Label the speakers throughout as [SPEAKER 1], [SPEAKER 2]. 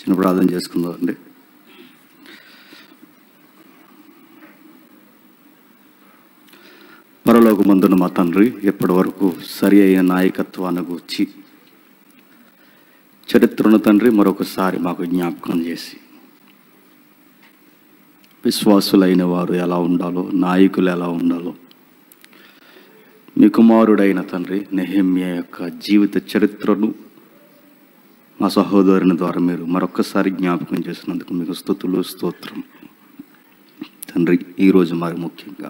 [SPEAKER 1] చిన్న ప్రార్థన చేసుకుందాం అండి పరలోకమందున మా తండ్రి ఎప్పటి వరకు సరి అయిన నాయకత్వాన్ని గూర్చి చరిత్రను తండ్రి మరొకసారి మాకు జ్ఞాపకం చేసి విశ్వాసులైన వారు ఎలా ఉండాలో నాయకులు ఎలా ఉండాలో మీ కుమారుడైన తండ్రి నెహమ్య యొక్క జీవిత చరిత్రను మా సహోదరుని ద్వారా మీరు మరొక్కసారి జ్ఞాపకం చేసినందుకు మీకు స్థుతులు స్తోత్రం తండ్రి ఈరోజు మరి ముఖ్యంగా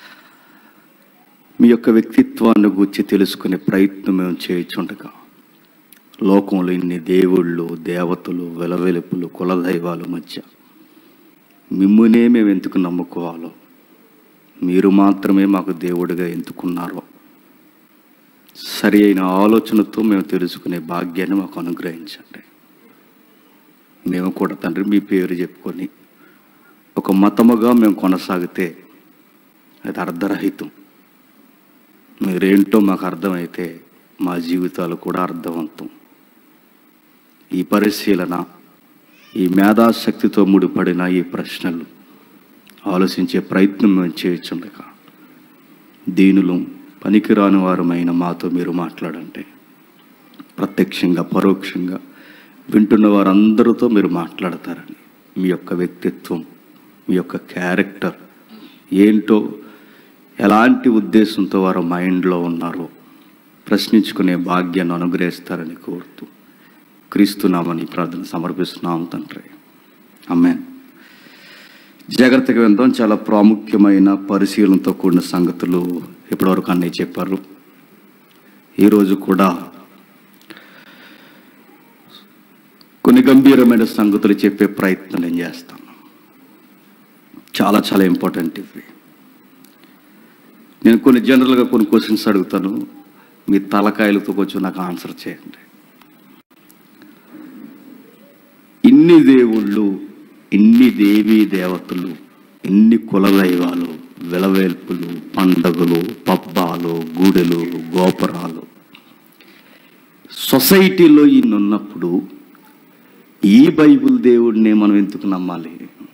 [SPEAKER 1] మీ యొక్క వ్యక్తిత్వాన్ని గురించి తెలుసుకునే ప్రయత్నం మేము చేయుచుండగా లోకంలో ఇన్ని దేవుళ్ళు దేవతలు వెలవెలుపులు కులదైవాల మధ్య మిమ్మునే మేము ఎందుకు నమ్ముకోవాలో మీరు మాత్రమే మాకు దేవుడిగా ఎంచుకున్నారో సరి అయిన ఆలోచనతో మేము తెలుసుకునే భాగ్యాన్ని మాకు అనుగ్రహించండి మేము కూడా తండ్రి మీ పేరు చెప్పుకొని ఒక మతముగా మేము కొనసాగితే అది అర్ధరహితం మీరేంటో మాకు అర్థమైతే మా జీవితాలు కూడా అర్థవంతం ఈ పరిశీలన ఈ మేధాశక్తితో ముడిపడిన ఈ ప్రశ్నలు ఆలోచించే ప్రయత్నం మేము చేయొచ్చుండగా దీనులు పనికిరాని వారమైన మాతో మీరు మాట్లాడండి ప్రత్యక్షంగా పరోక్షంగా వింటున్న వారందరితో మీరు మాట్లాడతారని మీ యొక్క వ్యక్తిత్వం మీ యొక్క క్యారెక్టర్ ఏంటో ఎలాంటి ఉద్దేశంతో వారు మైండ్లో ఉన్నారో ప్రశ్నించుకునే భాగ్యాన్ని అనుగ్రహిస్తారని కోరుతూ క్రీస్తున్నామని ప్రార్థన సమర్పిస్తున్నాం తండ్రి అమ్మేన్ జాగ్రత్తగా విందాం చాలా ప్రాముఖ్యమైన పరిశీలనతో కూడిన సంగతులు ఇప్పటివరకు అన్నయ్య చెప్పారు ఈరోజు కూడా కొన్ని గంభీరమైన సంగతులు చెప్పే ప్రయత్నం నేను చేస్తాను చాలా చాలా ఇంపార్టెంట్ ఇవి నేను కొన్ని జనరల్గా కొన్ని క్వశ్చన్స్ అడుగుతాను మీ తలకాయలతో కొంచెం నాకు ఆన్సర్ చేయండి ఇన్ని దేవుళ్ళు ఇన్ని దేవీ దేవతలు ఇన్ని కులదైవాలు వెలవేల్పులు పండగలు పబ్బాలు గుడెలు గోపురాలు సొసైటీలో ఇన్ని ఉన్నప్పుడు ఈ బైబిల్ దేవుడిని మనం ఎందుకు నమ్మాలి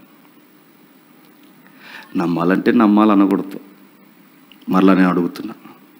[SPEAKER 1] నమ్మాలంటే నమ్మాలనకూడదు మరలా నేను అడుగుతున్నా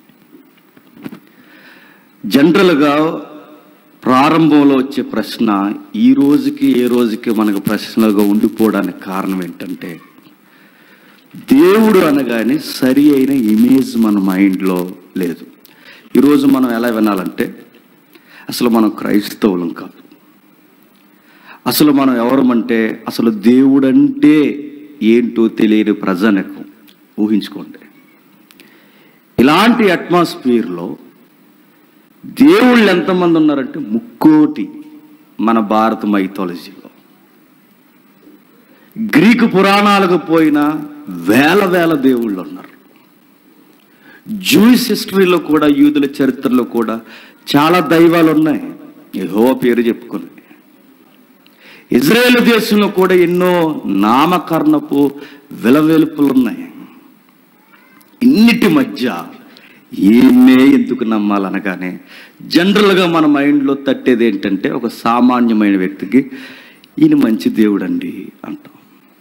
[SPEAKER 1] జనరల్గా ప్రారంభంలో వచ్చే ప్రశ్న ఈ రోజుకి ఏ రోజుకి మనకు ప్రశ్నలుగా ఉండిపోవడానికి కారణం ఏంటంటే దేవుడు అనగానే సరి అయిన ఇమేజ్ మన మైండ్లో లేదు ఈరోజు మనం ఎలా వినాలంటే అసలు మనం క్రైస్తవులం కాదు అసలు మనం ఎవరమంటే అసలు దేవుడంటే ఏంటో తెలియని ప్రజలకు ఊహించుకోండి ఇలాంటి అట్మాస్ఫియర్లో దేవుళ్ళు ఎంతమంది ఉన్నారంటే ముక్కోటి మన భారత మైథాలజీలో గ్రీకు పురాణాలకు పోయిన వేల వేల దేవుళ్ళు ఉన్నారు జూయిస్ హిస్టరీలో కూడా యూదుల చరిత్రలో కూడా చాలా దైవాలు ఉన్నాయి యెహోవా పేరు చెప్పుకుని ఇజ్రాయేల్ దేశంలో కూడా ఎన్నో నామకరణపు విలవెలుపులు ఉన్నాయి ఇన్నిటి మధ్య ఈయన్నే ఎందుకు నమ్మాలనగానే జనరల్గా మన మైండ్లో తట్టేది ఏంటంటే ఒక సామాన్యమైన వ్యక్తికి ఈయన మంచి దేవుడండి అంటాం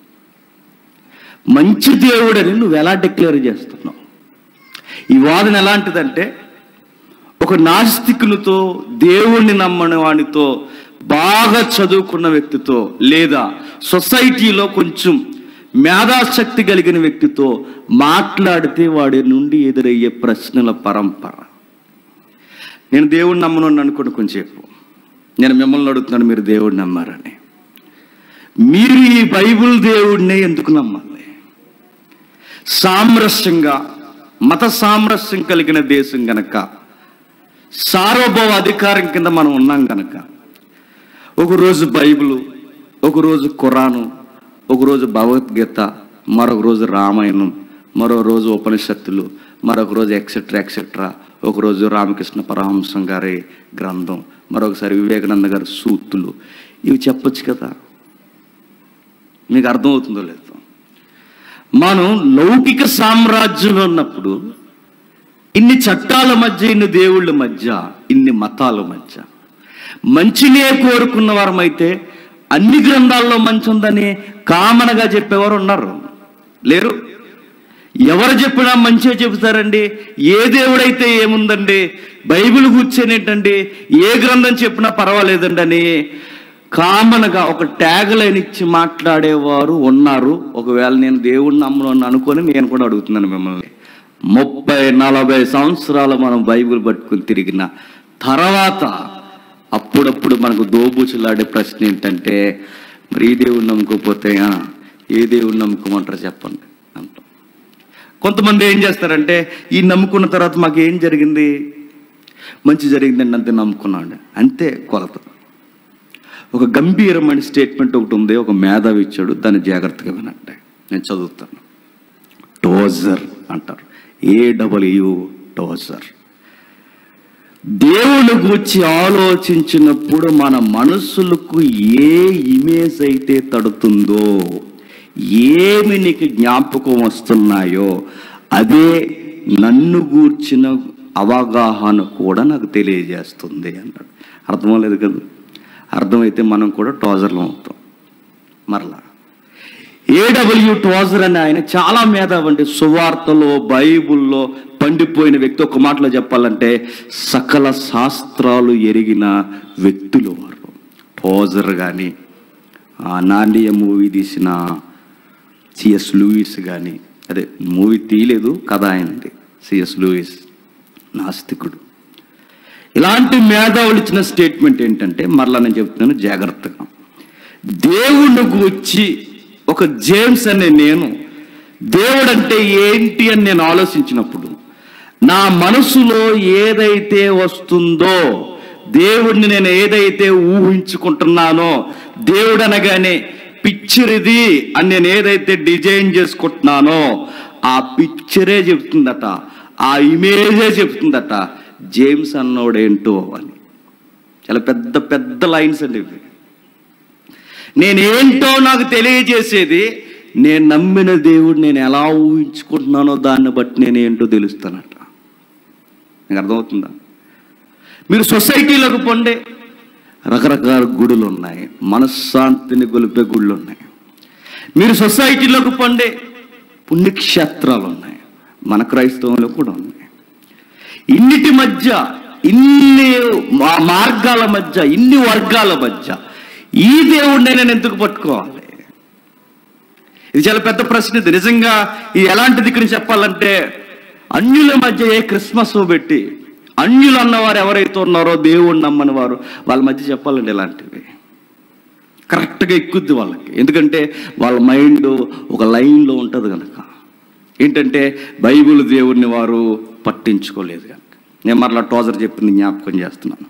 [SPEAKER 1] మంచి దేవుడని నువ్వు ఎలా డిక్లేర్ చేస్తున్నావు ఈ వాదన ఎలాంటిదంటే ఒక నాస్తికునితో దేవుణ్ణి నమ్మని వానితో బాగా చదువుకున్న వ్యక్తితో లేదా సొసైటీలో కొంచెం మేధాశక్తి కలిగిన వ్యక్తితో మాట్లాడితే వాడి నుండి ఎదురయ్యే ప్రశ్నల పరంపర నేను దేవుడిని నమ్మను అనుకోండి కొంచెంసేపు నేను మిమ్మల్ని అడుగుతున్నాను మీరు దేవుడిని నమ్మారని మీరు ఈ బైబిల్ దేవుడినే ఎందుకు నమ్మాలి సామరస్యంగా మత సామరస్యం కలిగిన దేశం గనక సార్వభౌమ అధికారం కింద మనం ఉన్నాం గనక ఒకరోజు బైబిలు ఒకరోజు ఖురాను ఒకరోజు భగవద్గీత మరొక రోజు రామాయణం మరో రోజు ఉపనిషత్తులు మరొక రోజు ఎక్సెట్రా ఎక్సెట్రా ఒకరోజు రామకృష్ణ పరమహంసం గారి గ్రంథం మరొకసారి వివేకానంద గారి సూక్తులు ఇవి చెప్పొచ్చు కదా మీకు అర్థమవుతుందో లేదో మనం లౌకిక సామ్రాజ్యంలో ఉన్నప్పుడు ఇన్ని చట్టాల మధ్య ఇన్ని దేవుళ్ళ మధ్య ఇన్ని మతాల మధ్య మంచినే కోరుకున్న వారమైతే అన్ని గ్రంథాల్లో మంచి ఉందని కామన్గా చెప్పేవారు ఉన్నారు లేరు ఎవరు చెప్పినా మంచిగా చెబుతారండి ఏ దేవుడైతే ఏముందండి బైబిల్ కూర్చొని ఏంటండి ఏ గ్రంథం చెప్పినా పర్వాలేదండి అని కామన్గా ఒక ట్యాగ్ లైన్ ఇచ్చి మాట్లాడేవారు ఉన్నారు ఒకవేళ నేను దేవుడిని నమ్మను అనుకొని నేను కూడా అడుగుతున్నాను మిమ్మల్ని ముప్పై నలభై సంవత్సరాలు మనం బైబిల్ పట్టుకుని తిరిగిన తర్వాత అప్పుడప్పుడు మనకు దోబూచులాడే ప్రశ్న ఏంటంటే మరి ఈ దేవుడిని నమ్ముకోకపోతే ఆ, ఏ దేవుడిని నమ్ముకోమంటారు చెప్పండి అంటాం కొంతమంది ఏం చేస్తారంటే ఈ నమ్ముకున్న తర్వాత మాకు ఏం జరిగింది మంచి జరిగిందండి అంతే నమ్ముకున్నాడు అంతే కొలత ఒక గంభీరమైన స్టేట్మెంట్ ఒకటి ఉంది ఒక మేధావి ఇచ్చాడు దాన్ని జాగ్రత్తగా వినండి నేను చదువుతాను టోజర్ అంటారు ఏడబ్ల్యూ టోజర్ దేవుని గురించి ఆలోచించినప్పుడు మన మనస్సులకు ఏ ఇమేజ్ అయితే తడుతుందో ఏమి నీకు జ్ఞాపకం వస్తున్నాయో అదే నన్ను గూర్చిన అవగాహన కూడా నాకు తెలియజేస్తుంది అన్నాడు అర్థమలేదు కదా అర్థమైతే మనం కూడా టోజర్లు అవుతాం మరలా ఏడబ్ల్యూ టోజర్ అని ఆయన చాలా మేధావండి సువార్తలో బైబుల్లో పండిపోయిన వ్యక్తి ఒక మాటలో చెప్పాలంటే సకల శాస్త్రాలు ఎరిగిన వ్యక్తులు వారు టోజర్ కానీ నాణ్య మూవీ తీసిన సిఎస్ లూయిస్ కానీ అదే మూవీ తీయలేదు కథ ఆయనది సిఎస్ లూయిస్ నాస్తికుడు ఇలాంటి మేధావులు ఇచ్చిన స్టేట్మెంట్ ఏంటంటే మరలా నేను చెప్తున్నాను జాగ్రత్తగా దేవుణ్ణి గూర్చి ఒక జేమ్స్ అనే నేను దేవుడు అంటే ఏంటి అని నేను ఆలోచించినప్పుడు నా మనసులో ఏదైతే వస్తుందో దేవుడిని నేను ఏదైతే ఊహించుకుంటున్నానో దేవుడు అనగానే పిక్చర్ ఇది అని నేను ఏదైతే డిజైన్ చేసుకుంటున్నానో ఆ పిక్చరే చెప్తుందట ఆ ఇమేజే చెప్తుందట జేమ్స్ అన్నోడేంటో అని చాలా పెద్ద పెద్ద లైన్స్ అండి ఇవి నేనేంటో నాకు తెలియజేసేది నేను నమ్మిన దేవుడు నేను ఎలా ఊహించుకుంటున్నానో దాన్ని బట్టి నేనేంటో తెలుస్తానట మీకు అర్థమవుతుందా మీరు సొసైటీలోకి పొండే రకరకాల గుడులు ఉన్నాయి మనశ్శాంతిని గొలిపే గుళ్ళు ఉన్నాయి మీరు సొసైటీలోకి పొందే పుణ్యక్షేత్రాలు ఉన్నాయి మన క్రైస్తవంలో కూడా ఉన్నాయి ఇన్నిటి మధ్య ఇన్ని మా- మార్గాల మధ్య ఇన్ని వర్గాల మధ్య ఈ దేవుడిని నేను ఎందుకు పట్టుకోవాలి ఇది చాలా పెద్ద ప్రశ్న ఇది నిజంగా ఇది ఎలాంటిది ఇక్కడ చెప్పాలంటే అన్యుల మధ్య ఏ క్రిస్మస్ పెట్టి అన్యులు అన్నవారు ఎవరైతే ఉన్నారో దేవుణ్ణి నమ్మని వారు వాళ్ళ మధ్య చెప్పాలండి ఇలాంటివి కరెక్ట్గా ఎక్కుద్ది వాళ్ళకి ఎందుకంటే వాళ్ళ మైండ్ ఒక లైన్లో ఉంటుంది కనుక ఏంటంటే బైబిల్ దేవుడిని వారు పట్టించుకోలేదు కనుక నేను మరలా టోజర్ చెప్పింది జ్ఞాపకం చేస్తున్నాను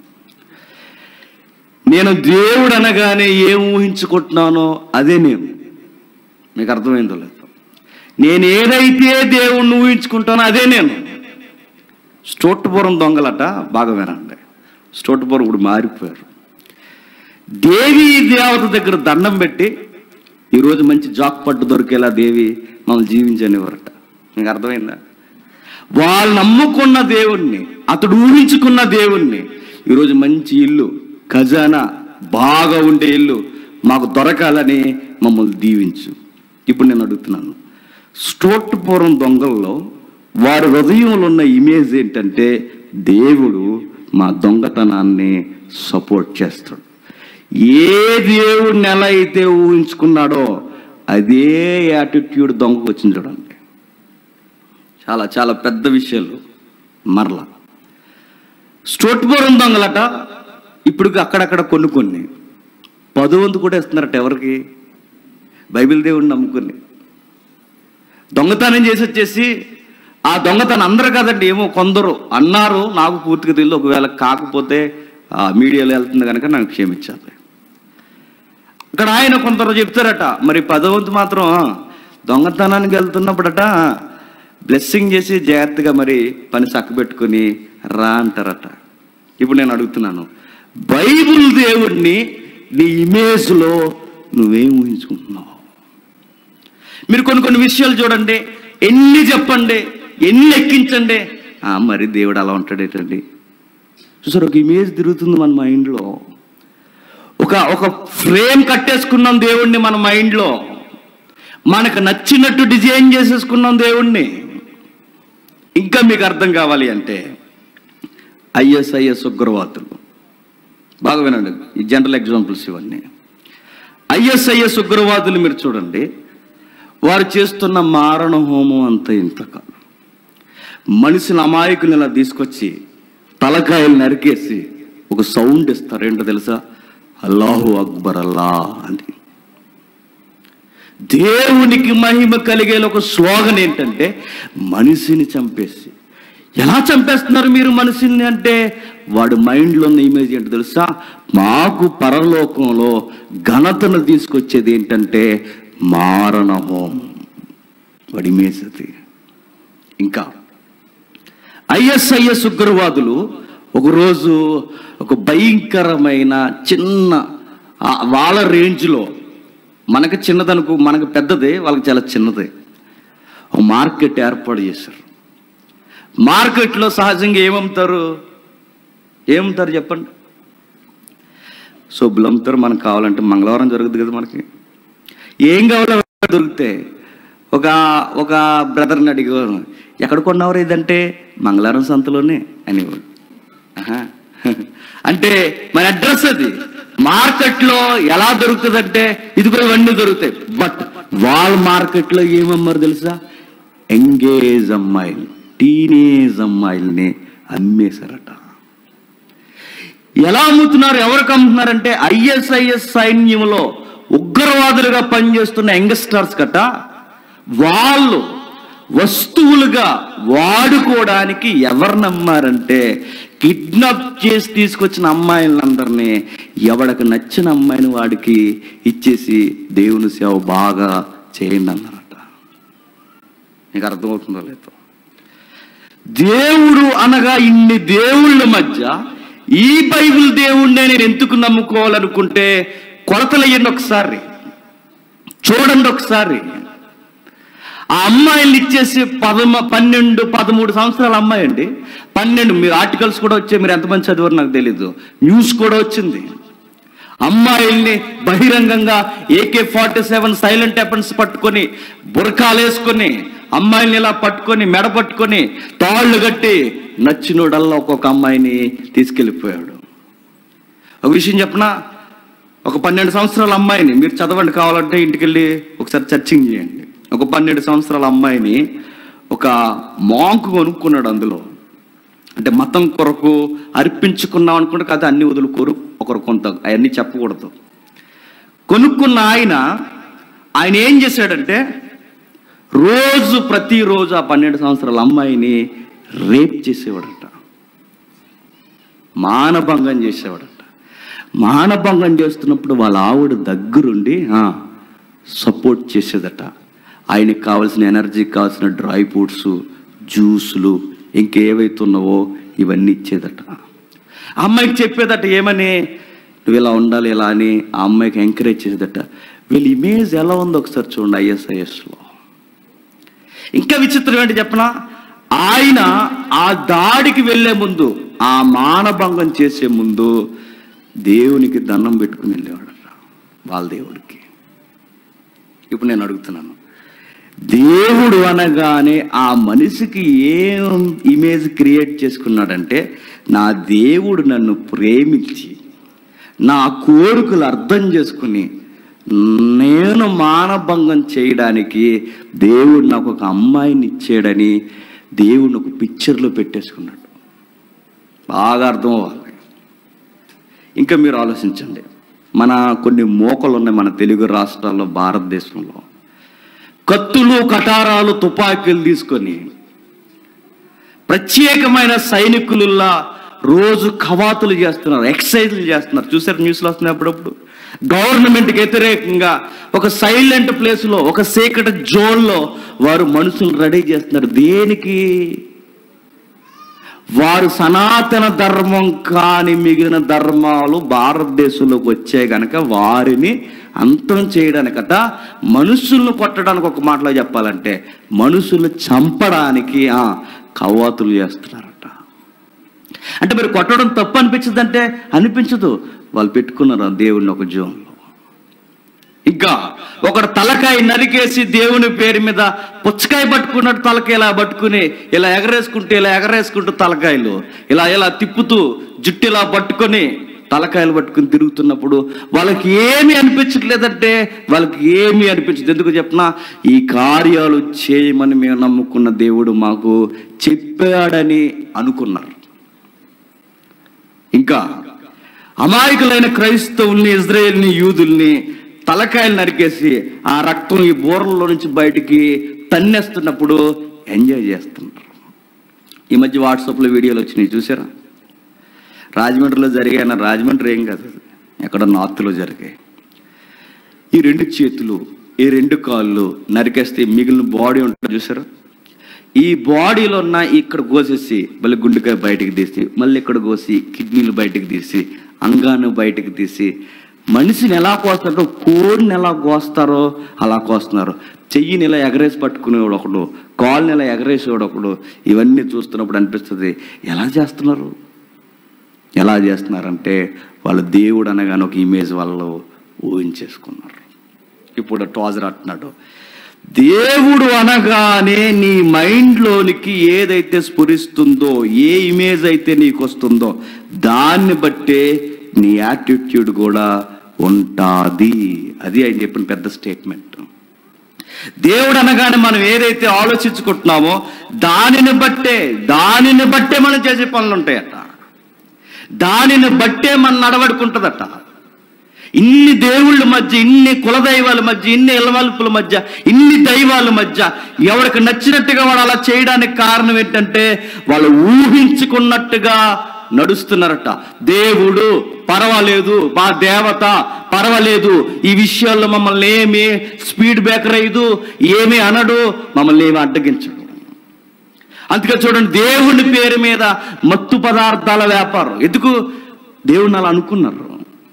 [SPEAKER 1] నేను దేవుడు అనగానే ఏం ఊహించుకుంటున్నానో అదే నేను మీకు అర్థమైందో లేదు నేను ఏదైతే దేవుణ్ణి ఊహించుకుంటానో అదే నేను స్టోట్పురం దొంగలట బాగా వినండి స్టోట్పురం ఇప్పుడు మారిపోయారు దేవి దేవత దగ్గర దండం పెట్టి ఈరోజు మంచి జాక్ పట్టు దొరికేలా దేవి మమ్మల్ని జీవించనివ్వరట మీకు అర్థమైందా వాళ్ళు నమ్ముకున్న దేవుణ్ణి అతడు ఊహించుకున్న దేవుణ్ణి ఈరోజు మంచి ఇల్లు ఖజానా బాగా ఉండే ఇల్లు మాకు దొరకాలని మమ్మల్ని దీవించు ఇప్పుడు నేను అడుగుతున్నాను స్టోట్పురం దొంగల్లో వారి హృదయంలో ఉన్న ఇమేజ్ ఏంటంటే దేవుడు మా దొంగతనాన్ని సపోర్ట్ చేస్తాడు ఏ దేవుడిని ఎలా అయితే ఊహించుకున్నాడో అదే యాటిట్యూడ్ దొంగకు వచ్చింది చూడండి చాలా చాలా పెద్ద విషయాలు మరలా స్టోట్పురం దొంగలట ఇప్పుడు అక్కడక్కడ కొన్ని కొన్ని పదవంతు కూడా ఇస్తున్నారట ఎవరికి బైబిల్ దేవుడిని నమ్ముకుని దొంగతనం చేసి వచ్చేసి ఆ దొంగతనం అందరూ కదండి ఏమో కొందరు అన్నారు నాకు పూర్తిగా తెలియదు ఒకవేళ కాకపోతే ఆ మీడియాలో వెళ్తుంది కనుక నాకు క్షమించాలి ఇక్కడ ఆయన కొందరు చెప్తారట మరి పదవంతు మాత్రం దొంగతనానికి వెళ్తున్నప్పుడట బ్లెస్సింగ్ చేసి జాగ్రత్తగా మరి పని చక్కబెట్టుకుని రా అంటారట ఇప్పుడు నేను అడుగుతున్నాను బైబిల్ దేవుడిని నీ ఇమేజ్లో నువ్వేం ఊహించుకుంటున్నావు మీరు కొన్ని కొన్ని విషయాలు చూడండి ఎన్ని చెప్పండి ఎన్ని ఎక్కించండి ఆ, మరి దేవుడు అలా ఉంటాడేటండి చూసారు ఒక ఇమేజ్ తిరుగుతుంది మన మైండ్లో ఒక ఒక ఒక ఫ్రేమ్ కట్టేసుకున్నాం దేవుణ్ణి మన మైండ్లో మనకు నచ్చినట్టు డిజైన్ చేసేసుకున్నాం దేవుణ్ణి ఇంకా మీకు అర్థం కావాలి అంటే ఐఎస్ఐఎస్ ఉగ్రవాదులు బాగా వినండి ఈ జనరల్ ఎగ్జాంపుల్స్ ఇవన్నీ ఐఎస్ఐఎస్ ఉగ్రవాదులు మీరు చూడండి వారు చేస్తున్న మారణ హోమం అంత ఇంత కాదు మనిషిని అమాయకుని ఇలా తీసుకొచ్చి తలకాయలు నరికేసి ఒక సౌండ్ ఇస్తారు ఏంటో తెలుసా అల్లాహు అక్బర్ అల్లా అని దేవునికి మహిమ కలిగేలా ఒక స్లోగన్ ఏంటంటే మనిషిని చంపేసి ఎలా చంపేస్తున్నారు మీరు మనిషిని అంటే వాడు మైండ్లో ఉన్న ఇమేజ్ ఏంటో తెలుసా మాకు పరలోకంలో ఘనతను తీసుకొచ్చేది ఏంటంటే మారణ హోమం వాడి ఇమేజ్ అది ఇంకా ఐఎస్ఐఎస్ ఉగ్రవాదులు ఒకరోజు ఒక భయంకరమైన చిన్న ఆ వాళ్ళ రేంజ్లో మనకు చిన్నదనుకో మనకు పెద్దదే వాళ్ళకి చాలా చిన్నదే ఒక మార్కెట్ ఏర్పాటు చేశారు మార్కెట్లో సహజంగా ఏమమ్ముతారు ఏమమ్ముతారు చెప్పండి సబ్బులు అమ్ముతారు మనకు కావాలంటే మంగళవారం జరుగుతుంది కదా మనకి ఏం కావాలో అవే దొరుకుతాయి ఒక ఒక బ్రదర్ని అడిగేవారు ఎక్కడ కొన్నావు ఇదంటే మంగళవారం సంతలోనే అనేవాడు ఆహా. అంటే మన అడ్రస్ అది మార్కెట్లో ఎలా దొరుకుతుందంటే ఇదిగో ఇవన్నీ దొరుకుతాయి బట్ వాళ్ళ మార్కెట్లో ఏమమ్మారు తెలుసా ఎంగేజ్ అమ్మాయిలు టీనేజ్ అమ్మాయిల్ని అమ్మేశారట ఎలా అమ్ముతున్నారు ఎవరికి అమ్ముతున్నారంటే ఐఎస్ఐఎస్ సైన్యంలో ఉగ్రవాదులుగా పనిచేస్తున్న యంగ్స్టర్స్ కట వాళ్ళు వస్తువులుగా వాడుకోవడానికి ఎవరు నమ్మారంటే కిడ్నాప్ చేసి తీసుకొచ్చిన అమ్మాయిలందరినీ ఎవడికి నచ్చిన అమ్మాయిని వాడికి ఇచ్చేసి దేవుని సేవ బాగా చేయండి అన్నారట మీకు అర్థమవుతుందో లేదో దేవుడు అనగా ఇన్ని దేవుళ్ళ మధ్య ఈ బైబిల్ దేవుణ్ణే నేను ఎందుకు నమ్ముకోవాలనుకుంటే కొలతలయ్యండి ఒకసారి చూడండి ఒకసారి ఆ అమ్మాయిల్ని ఇచ్చేసి పదమ పన్నెండు పదమూడు సంవత్సరాల అమ్మాయి అండి పన్నెండు మీరు ఆర్టికల్స్ కూడా వచ్చాయి మీరు ఎంతమంది చదివారు నాకు తెలీదు న్యూస్ కూడా వచ్చింది అమ్మాయిల్ని బహిరంగంగా AK forty seven silent weapons పట్టుకొని బురకాలు వేసుకొని అమ్మాయిల్ని ఇలా పట్టుకొని మెడ పట్టుకొని తాళ్ళు కట్టి నచ్చినోడల్లా ఒక్కొక్క అమ్మాయిని తీసుకెళ్ళిపోయాడు ఒక విషయం చెప్పనా ఒక పన్నెండు సంవత్సరాల అమ్మాయిని మీరు చదవండి కావాలంటే ఇంటికి వెళ్ళి ఒకసారి చర్చింగ్ చేయండి ఒక పన్నెండు సంవత్సరాల అమ్మాయిని ఒక మాంక్ కొనుక్కున్నాడు అందులో అంటే మతం కొరకు అర్పించుకున్నాం అనుకుంటే కదా అన్ని వదులుకోరు ఒకరు కొంత అవన్నీ చెప్పకూడదు కొనుక్కున్న ఆయన ఆయన ఏం చేశాడంటే రోజు ప్రతిరోజు ఆ పన్నెండు సంవత్సరాల అమ్మాయిని రేప్ చేసేవాడట మానభంగం చేసేవాడట మానభంగం చేస్తున్నప్పుడు వాళ్ళ ఆవిడ దగ్గరుండి సపోర్ట్ చేసేదట ఆయనకి కావాల్సిన ఎనర్జీకి కావాల్సిన డ్రై ఫ్రూట్స్ జ్యూసులు ఇంకేవైతున్నావో ఇవన్నీ ఇచ్చేదట ఆ అమ్మాయికి చెప్పేదట ఏమని నువ్వు ఇలా ఉండాలి ఇలా అని ఆ అమ్మాయికి ఎంకరేజ్ చేసేదట వీళ్ళ ఇమేజ్ ఎలా ఉందో ఒకసారి చూడండి ఐఎస్ఐఎస్లో ఇంకా విచిత్రం ఏంటి చెప్పనా ఆయన ఆ దాడికి వెళ్ళే ముందు ఆ మానభంగం చేసే ముందు దేవునికి దండం పెట్టుకుని వెళ్ళేవాడట వాళ్ళ దేవుడికి ఇప్పుడు నేను అడుగుతున్నాను దేవుడు అనగానే ఆ మనిషికి ఏం ఇమేజ్ క్రియేట్ చేసుకున్నాడంటే నా దేవుడు నన్ను ప్రేమించి నా కోరికలు అర్థం చేసుకుని నేను మానభంగం చేయడానికి దేవుడు నాకు ఒక అమ్మాయిని ఇచ్చాడని దేవుడిని ఒక పిక్చర్లో పెట్టేసుకున్నాడు బాగా అర్థం అవ్వాలి ఇంకా మీరు ఆలోచించండి మన కొన్ని మోకలు ఉన్నాయి మన తెలుగు రాష్ట్రాల్లో భారతదేశంలో కత్తులు కటారాలు తుపాకీలు తీసుకొని ప్రత్యేకమైన సైనికులులా రోజు కవాతులు చేస్తున్నారు ఎక్సైజ్లు చేస్తున్నారు చూసారు న్యూస్లో వస్తున్నాయి అప్పుడప్పుడు గవర్నమెంట్కి వ్యతిరేకంగా ఒక సైలెంట్ ప్లేస్లో ఒక సీక్రెట్ జోన్లో వారు మనుషులు రెడీ చేస్తున్నారు దేనికి వారు సనాతన ధర్మం కాని మిగిలిన ధర్మాలు భారతదేశంలోకి వచ్చే గనక వారిని అంతం చేయడానికట మనుషులను కొట్టడానికి ఒక మాటలో చెప్పాలంటే మనుషులు చంపడానికి ఆ కవాతులు చేస్తున్నారట అంటే మీరు కొట్టడం తప్పు అనిపించదు అంటే అనిపించదు వాళ్ళు పెట్టుకున్నారు ఆ దేవుడిని ఒక జోన్లో ఇంకా ఒకడు తలకాయ నరికేసి దేవుని పేరు మీద పుచ్చకాయ పట్టుకున్నట్టు తలకాయ ఇలా పట్టుకుని ఇలా ఎగరేసుకుంటూ ఇలా ఎగరేసుకుంటూ తలకాయలు ఇలా ఇలా తిప్పుతూ జుట్టు ఇలా పట్టుకొని తలకాయలు పట్టుకుని తిరుగుతున్నప్పుడు వాళ్ళకి ఏమీ అనిపించట్లేదంటే వాళ్ళకి ఏమీ అనిపించదు ఎందుకు చెప్పినా ఈ కార్యాలు చేయమని మేము నమ్ముకున్న దేవుడు మాకు చెప్పాడని అనుకున్నారు ఇంకా అమాయకులైన క్రైస్తవుల్ని ఇజ్రాయేల్ని యూదుల్ని తలకాయలు నరికేసి ఆ రక్తం ఈ బోర్లలో నుంచి బయటికి తన్నేస్తున్నప్పుడు ఎంజాయ్ చేస్తున్నారు ఈ మధ్య వాట్సాప్లో వీడియోలు వచ్చినాయి చూసారా రాజమండ్రిలో జరిగాయన్న రాజమండ్రి ఏం కాదు అది. ఎక్కడ నార్త్లో జరిగాయి ఈ రెండు చేతులు ఈ రెండు కాళ్ళు నరికేస్తే మిగిలిన బాడీ ఉంటుంది చూసారా ఈ బాడీలో ఉన్న ఇక్కడ కోసేసి మళ్ళీ గుండెకాయ బయటికి తీసి మళ్ళీ ఇక్కడ కోసి కిడ్నీలు బయటికి తీసి అంగాన్ని బయటికి తీసి మనిషిని ఎలా కోస్తారో కోడిని ఎలా కోస్తారో అలా కోస్తున్నారు చెయ్యిని ఇలా ఎగరేసి పట్టుకునేవాడు ఒకడు కాళ్ళని ఇలా ఎగరేసేవాడు ఒకడు ఇవన్నీ చూస్తున్నప్పుడు అనిపిస్తుంది ఎలా చేస్తున్నారు ఎలా చేస్తున్నారంటే వాళ్ళు దేవుడు అనగానే ఒక ఇమేజ్ వాళ్ళు ఊహించేసుకున్నారు ఇప్పుడు టాజర్ అంటున్నాడు దేవుడు అనగానే నీ మైండ్లోనికి ఏదైతే స్ఫురిస్తుందో ఏ ఇమేజ్ అయితే నీకు వస్తుందో దాన్ని బట్టే నీ యాటిట్యూడ్ కూడా ఉంటాది అది ఆయన చెప్పిన పెద్ద స్టేట్మెంట్ దేవుడు అనగానే మనం ఏదైతే ఆలోచించుకుంటున్నామో దానిని బట్టే దానిని బట్టే మనం చేసే పనులు ఉంటాయట దానిని బట్టే మనం నడవడుకుంటుందట ఇన్ని దేవుళ్ళ మధ్య ఇన్ని కులదైవాల మధ్య ఇన్ని ఇలవల్పుల మధ్య ఇన్ని దైవాల మధ్య ఎవరికి నచ్చినట్టుగా వాడు అలా చేయడానికి కారణం ఏంటంటే వాళ్ళు ఊహించుకున్నట్టుగా నడుస్తున్నారట దేవుడు పర్వాలేదు మా దేవత పర్వాలేదు ఈ విషయాల్లో మమ్మల్ని ఏమి స్పీడ్ బ్రేకర్ అయ్యదు ఏమీ అనడు మమ్మల్ని ఏమి అడ్డగించడు అందుకే చూడండి దేవుని పేరు మీద మత్తు పదార్థాల వ్యాపారం ఎందుకు దేవుడిని అలా అనుకున్నారు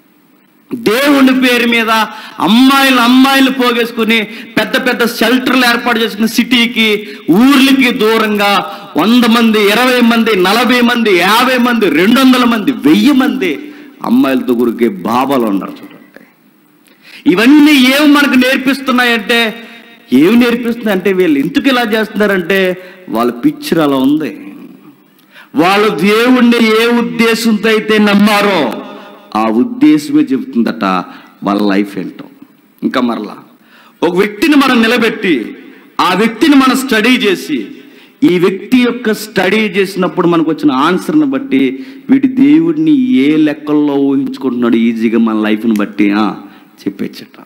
[SPEAKER 1] దేవుని పేరు మీద అమ్మాయిలు అమ్మాయిలు పోగేసుకుని పెద్ద పెద్ద షెల్టర్లు ఏర్పాటు చేసుకుని సిటీకి ఊర్లకి దూరంగా వంద మంది ఇరవై మంది నలభై మంది యాభై మంది రెండు వందల మంది వెయ్యి మంది అమ్మాయిలతో గురికి బాబాలు ఉన్నారు చూడండి ఇవన్నీ ఏమి మనకు నేర్పిస్తున్నాయంటే ఏమి నేర్పిస్తున్నాయి అంటే వీళ్ళు ఎందుకు ఇలా చేస్తున్నారంటే వాళ్ళ పిక్చర్ అలా ఉంది వాళ్ళు దేవుణ్ణి ఏ ఉద్దేశంతో అయితే నమ్మారో ఆ ఉద్దేశమే చెబుతుందట వాళ్ళ లైఫ్ ఏంటో ఇంకా మరలా ఒక వ్యక్తిని మనం నిలబెట్టి ఆ వ్యక్తిని మనం స్టడీ చేసి ఈ వ్యక్తి యొక్క స్టడీ చేసినప్పుడు మనకు వచ్చిన ఆన్సర్ని బట్టి వీడి దేవుడిని ఏ లెక్కల్లో ఊహించుకుంటున్నాడు ఈజీగా మన లైఫ్ని బట్టి ఆ, చెప్పేచ్చట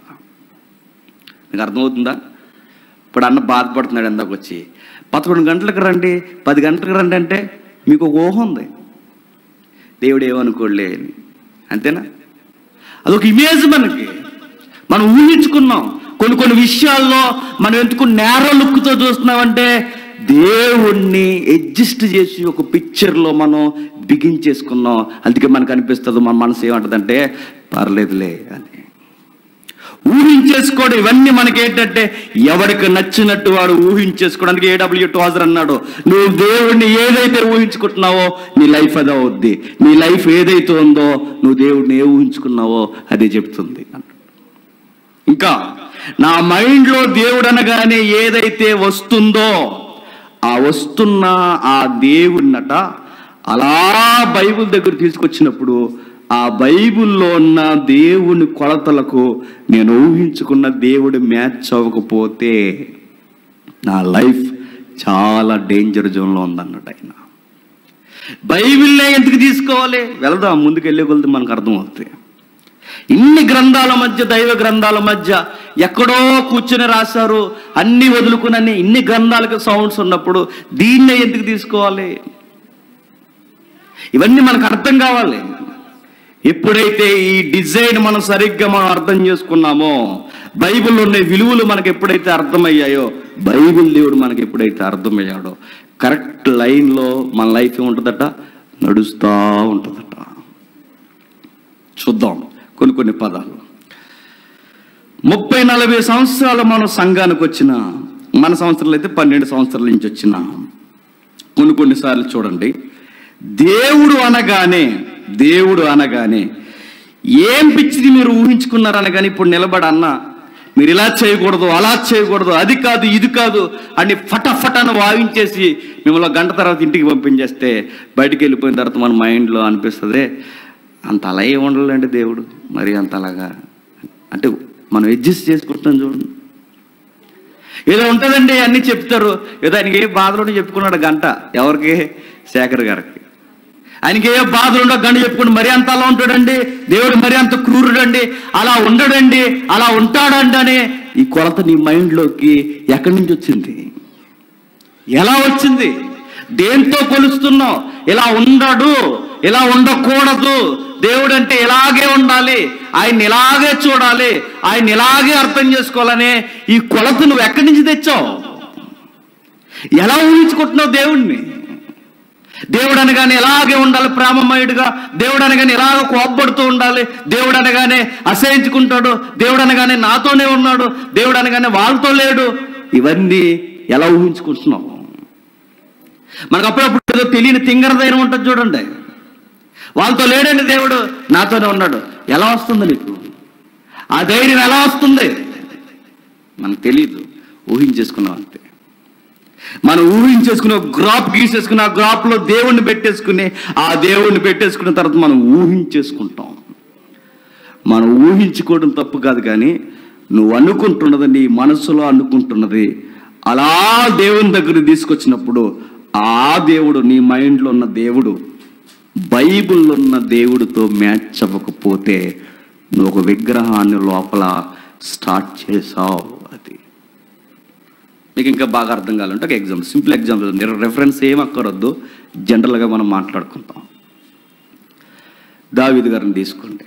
[SPEAKER 1] మీకు అర్థమవుతుందా ఇప్పుడు అన్న బాధపడుతున్నాడు ఎందాక వచ్చి పదకొండు గంటలకు రండి పది గంటలకు రండి అంటే మీకు ఒక ఊహ ఉంది దేవుడు ఏమనుకోలే అని అంతేనా అదొక ఇమేజ్ మనకి మనం ఊహించుకున్నాం కొన్ని కొన్ని విషయాల్లో మనం ఎందుకు నేర లుక్తో చూస్తున్నామంటే దేవుణ్ణి అడ్జస్ట్ చేసి ఒక పిక్చర్లో మనం బిగించేసుకున్నాం అందుకే మనకు అనిపిస్తుంది మన మనసు ఏమంటుందంటే పర్లేదులే అని ఊహించేసుకోవడం ఇవన్నీ మనకి ఏంటంటే ఎవరికి నచ్చినట్టు వాడు ఊహించేసుకోవడానికి ఏడబ్ల్యూ టాజర్ అన్నాడు నువ్వు దేవుడిని ఏదైతే ఊహించుకుంటున్నావో నీ లైఫ్ అదే అవుద్ది నీ లైఫ్ ఏదైతే ఉందో నువ్వు దేవుడిని ఏ ఊహించుకున్నావో అదే చెప్తుంది ఇంకా నా మైండ్లో దేవుడు అనగానే ఏదైతే వస్తుందో ఆ వస్తున్న ఆ దేవుడినట అలా బైబిల్ దగ్గర తీసుకొచ్చినప్పుడు ఆ బైబిల్లో ఉన్న దేవుని కొలతలకు నేను ఊహించుకున్న దేవుడు మ్యాచ్ అవ్వకపోతే నా లైఫ్ చాలా డేంజర్ జోన్లో ఉందన్నట్టు ఆయన బైబిల్నే ఎందుకు తీసుకోవాలి వెళదాం ముందుకు వెళ్ళే కొలది మనకు అర్థమవుతుంది ఇన్ని గ్రంథాల మధ్య దైవ గ్రంథాల మధ్య ఎక్కడో కూర్చుని రాశారు అన్ని వదులుకుని అన్ని ఇన్ని గ్రంథాలకు సౌండ్స్ ఉన్నప్పుడు దీన్నే ఎందుకు తీసుకోవాలి ఇవన్నీ మనకు అర్థం కావాలి ఎప్పుడైతే ఈ డిజైన్ మనం సరిగ్గా మనం అర్థం చేసుకున్నామో బైబిల్లో ఉండే విలువలు మనకు ఎప్పుడైతే అర్థమయ్యాయో బైబిల్ దేవుడు మనకి ఎప్పుడైతే అర్థమయ్యాడో కరెక్ట్ లైన్లో మన లైఫ్ ఏముంటుందట నడుస్తూ ఉంటుందట చూద్దాం కొన్ని కొన్ని పదాలు ముప్పై నలభై సంవత్సరాలు మనం సంఘానికి వచ్చిన మన సంవత్సరాలు అయితే పన్నెండు సంవత్సరాల నుంచి వచ్చిన కొన్ని కొన్నిసార్లు చూడండి దేవుడు అనగానే దేవుడు అనగానే ఏం పిచ్చిది మీరు ఊహించుకున్నారని కానీ ఇప్పుడు నిలబడి అన్న మీరు ఇలా చేయకూడదు అలా చేయకూడదు అది కాదు ఇది కాదు అని ఫటాఫటాను వాయించేసి మిమ్మల్ని ఒక గంట తర్వాత ఇంటికి పంపించేస్తే బయటికి వెళ్ళిపోయిన తర్వాత మన మైండ్లో అనిపిస్తుంది అంత అలా ఏ ఉండలేండి దేవుడు మరి అంత అలాగా అంటే మనం అడ్జస్ట్ చేసుకుంటాం చూడండి ఏదో ఉంటుందండి అన్నీ చెప్తారు ఏదో ఆయనకి ఏ బాధలు చెప్పుకున్నాడు గంట ఎవరికి శేఖర్ గారికి ఆయనకి ఏ బాధలు ఉండవు గంట చెప్పుకుని మరీ అంత అలా ఉంటాడండి దేవుడు మరీ అంత క్రూరుడండి అలా ఉండడండి అలా ఉంటాడండి అని ఈ కొలత నీ మైండ్లోకి ఎక్కడి నుంచి వచ్చింది ఎలా వచ్చింది దేంతో కొలుస్తున్నావు ఇలా ఉండడు ఇలా ఉండకూడదు దేవుడు అంటే ఇలాగే ఉండాలి ఆయన ఇలాగే చూడాలి ఆయన ఇలాగే అర్థం చేసుకోవాలని ఈ కొలత నువ్వు ఎక్కడి నుంచి తెచ్చావు ఎలా ఊహించుకుంటున్నావు దేవుణ్ణి దేవుడు అనగానే ఇలాగే ఉండాలి ప్రేమమయుడిగా దేవుడు అనగానే ఇలాగ కోప్పడుతూ ఉండాలి దేవుడు అనగానే అసహించుకుంటాడు దేవుడు అనగానే నాతోనే ఉన్నాడు దేవుడు అనగానే వాళ్ళతో లేడు ఇవన్నీ ఎలా ఊహించుకుంటున్నావు మనకు అప్పుడప్పుడు ఏదో తెలియని తింగర ధైర్యం ఉంటుంది చూడండి వాళ్ళతో లేడండి దేవుడు నాతోనే ఉన్నాడు ఎలా వస్తుంది నీకు ఆ ధైర్యం ఎలా వస్తుంది మనకు తెలియదు ఊహించేసుకున్నాం అంతే మనం ఊహించేసుకుని ఒక గ్రాప్ గీసేసుకుని ఆ గ్రాప్లో దేవుణ్ణి పెట్టేసుకుని ఆ దేవుణ్ణి పెట్టేసుకున్న తర్వాత మనం ఊహించేసుకుంటాం మనం ఊహించుకోవడం తప్పు కాదు కానీ నువ్వు అనుకుంటున్నది నీ మనసులో అనుకుంటున్నది అలా దేవుని దగ్గర తీసుకొచ్చినప్పుడు ఆ దేవుడు నీ మైండ్లో ఉన్న దేవుడు బైబిల్లో ఉన్న దేవుడితో మ్యాచ్ అవ్వకపోతే నువ్వు ఒక విగ్రహాన్ని లోపల స్టార్ట్ చేసావు అది మీకు ఇంకా బాగా అర్థం కావాలంటే ఒక ఎగ్జాంపుల్ సింపుల్ ఎగ్జాంపుల్ రెఫరెన్స్ ఏం అక్కరొద్దు జనరల్గా మనం మాట్లాడుకుంటాం దావీదు గారిని తీసుకోండి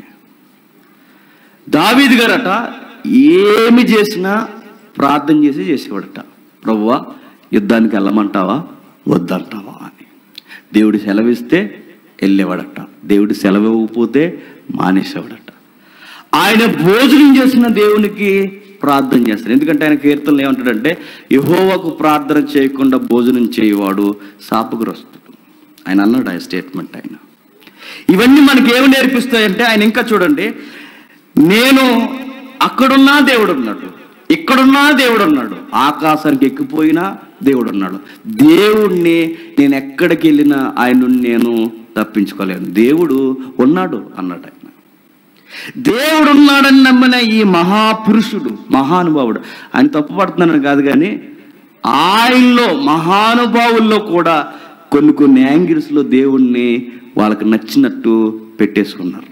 [SPEAKER 1] దావీదు గారట ఏమి చేసినా ప్రార్థన చేసి చేసేవాడట ప్రభువా యుద్ధానికి వెళ్ళమంటావా వద్దంటావా అని దేవుడు సెలవిస్తే వెళ్ళేవాడట దేవుడు సెలవు ఇవ్వకపోతే మానేసేవాడట ఆయన భోజనం చేసిన దేవునికి ప్రార్థన చేస్తాడు ఎందుకంటే ఆయన కీర్తనలు ఏమంటాడంటే యహోవకు ప్రార్థన చేయకుండా భోజనం చేయవాడు శాపగ్రస్తుడు ఆయన అన్నాడు ఆ స్టేట్మెంట్ ఆయన ఇవన్నీ మనకి ఏమి నేర్పిస్తాయంటే ఆయన ఇంకా చూడండి నేను అక్కడున్నా దేవుడు ఉన్నాడు ఇక్కడున్నా దేవుడు ఉన్నాడు ఆకాశానికి ఎక్కిపోయినా దేవుడు ఉన్నాడు దేవుణ్ణి నేను ఎక్కడికి వెళ్ళినా ఆయన నేను తప్పించుకోలేను దేవుడు ఉన్నాడు అన్నాడు ఆయన దేవుడు ఉన్నాడని నమ్మిన ఈ మహాపురుషుడు మహానుభావుడు ఆయన తప్పుపడుతున్నాను కాదు కానీ ఆయనలో మహానుభావుల్లో కూడా కొన్ని కొన్ని యాంగిల్స్లో దేవుణ్ణి వాళ్ళకి నచ్చినట్టు పెట్టేసుకున్నారు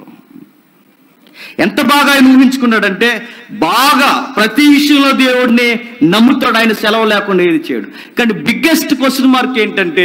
[SPEAKER 1] ఎంత బాగా ఆయన ఊహించుకున్నాడంటే బాగా ప్రతి విషయంలో దేవుడిని నమ్ముతాడు ఆయన సెలవు లేకుండా ఏది చేయడు కానీ బిగ్గెస్ట్ క్వశ్చన్ మార్క్ ఏంటంటే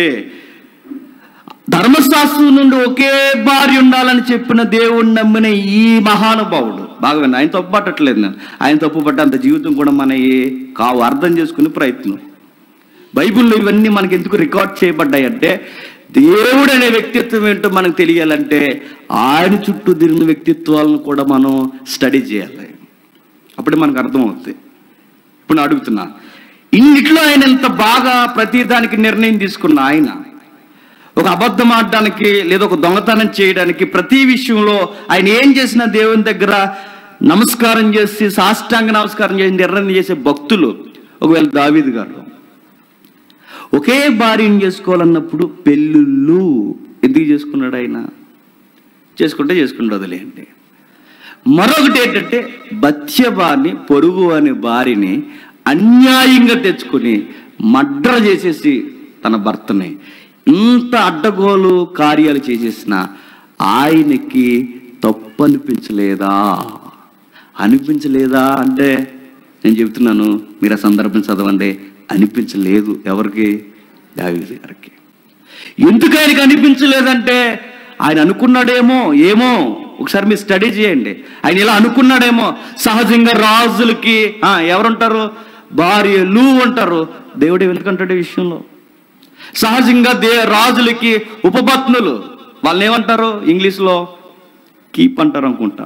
[SPEAKER 1] ధర్మశాస్త్రం నుండి ఒకే భార్య ఉండాలని చెప్పిన దేవుణ్ణి నమ్మిన ఈ మహానుభావుడు బాగా విన్నా ఆయన తప్పు పట్టట్లేదు నేను ఆయన తప్పు పట్టేంత జీవితం కూడా మన ఏ కావు అర్థం చేసుకునే ప్రయత్నం బైబిల్లో ఇవన్నీ మనకి ఎందుకు రికార్డ్ చేయబడ్డాయి అంటే దేవుడు అనే వ్యక్తిత్వం ఏంటో మనకు తెలియాలంటే ఆయన చుట్టూ తిరిగిన వ్యక్తిత్వాలను కూడా మనం స్టడీ చేయాలి అప్పుడే మనకు అర్థమవుతుంది ఇప్పుడు నేను అడుగుతున్నా ఇన్నిట్లో ఆయన ఎంత బాగా ప్రతిదానికి నిర్ణయం తీసుకున్న ఆయన ఒక అబద్ధం ఆడడానికి లేదా ఒక దొంగతనం చేయడానికి ప్రతి విషయంలో ఆయన ఏం చేసినా దేవుని దగ్గర నమస్కారం చేసి సాష్టాంగ నమస్కారం చేసి నిర్ణయం చేసే భక్తులు ఒకవేళ దావీదు గారు ఒకే భార్యను చేసుకోవాలన్నప్పుడు పెళ్ళిళ్ళు ఎందుకు చేసుకున్నాడు ఆయన చేసుకుంటే చేసుకుంటే వదిలేయండి మరొకటి ఏంటంటే బత్యబాని పొరుగు అనే భార్యని అన్యాయంగా తెచ్చుకొని మడ్ర చేసేసి తన భర్తని ఇంత అడ్డగోలు కార్యాలు చేసేసిన ఆయనకి తప్పు అనిపించలేదా అనిపించలేదా అంటే నేను చెబుతున్నాను మీరు ఆ సందర్భం చదవండి అనిపించలేదు ఎవరికి దావీదు గారికి ఎందుకు ఆయనకి అనిపించలేదంటే ఆయన అనుకున్నాడేమో ఏమో ఒకసారి మీరు స్టడీ చేయండి ఆయన ఇలా అనుకున్నాడేమో సహజంగా రాజులకి ఆ, ఎవరుంటారు భార్యలు అంటారు దేవుడు ఎందుకంటాడు ఈ విషయంలో సహజంగా దే రాజులకి ఉపపత్నులు వాళ్ళని ఏమంటారు ఇంగ్లీష్లో కీప్ అంటారు అనుకుంటా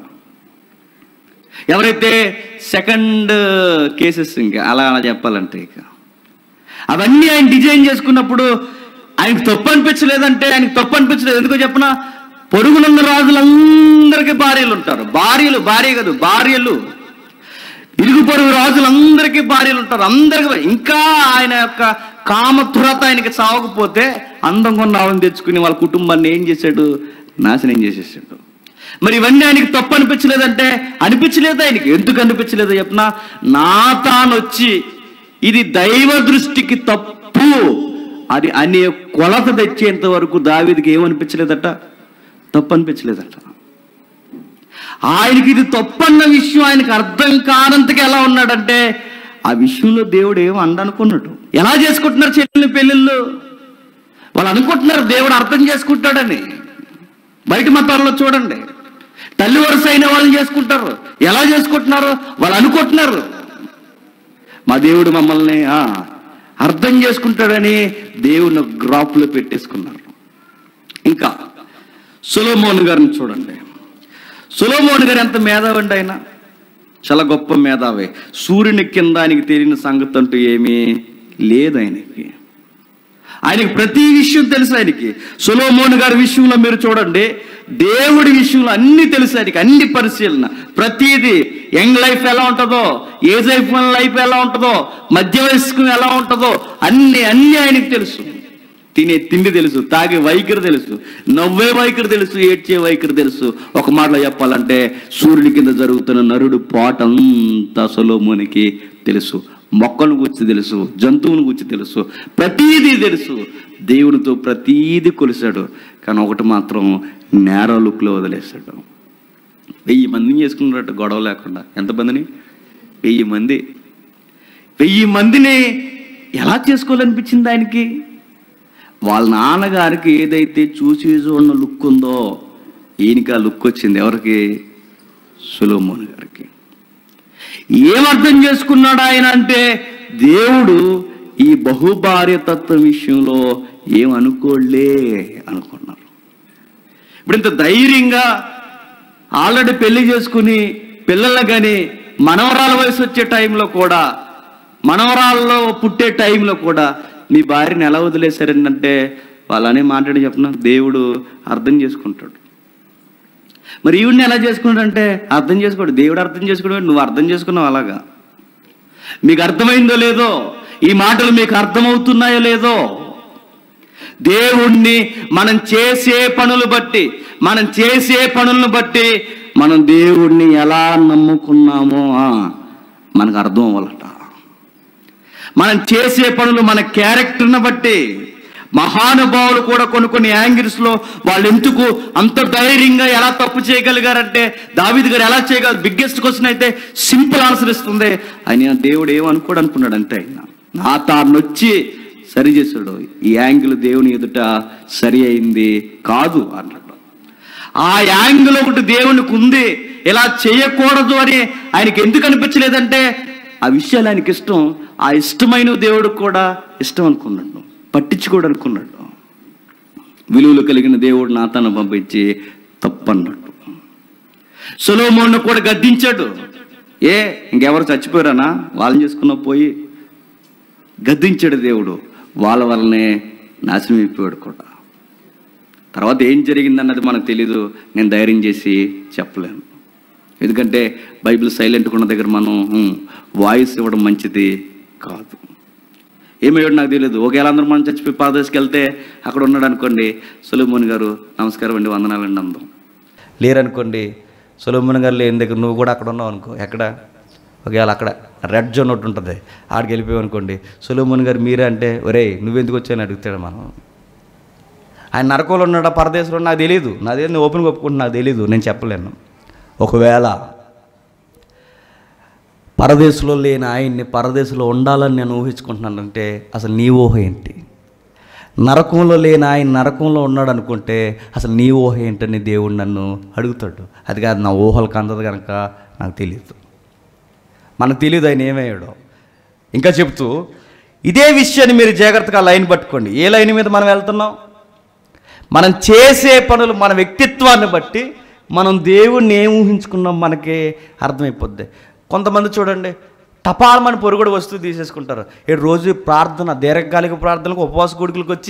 [SPEAKER 1] ఎవరైతే సెకండ్ కేసెస్ ఇంకా అలా అలా చెప్పాలంటే ఇక అవన్నీ ఆయన డిజైన్ చేసుకున్నప్పుడు ఆయనకు తప్పు అనిపించలేదంటే ఆయనకు తప్పు అనిపించలేదు ఎందుకో చెప్పనా పొరుగునున్న రాజులందరికీ భార్యలు ఉంటారు భార్యలు భార్య కాదు భార్యలు ఇరుగు పొరుగు రాజులందరికీ భార్యలు ఉంటారు అందరికి ఇంకా ఆయన యొక్క కామతురత ఆయనకి చావకపోతే అందంగా ఉన్న ఆవిడని తెచ్చుకుని వాళ్ళ కుటుంబాన్ని ఏం చేశాడు నాశనం చేసేసాడు మరి ఇవన్నీ ఆయనకి తప్పు అనిపించలేదంటే అనిపించలేదు ఆయనకి ఎందుకు అనిపించలేదు చెప్పిన నా తాను వచ్చి ఇది దైవ దృష్టికి తప్పు అది అనే కొలత తెచ్చేంత వరకు దావీదికి ఏమనిపించలేదట తప్పు అనిపించలేదట ఆయనకి ఇది తప్పన్న విషయం ఆయనకి అర్థం కానంతకి ఎలా ఉన్నాడంటే ఆ విషయంలో దేవుడు ఏం అండనుకున్నాడు ఎలా చేసుకుంటున్నారు చెల్లెలు పెళ్ళిళ్ళు వాళ్ళు అనుకుంటున్నారు దేవుడు అర్థం చేసుకుంటాడని బయట మతాల్లో చూడండి తల్లి వరుస అయిన వాళ్ళు చేసుకుంటారు ఎలా చేసుకుంటున్నారు వాళ్ళు అనుకుంటున్నారు మా దేవుడు మమ్మల్ని ఆ, అర్థం చేసుకుంటాడని దేవుని గ్రాఫ్లో పెట్టేసుకున్నారు ఇంకా సులోమోన్ గారిని చూడండి సులోమోన్ గారు ఎంత మేధావండి ఆయన చాలా గొప్ప మేధావి సూర్యుని కింద ఆయనకి తెలియని సంగతి అంటూ ఏమీ లేదు ఆయనకి ఆయనకి ప్రతి విషయం తెలుసు ఆయనకి సులోమోన్ గారి విషయంలో మీరు చూడండి దేవుడి విషయంలో అన్ని తెలుసు ఆయనకి అన్ని పరిశీలన ప్రతిదీ యంగ్ లైఫ్ ఎలా ఉంటుందో ఏజ్ లైఫ్ లైఫ్ ఎలా ఉంటుందో మధ్య వయస్కు ఎలా ఉంటుందో అన్ని అన్ని ఆయనకి తెలుసు తినే తిండి తెలుసు తాగే వైఖరి తెలుసు నవ్వే వైఖరి తెలుసు ఏడ్చే వైఖరి తెలుసు ఒక మాటలో చెప్పాలంటే సూర్యుడి కింద జరుగుతున్న నరుడు పాటంతా సొలోమోనికి తెలుసు మొక్కలను గురించి తెలుసు జంతువులను గురించి తెలుసు ప్రతీదీ తెలుసు దేవునితో ప్రతీది కొలిశాడు కానీ ఒకటి మాత్రం నేర లుక్లో వదిలేశాడు వెయ్యి మందిని చేసుకున్నట్టు గొడవ లేకుండా ఎంతమందిని వెయ్యి మంది వెయ్యి మందిని ఎలా చేసుకోవాలనిపించింది ఆయనకి వాళ్ళ నాన్నగారికి ఏదైతే చూసి చూడని లుక్ ఉందో ఈయనకి ఆ లుక్ వచ్చింది ఎవరికి సులోమోన్ గారికి ఏం అర్థం చేసుకున్నాడు ఆయన అంటే దేవుడు ఈ బహుభార్య తత్వ విషయంలో ఏం అనుకోలే అనుకున్నారు ఇప్పుడు ఇంత ధైర్యంగా ఆల్రెడీ పెళ్లి చేసుకుని పిల్లలు కానీ మనవరాల వయసు వచ్చే టైంలో కూడా మనవరాల్లో పుట్టే టైంలో కూడా మీ భార్యని ఎలా వదిలేశారంటే వాళ్ళనే మాట్లాడి చెప్పిన దేవుడు అర్థం చేసుకుంటాడు మరి ఈవిడిని ఎలా చేసుకున్నాడంటే అర్థం చేసుకోడు దేవుడు అర్థం చేసుకున్నాడు నువ్వు అర్థం చేసుకున్నావు అలాగా మీకు అర్థమైందో లేదో ఈ మాటలు మీకు అర్థమవుతున్నాయో లేదో దేవుణ్ణి మనం చేసే పనులు బట్టి మనం చేసే పనులను బట్టి మనం దేవుణ్ణి ఎలా నమ్ముకున్నామో ఆ, మనకు అర్థం అవ్వాలట మనం చేసే పనులు మన క్యారెక్టర్ని బట్టి మహానుభావులు కూడా కొన్ని కొన్ని యాంగిల్స్ లో వాళ్ళు ఎందుకు అంత ధైర్యంగా ఎలా తప్పు చేయగలిగారంటే దావిద్ గారు ఎలా చేయగలరు బిగ్గెస్ట్ క్వశ్చన్ అయితే సింపుల్ ఆన్సర్ ఇస్తుంది ఆయన దేవుడు ఏమనుకోడు అనుకున్నాడు అంతే ఆయన నా తాను వచ్చి సరి చేశాడు ఈ యాంగిల్ దేవుని ఎదుట సరి అయింది కాదు అన్నాడు ఆ యాంగిల్ ఒకటి దేవునికి ఉంది ఇలా చేయకూడదు అని ఆయనకి ఎందుకు అనిపించలేదంటే ఆ విషయాలు ఆయనకి ఇష్టం ఆ ఇష్టమైన దేవుడికి కూడా ఇష్టం అనుకున్నాడు పట్టించుకోడు అనుకున్నాడు విలువలు కలిగిన దేవుడు నా తన పంపించి తప్పన్నాడు సొలోమోన్ను కూడా గద్దించాడు ఏ ఇంకెవరు చచ్చిపోయారనా వాళ్ళని చేసుకున్న పోయి గద్దించాడు దేవుడు వాళ్ళ వల్లనే నాశనం అయిపోయాడు కూడా తర్వాత ఏం జరిగిందన్నది మనకు తెలీదు నేను ధైర్యం చేసి చెప్పలేను ఎందుకంటే బైబిల్ సైలెంట్గా ఉన్న దగ్గర మనం హ్మ్, వాయిస్ ఇవ్వడం మంచిది కాదు ఏమయ్యాడు నాకు తెలియదు ఒకవేళ అందరూ మనం చచ్చిపోయి పాదశకి వెళ్తే అక్కడ ఉన్నాడు అనుకోండి సులభమోని గారు నమస్కారం అండి వందనాలండి అందం లేరనుకోండి సులభమోని గారు లేని దగ్గర నువ్వు కూడా అక్కడ ఉన్నావు అనుకో ఎక్కడ ఒకవేళ అక్కడ రెడ్ జోన్ ఒకటి ఉంటుంది ఆడికి వెళ్ళిపోయావు అనుకోండి సులభమోని గారు మీరే అంటే ఒరేయ్ నువ్వెందుకు వచ్చాయని అడుగుతాడు మనం ఆయన నరకంలో ఉన్నాడా పరదేశంలో నాకు తెలియదు నాదే నేను ఓపెన్గా ఒప్పుకుంటున్నా నాకు తెలియదు నేను చెప్పలేను ఒకవేళ పరదేశంలో లేని ఆయన్ని పరదేశంలో ఉండాలని నేను ఊహించుకుంటున్నానంటే అసలు నీ ఊహ ఏంటి నరకంలో లేని ఆయన నరకంలో ఉన్నాడు అనుకుంటే అసలు నీ ఊహ ఏంటని దేవుడు నన్ను అడుగుతాడు అది కాదు నా ఊహలకు అందదు కనుక నాకు తెలియదు మనకు తెలియదు ఆయన ఏమయ్యాడో ఇంకా చెప్తూ ఇదే విషయాన్ని మీరు జాగ్రత్తగా లైన్ పట్టుకోండి ఏ లైన్ మీద మనం వెళ్తున్నాం మనం చేసే పనులు మన వ్యక్తిత్వాన్ని బట్టి మనం దేవుణ్ణి ఏం ఊహించుకున్నాం మనకి అర్థమైపోద్ది కొంతమంది చూడండి టపాలమని పొరుగుడు వస్తువు తీసేసుకుంటారు ఈ రోజు ప్రార్థన దీర్ఘకాలిక ప్రార్థనలకు ఉపవాస కొడుకులకు వచ్చి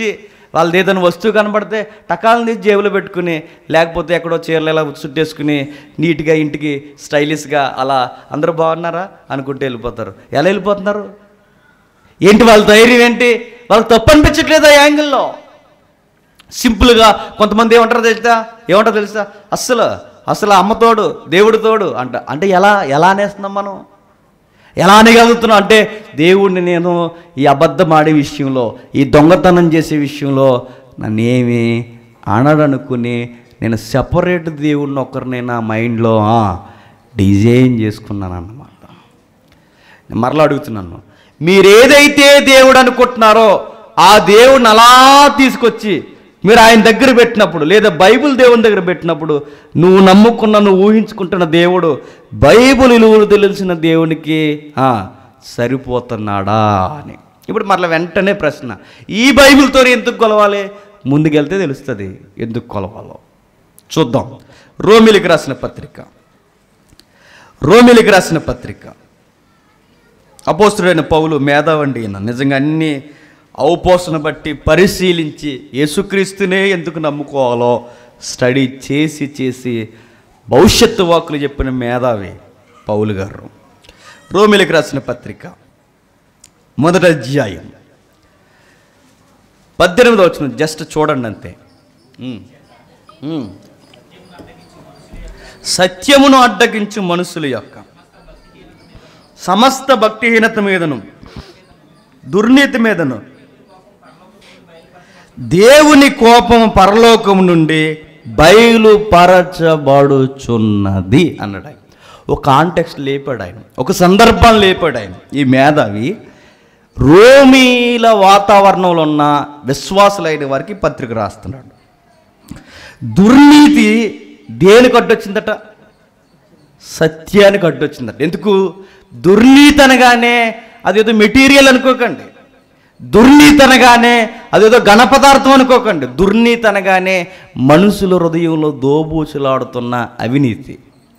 [SPEAKER 2] వాళ్ళది ఏదైనా వస్తువు కనబడితే టకాలను తీసి జేబులో పెట్టుకుని లేకపోతే ఎక్కడో చీరలు ఇలా చుట్టేసుకుని నీట్గా ఇంటికి స్టైలిష్గా అలా అందరూ బాగున్నారా అనుకుంటూ వెళ్ళిపోతారు ఎలా వెళ్ళిపోతున్నారు ఏంటి వాళ్ళ ధైర్యం ఏంటి వాళ్ళకి తప్పు అనిపించట్లేదు ఆ యాంగిల్లో సింపుల్గా కొంతమంది ఏమంటారో తెలుసా ఏమంటారో తెలుసా అస్సలు అసలు అమ్మ తోడు దేవుడు తోడు అంట అంటే ఎలా ఎలా అనేస్తున్నాం మనం ఎలా అనగలుగుతున్నాం అంటే దేవుడిని నేను ఈ అబద్ధం ఆడే విషయంలో ఈ దొంగతనం చేసే విషయంలో నన్నేమి అనడనుకుని నేను సెపరేట్ దేవుడిని ఒకరిని నా మైండ్లో ఆ, డిజైన్ చేసుకున్నాను అన్నమాట నేను మరలా అడుగుతున్నాను మీరు ఏదైతే దేవుడు అనుకుంటున్నారో ఆ దేవుడిని అలా తీసుకొచ్చి మీరు ఆయన దగ్గర పెట్టినప్పుడు లేదా బైబిల్ దేవుని దగ్గర పెట్టినప్పుడు నువ్వు నమ్ముకున్న నువ్వు ఊహించుకుంటున్న దేవుడు బైబిల్ విలువలు తెలిసిన దేవునికి ఆ, సరిపోతున్నాడా అని ఇప్పుడు మరలా వెంటనే ప్రశ్న ఈ బైబిల్తో ఎందుకు కొలవాలి ముందుకెళ్తే తెలుస్తుంది ఎందుకు కొలవాలో చూద్దాం రోమిలికి రాసిన పత్రిక రోమిలికి రాసిన పత్రిక అపోస్తుడైన పౌలు మేధావండి ఈయన నిజంగా అన్ని ఔపోసన బట్టి పరిశీలించి యేసుక్రీస్తునే ఎందుకు నమ్ముకోవాలో స్టడీ చేసి చేసి భవిష్యత్తు వాక్కులు చెప్పిన మేధావి పౌలు గారు రోమిలికి రాసిన పత్రిక మొదటి అధ్యాయం పద్దెనిమిది వచ్చిన జస్ట్ చూడండి అంతే ఉమ్. ఉమ్. సత్యమును అడ్డగించు మనుషుల యొక్క సమస్త భక్తిహీనత మీదను దుర్నీతి మీదను దేవుని కోపం పరలోకం నుండి బయలుపరచబడుచున్నది అన్నాడు ఆయన ఒక కాంటెక్స్ట్ లేపాడు ఆయన ఒక సందర్భం లేపాడు ఆయన ఈ మేధావి రోమీల వాతావరణంలో ఉన్న విశ్వాసులైన వారికి పత్రిక రాస్తున్నాడు దుర్నీతి దేనికి అడ్డొచ్చిందట సత్యానికి అడ్డొచ్చిందట ఎందుకు దుర్నీతి అనగానే అదేదో మెటీరియల్ అనుకోకండి దుర్నీతి అనగానే అదేదో ఘనపదార్థం అనుకోకండి దుర్నీతి అనగానే మనుషుల హృదయంలో దోబూచులాడుతున్న అవినీతి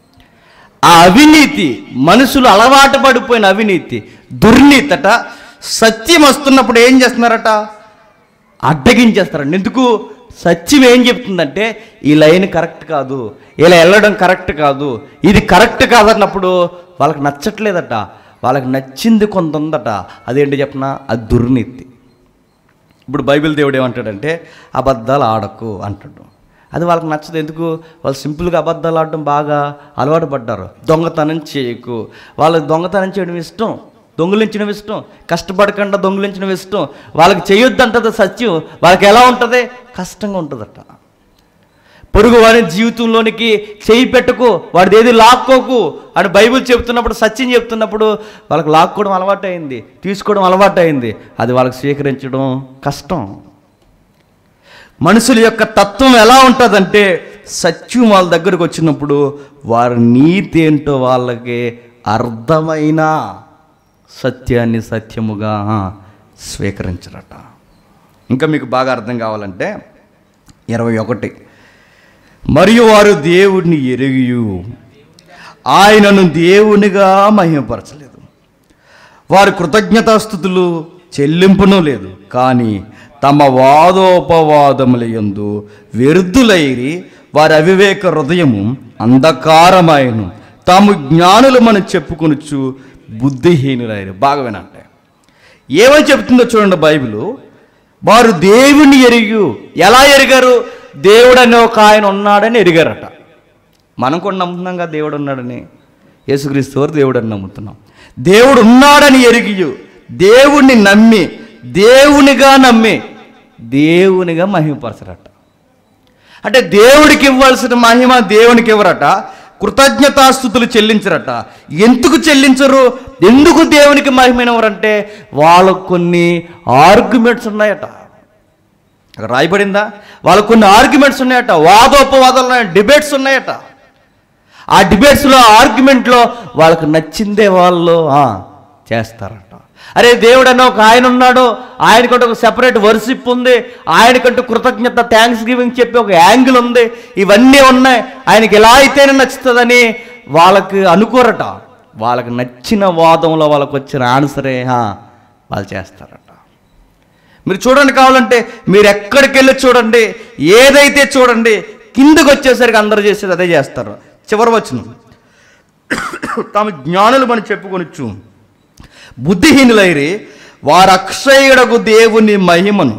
[SPEAKER 2] ఆ అవినీతి మనుషులు అలవాటు పడిపోయిన అవినీతి దుర్నీతట సత్యం వస్తున్నప్పుడు ఏం చేస్తున్నారట అడ్డగించేస్తారండి ఎందుకు సత్యం ఏం చెప్తుందంటే ఈ లైన్ కరెక్ట్ కాదు ఇలా వెళ్ళడం కరెక్ట్ కాదు ఇది కరెక్ట్ కాదన్నప్పుడు వాళ్ళకి నచ్చట్లేదట వాళ్ళకి నచ్చింది కొంత ఉందట అదేంటి చెప్పనా అది దుర్నీతి ఇప్పుడు బైబిల్ దేవుడు ఏమంటాడంటే అబద్ధాలు ఆడకు అంటాడు అది వాళ్ళకి నచ్చదు ఎందుకు వాళ్ళు సింపుల్గా అబద్ధాలు ఆడడం బాగా అలవాటు పడ్డారు దొంగతనం చేయకు వాళ్ళకి దొంగతనం చేయడం ఇష్టం దొంగిలించడం ఇష్టం కష్టపడకుండా దొంగిలించడం ఇష్టం వాళ్ళకి చేయొద్దు అంటది సత్యం వాళ్ళకి ఎలా ఉంటుంది కష్టంగా ఉంటుందట పొరుగు వారి జీవితంలోనికి చేయి పెట్టుకు వాడిది ఏది లాక్కోకు అని బైబిల్ చెప్తున్నప్పుడు సత్యం చెప్తున్నప్పుడు వాళ్ళకి లాక్కోవడం అలవాటైంది తీసుకోవడం అలవాటైంది అది వాళ్ళకి స్వీకరించడం కష్టం మనుషుల యొక్క తత్వం ఎలా ఉంటుందంటే సత్యం వాళ్ళ దగ్గరకు వచ్చినప్పుడు వారి నీతి ఏంటో వాళ్ళకి అర్థమైన సత్యాన్ని సత్యముగా స్వీకరించరట ఇంకా మీకు బాగా అర్థం కావాలంటే ఇరవై ఒకటి మరియు వారు దేవుడిని ఎరిగియు ఆయనను దేవునిగా మహిమపరచలేదు వారి కృతజ్ఞతాస్థుతులు చెల్లింపును లేదు కానీ తమ వాదోపవాదముల యందు వ్యర్థులైరి వారి అవివేక హృదయము అంధకారమాయను తాము జ్ఞానులమని చెప్పుకొనుచు బుద్ధిహీనులైరు బాగా వినంటే ఏమని చెప్తుందో చూడండి బైబిల్ వారు దేవుని ఎరిగి ఎలా ఎరిగారు దేవుడు అనే ఒక ఆయన ఉన్నాడని ఎరిగారట మనం కూడా నమ్ముతున్నాం కదా దేవుడు ఉన్నాడని యేసుక్రీస్తు వారు దేవుడు అని నమ్ముతున్నాం దేవుడు ఉన్నాడని ఎరిగి దేవుణ్ణి నమ్మి దేవునిగా నమ్మి దేవునిగా మహిమపరచరట అంటే దేవుడికి ఇవ్వాల్సిన మహిమ దేవునికి ఇవ్వరట కృతజ్ఞతాస్థుతులు చెల్లించరట ఎందుకు చెల్లించరు ఎందుకు దేవునికి మహిమైనవరంటే వాళ్ళకు కొన్ని ఆర్గ్యుమెంట్స్ ఉన్నాయట అక్కడ రాయబడిందా వాళ్ళకు కొన్ని ఆర్గ్యుమెంట్స్ ఉన్నాయట వాదోపవాదాలు ఉన్నాయి డిబేట్స్ ఉన్నాయట ఆ డిబేట్స్లో ఆర్గ్యుమెంట్లో వాళ్ళకి నచ్చిందే వాళ్ళు ఆ, చేస్తారట అరే దేవుడు అన్న ఒక ఆయన ఉన్నాడు ఆయనకంటే ఒక సెపరేట్ వర్షిప్ ఉంది ఆయనకంటూ కృతజ్ఞత థ్యాంక్స్ గివింగ్ చెప్పి ఒక యాంగిల్ ఉంది ఇవన్నీ ఉన్నాయి ఆయనకి ఎలా అయితేనే నచ్చుతుందని వాళ్ళకి అనుకోరట వాళ్ళకి నచ్చిన వాదంలో వాళ్ళకి వచ్చిన ఆన్సరే ఆ, వాళ్ళు చేస్తారట మీరు చూడండి కావాలంటే మీరు ఎక్కడికి వెళ్ళి చూడండి ఏదైతే చూడండి కిందకు వచ్చేసరికి అందరూ చేసేది అదే చేస్తారు చివరి వచనం తాము జ్ఞానులు అని చెప్పుకొనొచ్చు బుద్ధిహీనులైరి వారు అక్షయుడకు దేవుని మహిమను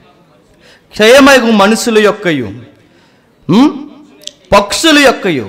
[SPEAKER 2] క్షయమగు మనుషుల యొక్కయు ఉం? పక్షుల యొక్కయు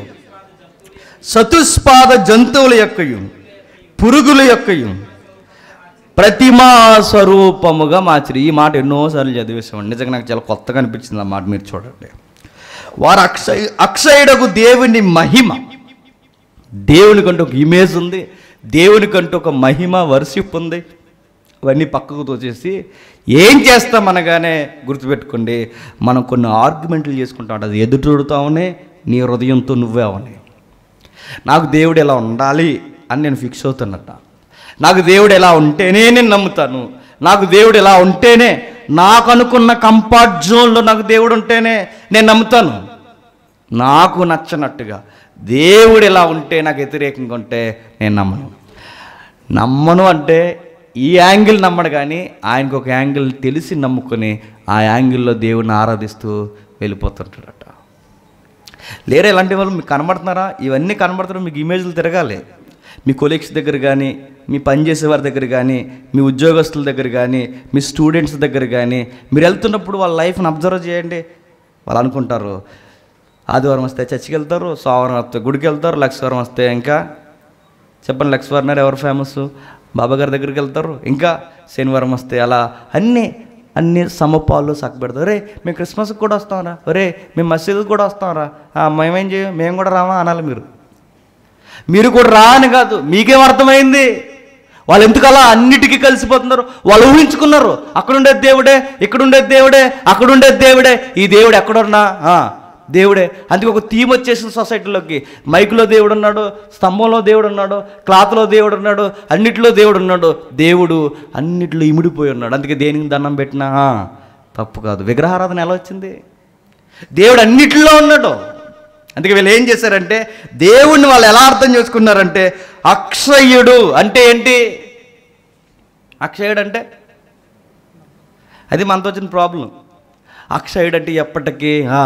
[SPEAKER 2] చతుస్పాద జంతువుల యొక్కయు పురుగుల యొక్కయు ప్రతిమా స్వరూపముగా మార్చిరి ఈ మాట ఎన్నోసార్లు చదివేసామండి నిజంగా నాకు చాలా కొత్తగా అనిపించింది ఆ మాట మీరు చూడండి వారు అక్షయ అక్షయుడకు దేవుని మహిమ దేవునికంటూ ఒక ఇమేజ్ ఉంది దేవునికంటూ ఒక మహిమ వర్షిప్ ఉంది అవన్నీ పక్కకు తోచేసి ఏం చేస్తాం అనగానే గుర్తుపెట్టుకోండి మనం కొన్ని ఆర్గ్యుమెంట్లు చేసుకుంటాం అది ఎదుటోడుతావునే నీ హృదయంతో నువ్వే అవని నాకు దేవుడు ఎలా ఉండాలి అని నేను ఫిక్స్ అవుతున్నట్ట నాకు దేవుడు ఎలా ఉంటేనే నేను నమ్ముతాను నాకు దేవుడు ఎలా ఉంటేనే నాకు అనుకున్న కంఫర్ట్ జోన్లో నాకు దేవుడు ఉంటేనే నేను నమ్ముతాను నాకు నచ్చనట్టుగా దేవుడు ఎలా ఉంటే నాకు వ్యతిరేకంగా ఉంటే నేను నమ్మను నమ్మను అంటే ఈ యాంగిల్ నమ్మడు కానీ ఆయనకు ఒక యాంగిల్ తెలిసి నమ్ముకొని ఆ యాంగిల్లో దేవుడిని ఆరాధిస్తూ వెళ్ళిపోతుంటాడట లేరే ఇలాంటి వాళ్ళు మీకు కనబడుతున్నారా ఇవన్నీ కనబడుతున్నారు మీకు ఇమేజ్లు తిరగాలి మీ కొలీగ్స్ దగ్గర కానీ మీ పనిచేసే వారి దగ్గర కానీ మీ ఉద్యోగస్తుల దగ్గర కానీ మీ స్టూడెంట్స్ దగ్గర కానీ మీరు వెళ్తున్నప్పుడు వాళ్ళ లైఫ్ని అబ్జర్వ్ చేయండి వాళ్ళు అనుకుంటారు ఆదివారం వస్తే చర్చికి వెళ్తారు సోమవారం వస్తే గుడికి వెళ్తారు లక్షవారం వస్తే ఇంకా చెప్పండి లక్ష్మీవారం నాడు ఎవరు ఫేమస్ బాబాగారి దగ్గరికి వెళ్తారు ఇంకా శనివారం వస్తే అలా అన్నీ అన్ని సమపాలు పెడతారు రే మేము క్రిస్మస్కి కూడా వస్తాంరా ఒరే మేము మసీదుకి కూడా వస్తాంరా "ఆ, మేమేం చేయం మేము కూడా రామా అనాలి మీరు మీరు కూడా రా అని కాదు మీకేం అర్థమైంది వాళ్ళు ఎందుకు అలా అన్నిటికీ కలిసిపోతున్నారు వాళ్ళు ఊహించుకున్నారు అక్కడ ఉండేది దేవుడే ఇక్కడ ఉండేది దేవుడే అక్కడ ఉండేది దేవుడే ఈ దేవుడు ఎక్కడున్నా ఆ, దేవుడే అందుకే ఒక థీమ్ వచ్చేసింది సొసైటీలోకి మైకులో దేవుడు ఉన్నాడు స్తంభంలో దేవుడు ఉన్నాడు క్లాత్లో దేవుడు ఉన్నాడు అన్నిటిలో దేవుడు ఉన్నాడు దేవుడు అన్నిటిలో ఇమిడిపోయి ఉన్నాడు అందుకే దేనికి దండం పెట్టినా ఆ, తప్పు కాదు విగ్రహారాధన ఎలా వచ్చింది దేవుడు అన్నిటిలో ఉన్నాడు అందుకే వీళ్ళు ఏం చేశారంటే దేవుణ్ణి వాళ్ళు ఎలా అర్థం చేసుకున్నారంటే అక్షయుడు అంటే ఏంటి అక్షయుడు అంటే అది మనతో వచ్చిన ప్రాబ్లం అక్షయుడు అంటే ఎప్పటికీ ఆ,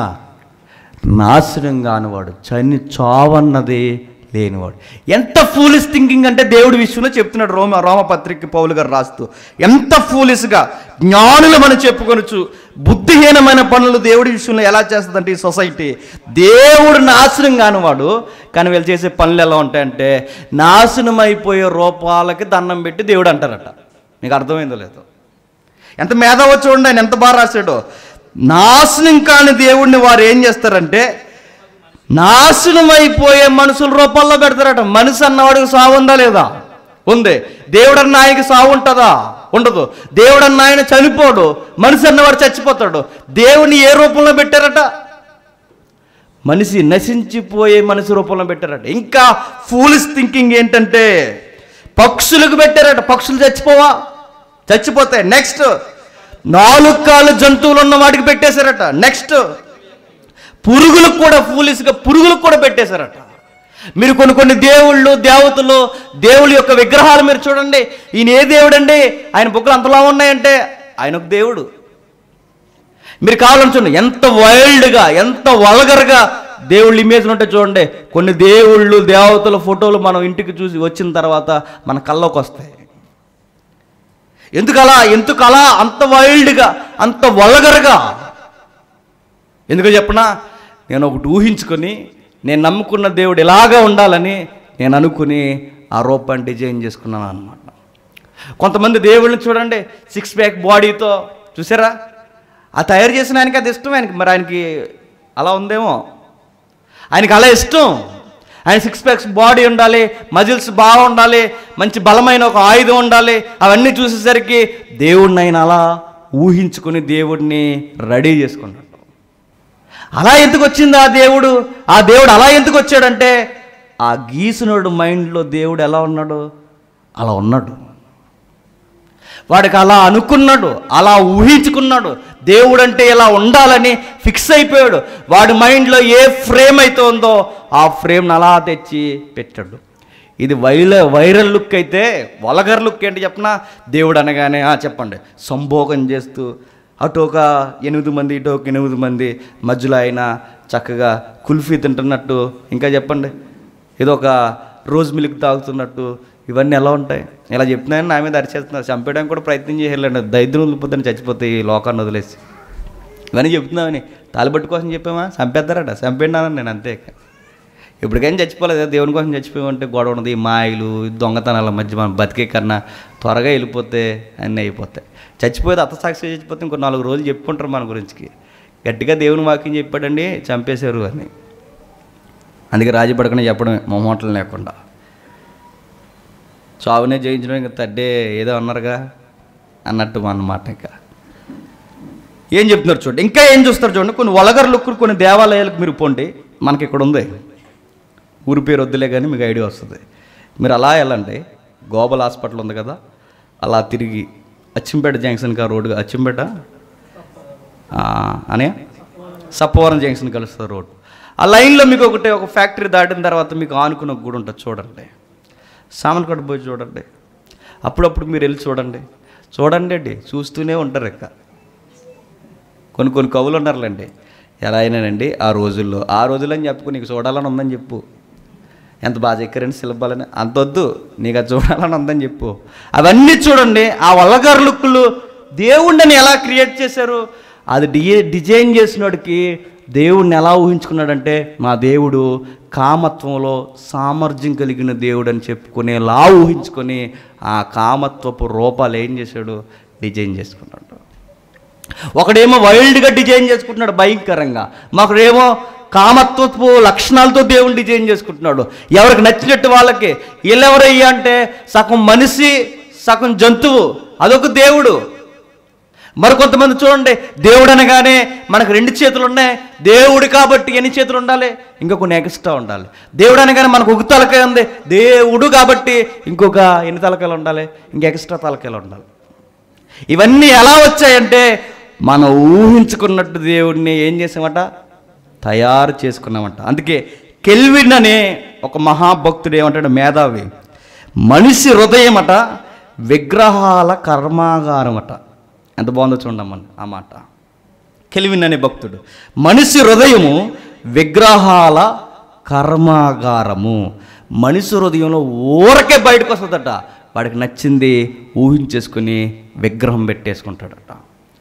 [SPEAKER 2] నాశనం కానివాడు చని చావన్నది లేనివాడు ఎంత ఫూలిస్ థింకింగ్ అంటే దేవుడి విషయంలో చెప్తున్నాడు రోమ రోమపత్రిక పౌలు గారు రాస్తూ ఎంత ఫూలిస్గా జ్ఞానులు మనం చెప్పుకొనొచ్చు బుద్ధిహీనమైన పనులు దేవుడి విషయంలో ఎలా చేస్తుందంటే ఈ సొసైటీ దేవుడు నాశనం కానివాడు కానీ వీళ్ళు చేసే పనులు ఎలా ఉంటాయంటే నాశనం అయిపోయే రూపాలకి దండం పెట్టి దేవుడు అంటారట మీకు అర్థమైందో లేదో ఎంత మేధావో చూడండి ఆయన ఎంత బాగా రాశాడో నాశనం కాని దేవుడిని వారు ఏం చేస్తారంటే నాశనం అయిపోయే మనుషుల రూపంలో పెడతారట మనిషి అన్నవాడికి సావు ఉందా లేదా ఉంది దేవుడు అన్న ఆయనకి సావు ఉంటుందా ఉండదు దేవుడు అన్న ఆయన చనిపోడు మనిషి అన్నవాడు చచ్చిపోతాడు దేవుని ఏ రూపంలో పెట్టారట మనిషి నశించిపోయే మనిషి రూపంలో పెట్టారట ఇంకా ఫూలిస్ థింకింగ్ ఏంటంటే పక్షులకు పెట్టారట పక్షులు చచ్చిపోవా చచ్చిపోతాయి నెక్స్ట్ నాలుగు కాళ్ళు జంతువులు ఉన్న వాటికి పెట్టేశారట నెక్స్ట్ పురుగులకు కూడా ఫూలిస్గా పురుగులకు కూడా పెట్టేశారట మీరు కొన్ని కొన్ని దేవుళ్ళు దేవతలు దేవుళ్ళ యొక్క విగ్రహాలు మీరు చూడండి ఈయన ఏ దేవుడు అండి ఆయన బుక్కలు అంతలా ఉన్నాయంటే ఆయన ఒక దేవుడు మీరు కావాలని చూడండి ఎంత వైల్డ్గా ఎంత వల్గర్గా దేవుళ్ళ ఇమేజ్లు ఉంటే చూడండి కొన్ని దేవుళ్ళు దేవతల ఫోటోలు మనం ఇంటికి చూసి వచ్చిన తర్వాత మన కల్లోకి వస్తాయి ఎందుకు అలా ఎందుకు అలా అంత వైల్డ్గా అంత వల్గర్గా ఎందుకో చెప్పనా నేను ఒకటి ఊహించుకొని నేను నమ్ముకున్న దేవుడు ఇలాగా ఉండాలని నేను అనుకుని ఆ రూపాన్ని డిజైన్ చేసుకున్నాను అనమాట కొంతమంది దేవుళ్ళని చూడండి సిక్స్ ప్యాక్ బాడీతో చూసారా ఆ తయారు చేసిన ఆయనకి అది ఇష్టం ఆయనకి మరి ఆయనకి అలా ఉందేమో ఆయనకి అలా ఇష్టం ఆయన సిక్స్ ప్యాక్స్ బాడీ ఉండాలి మజిల్స్ బాగుండాలి మంచి బలమైన ఒక ఆయుధం ఉండాలి అవన్నీ చూసేసరికి దేవుడిని ఆయన అలా ఊహించుకుని దేవుడిని రెడీ చేసుకున్నాడు అలా ఎందుకు వచ్చింది ఆ దేవుడు ఆ దేవుడు అలా ఎందుకు వచ్చాడంటే ఆ గీసినోడు మైండ్లో దేవుడు ఎలా ఉన్నాడు అలా ఉన్నాడు వాడికి అలా అనుకున్నాడు అలా ఊహించుకున్నాడు దేవుడు అంటే ఇలా ఉండాలని ఫిక్స్ అయిపోయాడు వాడి మైండ్లో ఏ ఫ్రేమ్ అయితే ఉందో ఆ ఫ్రేమ్ని అలా తెచ్చి పెట్టాడు ఇది వైల వైరల్ లుక్ అయితే వలగర్ లుక్ ఏంటి చెప్పనా దేవుడు అనగానే "ఆ, చెప్పండి సంభోగం చేస్తూ అటు ఒక ఎనిమిది మంది ఇటు ఒక ఎనిమిది మంది మధ్యలో ఆయన చక్కగా కుల్ఫీ తింటున్నట్టు ఇంకా చెప్పండి ఏదో ఒక రోజ్ మిల్క్ తాగుతున్నట్టు ఇవన్నీ ఎలా ఉంటాయి ఇలా చెప్తున్నాయని నా మీద అరిచేస్తున్నారు చంపేయడానికి కూడా ప్రయత్నం చేయలేండి దరిద్రం వదిలిపోతే చచ్చిపోతాయి ఈ లోకాన్ని వదిలేసి ఇవన్నీ చెప్తున్నామని తాలిబట్టు కోసం చెప్పామా చంపేద్దారట చంపేడినానని నేను అంతే ఇక. ఇప్పటికైనా చచ్చిపోలేదు దేవుని కోసం చచ్చిపోయామంటే గొడవ ఉన్నది ఈ మాయలు ఈ దొంగతనాల మధ్య మనం బతికే కన్నా త్వరగా వెళ్ళిపోతే అన్నీ అయిపోతాయి చచ్చిపోతే అత్తసాక్షి చచ్చిపోతే ఇంకో నాలుగు రోజులు చెప్పుకుంటారు మన గురించి గట్టిగా దేవుని వాక్యం చెప్పాడండి చంపేశారు అని అందుకే రాజీ పడకుండా చెప్పడమే మొహమాటలు లేకుండా చావునే జయించడం ఇంకా తడ్డే ఏదో అన్నారుగా అన్నట్టు అన్నమాట ఇంకా ఏం చెప్తున్నారు చూడండి ఇంకా ఏం చూస్తారు చూడండి కొన్ని వలగర్ లుక్కులు కొన్ని దేవాలయాలకు మీరు పోండి మనకి ఇక్కడ ఉంది ఊరి పేరు వద్దులే కానీ మీకు ఐడియా వస్తుంది మీరు అలా వెళ్ళండి గోబల్ హాస్పిటల్ ఉంది కదా అలా తిరిగి అచ్చింపేట జంక్షన్కి ఆ రోడ్డు అచ్చింపేట ఆ, అనే సప్పవరం జంక్షన్ కలుస్తుంది రోడ్ ఆ లైన్లో మీకు ఒకటి ఒక ఫ్యాక్టరీ దాటిన తర్వాత మీకు ఆనుకున్న ఒక గుడి ఉంటుంది చూడండి సామన్కట్ట పోయి చూడండి అప్పుడప్పుడు మీరు వెళ్ళి చూడండి చూడండి అండి చూస్తూనే ఉంటారు ఇక కొన్ని కొన్ని కవులు ఉన్నారులేండి ఎలా అయినానండి ఆ రోజుల్లో ఆ రోజుల్లో అని చెప్పుకో నీకు చూడాలని ఉందని చెప్పు ఎంత బాగా చెక్కారని శిల్పాలని అంత వద్దు నీకు అది చూడాలని ఉందని చెప్పు అవన్నీ చూడండి ఆ వల్లగారు లుక్కులు దేవుణ్ణి ఎలా క్రియేట్ చేశారు అది డి డిజైన్ చేసినోడికి దేవుణ్ణి ఎలా ఊహించుకున్నాడంటే మా దేవుడు కామత్వంలో సామర్థ్యం కలిగిన దేవుడు అని చెప్పుకునేలా ఊహించుకొని ఆ కామత్వపు రూపాలు ఏం చేశాడు డిజైన్ చేసుకున్నాడు ఒకడేమో వైల్డ్గా డిజైన్ చేసుకుంటున్నాడు భయంకరంగా మరొకడేమో కామత్వపు లక్షణాలతో దేవుని డిజైన్ చేసుకుంటున్నాడు ఎవరికి నచ్చినట్టు వాళ్ళకి వీళ్ళెవరయ్యా అంటే సగం మనిషి సగం జంతువు అదొక దేవుడు మరి కొంతమంది చూడండి దేవుడు అనగానే మనకు రెండు చేతులు ఉన్నాయి దేవుడు కాబట్టి ఎన్ని చేతులు ఉండాలి ఇంకా కొన్ని ఎక్స్ట్రా ఉండాలి దేవుడు అనగానే మనకు ఒక తలకాయ ఉంది దేవుడు కాబట్టి ఇంకొక ఎన్ని తలకాయలు ఉండాలి ఇంకా ఎక్స్ట్రా తలకాయలు ఉండాలి ఇవన్నీ ఎలా వచ్చాయంటే మనం ఊహించుకున్నట్టు దేవుడిని ఏం చేసామట తయారు చేసుకున్నామట అందుకే కెల్విన్ అనే ఒక మహాభక్తుడు ఏమంటాడు మేధావి మనిషి హృదయం అట విగ్రహాల కర్మాగారం అట ఎంత బాగుందో చూడమ్మని ఆ మాట కెల్విన్ అనే భక్తుడు మనిషి హృదయము విగ్రహాల కర్మాగారము మనిషి హృదయంలో ఊరకే బయటకు వస్తుందట వాడికి నచ్చింది ఊహించేసుకుని విగ్రహం పెట్టేసుకుంటాడట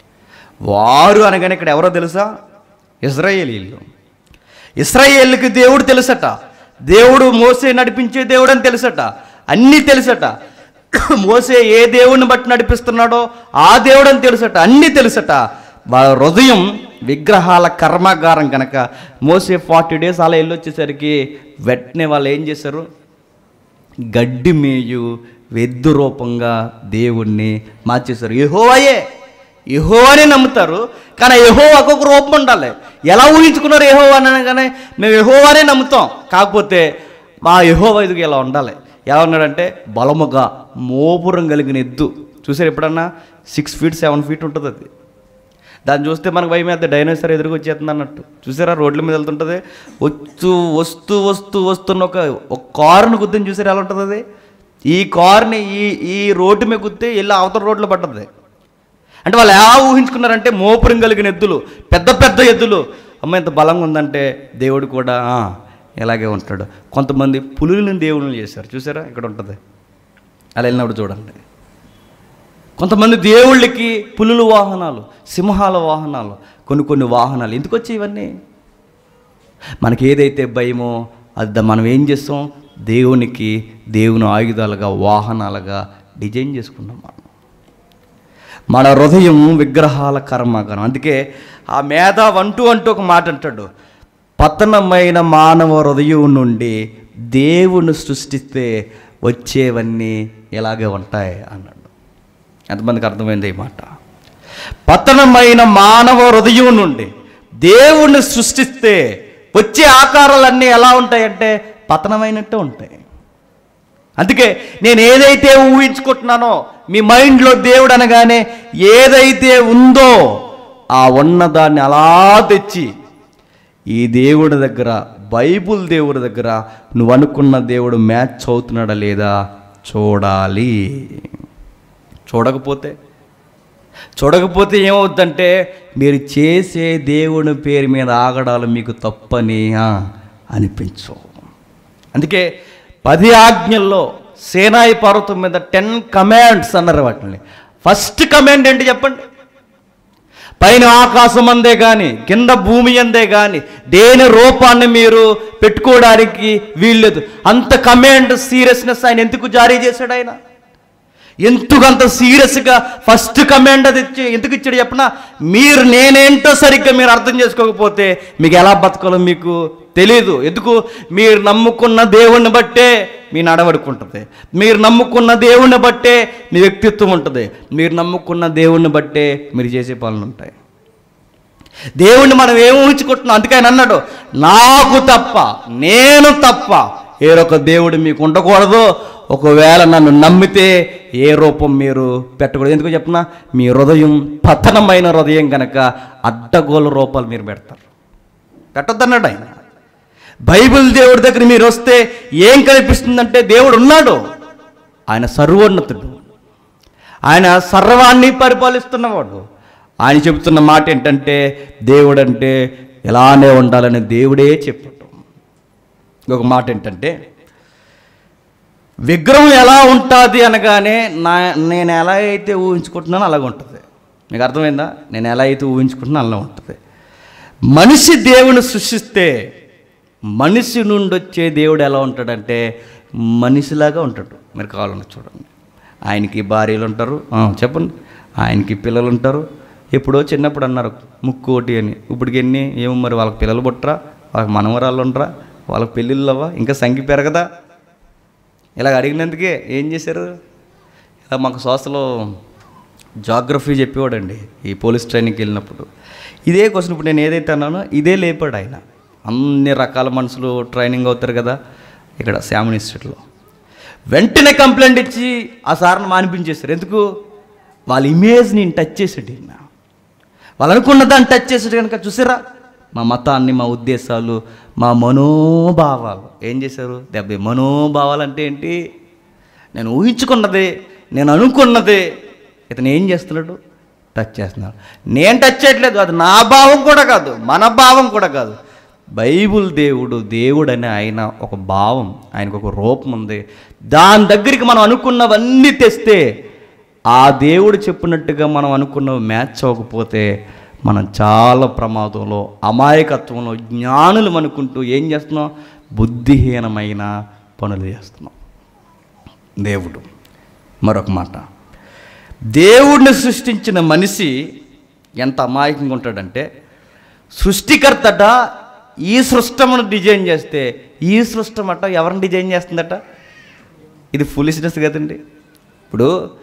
[SPEAKER 2] వారు అనగానే ఇక్కడ ఎవరో తెలుసా ఇజ్రాయేలీలు ఇస్రాయేల్కి దేవుడు తెలుసట దేవుడు మోసే నడిపించే దేవుడు అని తెలుసట అన్నీ తెలుసట మోసే ఏ దేవుడిని బట్టి నడిపిస్తున్నాడో ఆ దేవుడు అని తెలుసట అన్నీ తెలుసట వాళ్ళ హృదయం విగ్రహాల కర్మాగారం కనుక మోసే ఫార్టీ డేస్ అలా వెళ్ళొచ్చేసరికి వెంటనే వాళ్ళు ఏం చేశారు గడ్డి మేయు వెద్దు రూపంగా దేవుణ్ణి మార్చేశారు యెహోవాయే యెహోవానే నమ్ముతారు కానీ యహో ఒక్కొక్క రూపం ఉండాలి ఎలా ఊహించుకున్నారు యహోవా అనగానే మేము యహోవానే నమ్ముతాం కాకపోతే మా యహోవా ఇదిగా ఇలా ఉండాలి ఎలా ఉన్నాడంటే బలముగా మోపురం కలిగిన ఎద్దు చూసారు ఎప్పుడన్నా సిక్స్ ఫీట్ సెవెన్ ఫీట్ ఉంటుంది అది దాన్ని చూస్తే మనకు భయం అయితే డైనోసార్ ఎదురుకు వచ్చేస్తుంది అన్నట్టు చూసారా రోడ్ల మీద వెళ్తుంటుంది వచ్చు వస్తూ వస్తూ వస్తున్న ఒక ఒక కారును గుద్దని చూసారు ఎలా ఉంటుంది అది ఈ కార్ని ఈ ఈ రోడ్డు మీద గుద్తే వెళ్ళి అవతల రోడ్లో పడ్డది అంటే వాళ్ళు ఎలా ఊహించుకున్నారంటే మోపురం కలిగిన ఎద్దులు పెద్ద పెద్ద ఎద్దులు అమ్మ ఎంత బలంగా ఉందంటే దేవుడు కూడా "ఆ, ఇలాగే ఉంటాడు కొంతమంది పులులను దేవుళ్ళని చేశారు చూసారా ఇక్కడ ఉంటుంది అలా వెళ్ళినప్పుడు చూడండి కొంతమంది దేవుళ్ళకి పులుల వాహనాలు సింహాల వాహనాలు కొన్ని కొన్ని వాహనాలు ఎందుకు వచ్చాయి ఇవన్నీ మనకి ఏదైతే భయమో అది ద- మనం ఏం చేస్తాం దేవునికి దేవుని ఆయుధాలుగా వాహనాలుగా డిజైన్ చేసుకున్నాం మనం మన హృదయం విగ్రహాల కర్మాగారం అందుకే ఆ మేధ అంటూ అంటూ ఒక మాట అంటాడు పతనమైన మానవ హృదయం నుండి దేవుని సృష్టిస్తే వచ్చేవన్నీ ఇలాగే ఉంటాయి అన్నాడు ఎంతమందికి అర్థమైంది ఈ మాట పతనమైన మానవ హృదయం నుండి దేవుణ్ణి సృష్టిస్తే వచ్చే ఆకారాలన్నీ ఎలా ఉంటాయంటే పతనమైనట్టు ఉంటాయి అందుకే నేను ఏదైతే ఊహించుకుంటున్నానో మీ మైండ్లో దేవుడు అనగానే ఏదైతే ఉందో ఆ ఉన్నదాన్ని అలా తెచ్చి ఈ దేవుడి దగ్గర బైబుల్ దేవుడి దగ్గర నువ్వు అనుకున్న దేవుడు మ్యాచ్ అవుతున్నాడా లేదా చూడాలి చూడకపోతే చూడకపోతే ఏమవుద్దంటే మీరు చేసే దేవుని పేరు మీద ఆగడాలు మీకు తప్పని ఆ, అనిపించు అందుకే పది ఆజ్ఞల్లో సేనాయి పర్వతం మీద టెన్ కమాండ్స్ అన్నారు వాటిని ఫస్ట్ కమాండ్ ఏంటి చెప్పండి పైన ఆకాశం అందే కానీ కింద భూమి అందే కానీ దేని రూపాన్ని మీరు పెట్టుకోవడానికి వీల్లేదు అంత కమాండ్ సీరియస్నెస్ ఆయన ఎందుకు జారీ చేశాడు ఆయన ఎందుకు అంత సీరియస్గా ఫస్ట్ కమాండ్ అది ఇచ్చి ఎందుకు ఇచ్చాడు చెప్పనా మీరు నేనేంటో సరిగ్గా మీరు అర్థం చేసుకోకపోతే మీకు ఎలా బతకాలో మీకు తెలియదు ఎందుకు మీరు నమ్ముకున్న దేవుణ్ణి బట్టే మీ నడవడుకుంటుంది మీరు నమ్ముకున్న దేవుణ్ణి బట్టే మీ వ్యక్తిత్వం ఉంటుంది మీరు నమ్ముకున్న దేవుణ్ణి బట్టే మీరు చేసే పనులు ఉంటాయి దేవుణ్ణి మనం ఏం ఊహించుకుంటున్నాం అందుకే ఆయన అన్నాడు నాకు తప్ప నేను తప్ప ఏరొక దేవుడు మీకు ఉండకూడదు ఒకవేళ నన్ను నమ్మితే ఏ రూపం మీరు పెట్టకూడదు ఎందుకు చెప్పిన మీ హృదయం పతనమైన హృదయం కనుక అడ్డగోల రూపాలు మీరు పెడతారు పెట్టొద్దన్నాడు ఆయన బైబిల్ దేవుడి దగ్గర మీరు వస్తే ఏం కనిపిస్తుందంటే దేవుడు ఉన్నాడు ఆయన సర్వోన్నతుడు ఆయన సర్వాన్ని పరిపాలిస్తున్నవాడు ఆయన చెబుతున్న మాట ఏంటంటే దేవుడు అంటే ఎలానే ఉండాలని దేవుడే చెప్పాడు ఒక మాట ఏంటంటే విగ్రహం ఎలా ఉంటుంది అనగానే నా నేను ఎలా అయితే ఊహించుకుంటున్నానో అలాగ ఉంటుంది మీకు అర్థమైందా నేను ఎలా అయితే ఊహించుకుంటున్నా అలా ఉంటుంది మనిషి దేవుని సృష్టిస్తే మనిషి నుండి వచ్చే దేవుడు ఎలా ఉంటాడంటే మనిషిలాగా ఉంటాడు మీరు కావాలన్నా చూడండి ఆయనకి భార్యలు ఉంటారు ఆ, చెప్పండి ఆయనకి పిల్లలు ఉంటారు ఎప్పుడో చిన్నప్పుడు అన్నారు ముక్కోటి అని ఇప్పటికి ఎన్ని ఏమో మరి వాళ్ళకి పిల్లలు పుట్టరా వాళ్ళకి మనవరాళ్ళు ఉండరా వాళ్ళకి పెళ్ళిళ్ళు అవ్వా ఇంకా సంఖ్య పెరగదా ఇలాగ అడిగినందుకే ఏం చేశారు ఇలా మాకు సోసలో జాగ్రఫీ చెప్పేవాడండి ఈ పోలీస్ ట్రైనింగ్కి వెళ్ళినప్పుడు ఇదే క్వశ్చన్ ఇప్పుడు నేను ఏదైతే అన్నానో ఇదే లేపాడు ఆయన అన్ని రకాల మనుషులు ట్రైనింగ్ అవుతారు కదా ఇక్కడ శామన్ ఇన్స్టిట్యూట్లో వెంటనే కంప్లైంట్ ఇచ్చి ఆ సార్ని మానిపించేశారు ఎందుకు వాళ్ళ ఇమేజ్ని టచ్ చేసాడు ఈయన వాళ్ళు అనుకున్న దాన్ని టచ్ చేసాడు కనుక చూసారా మా మతాన్ని మా ఉద్దేశాలు మా మనోభావాలు ఏం చేశారు దెబ్బ మనోభావాలు అంటే ఏంటి నేను ఊహించుకున్నదే నేను అనుకున్నదే ఇతను ఏం చేస్తున్నాడు టచ్ చేస్తున్నాడు నేను టచ్ చేయట్లేదు అది నా భావం కూడా కాదు మన భావం కూడా కాదు బైబుల్ దేవుడు దేవుడు అనే ఆయన ఒక భావం ఆయనకు ఒక రూపం ఉంది దాని దగ్గరికి మనం అనుకున్నవన్నీ తెస్తే ఆ దేవుడు చెప్పినట్టుగా మనం అనుకున్నవి మ్యాచ్ అవ్వకపోతే మనం చాలా ప్రమాదంలో అమాయకత్వంలో జ్ఞానులు అనుకుంటూ ఏం చేస్తున్నాం బుద్ధిహీనమైన పనులు చేస్తున్నాం దేవుడు మరొక మాట దేవుడిని సృష్టించిన మనిషి ఎంత అమాయకంగా ఉంటాడంటే సృష్టికర్తట ఈ సృష్టమును డిజైన్ చేస్తే ఈ సృష్టమట ఎవరిని డిజైన్ చేస్తుందట ఇది ఫులిష్నెస్ కదండి ఇప్పుడు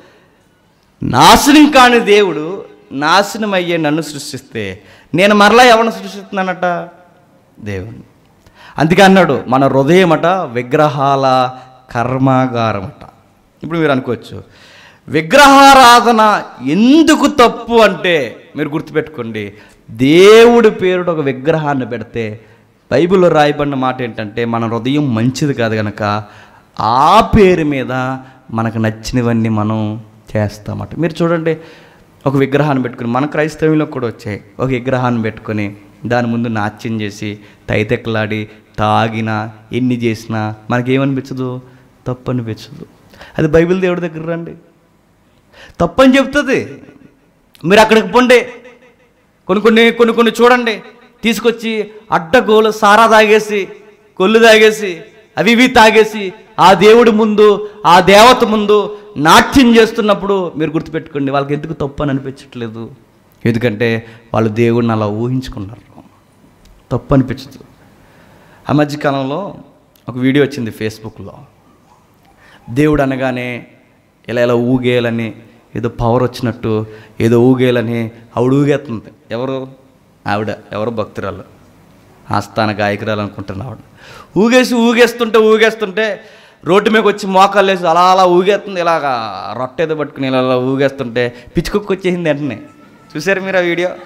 [SPEAKER 2] నాశనం కాని దేవుడు నాశనం అయ్యే నన్ను సృష్టిస్తే నేను మరలా ఎవరిని సృష్టిస్తున్నానట దేవుని అందుకే అన్నాడు మన హృదయమట విగ్రహాల కర్మాగారమట ఇప్పుడు మీరు అనుకోవచ్చు విగ్రహారాధన ఎందుకు తప్పు అంటే మీరు గుర్తుపెట్టుకోండి దేవుడి పేరుడు ఒక విగ్రహాన్ని పెడితే బైబిల్లో రాయబడిన మాట ఏంటంటే మన హృదయం మంచిది కాదు కనుక ఆ పేరు మీద మనకు నచ్చినవన్నీ మనం చేస్తామట మీరు చూడండి ఒక విగ్రహాన్ని పెట్టుకుని మన క్రైస్తవంలో కూడా వచ్చాయి ఒక విగ్రహాన్ని పెట్టుకొని దాని ముందు నాట్యం చేసి తైతెక్కలాడి తాగినా ఎన్ని చేసినా మనకేమనిపించదు తప్పు అనిపించదు అది బైబిల్ దేవుడి దగ్గర రండి తప్పని చెప్తుంది మీరు అక్కడికి పొండే కొన్ని కొన్ని కొన్ని కొన్ని చూడండి తీసుకొచ్చి అడ్డగోలు సారా తాగేసి కొల్లు తాగేసి అవి ఇవి తాగేసి ఆ దేవుడి ముందు ఆ దేవత ముందు నాట్యం చేస్తున్నప్పుడు మీరు గుర్తుపెట్టుకోండి వాళ్ళకి ఎందుకు తప్పు అని అనిపించట్లేదు ఎందుకంటే వాళ్ళు దేవుడిని అలా ఊహించుకున్నారు తప్పు అనిపించదు ఆ మధ్యకాలంలో ఒక వీడియో వచ్చింది ఫేస్బుక్లో దేవుడు అనగానే ఇలా ఇలా ఊగేయాలని ఏదో పవర్ వచ్చినట్టు ఏదో ఊగేయాలని ఆవిడ ఊగేస్తుంది ఎవరు ఆవిడ ఎవరు భక్తురాలు ఆస్థాన గాయకురాలు అనుకుంటున్న ఆవిడ ఊగేసి ఊగేస్తుంటే ఊగేస్తుంటే రోడ్డు మీదకి వచ్చి మోకాలు వేసి అలా అలా ఊగేస్తుంది ఇలాగా రొట్టెదో పట్టుకుని ఇలా ఇలా ఊగేస్తుంటే పిచ్చుకొక్కు వచ్చేసింది వెంటనే చూసారు మీరు ఆ వీడియో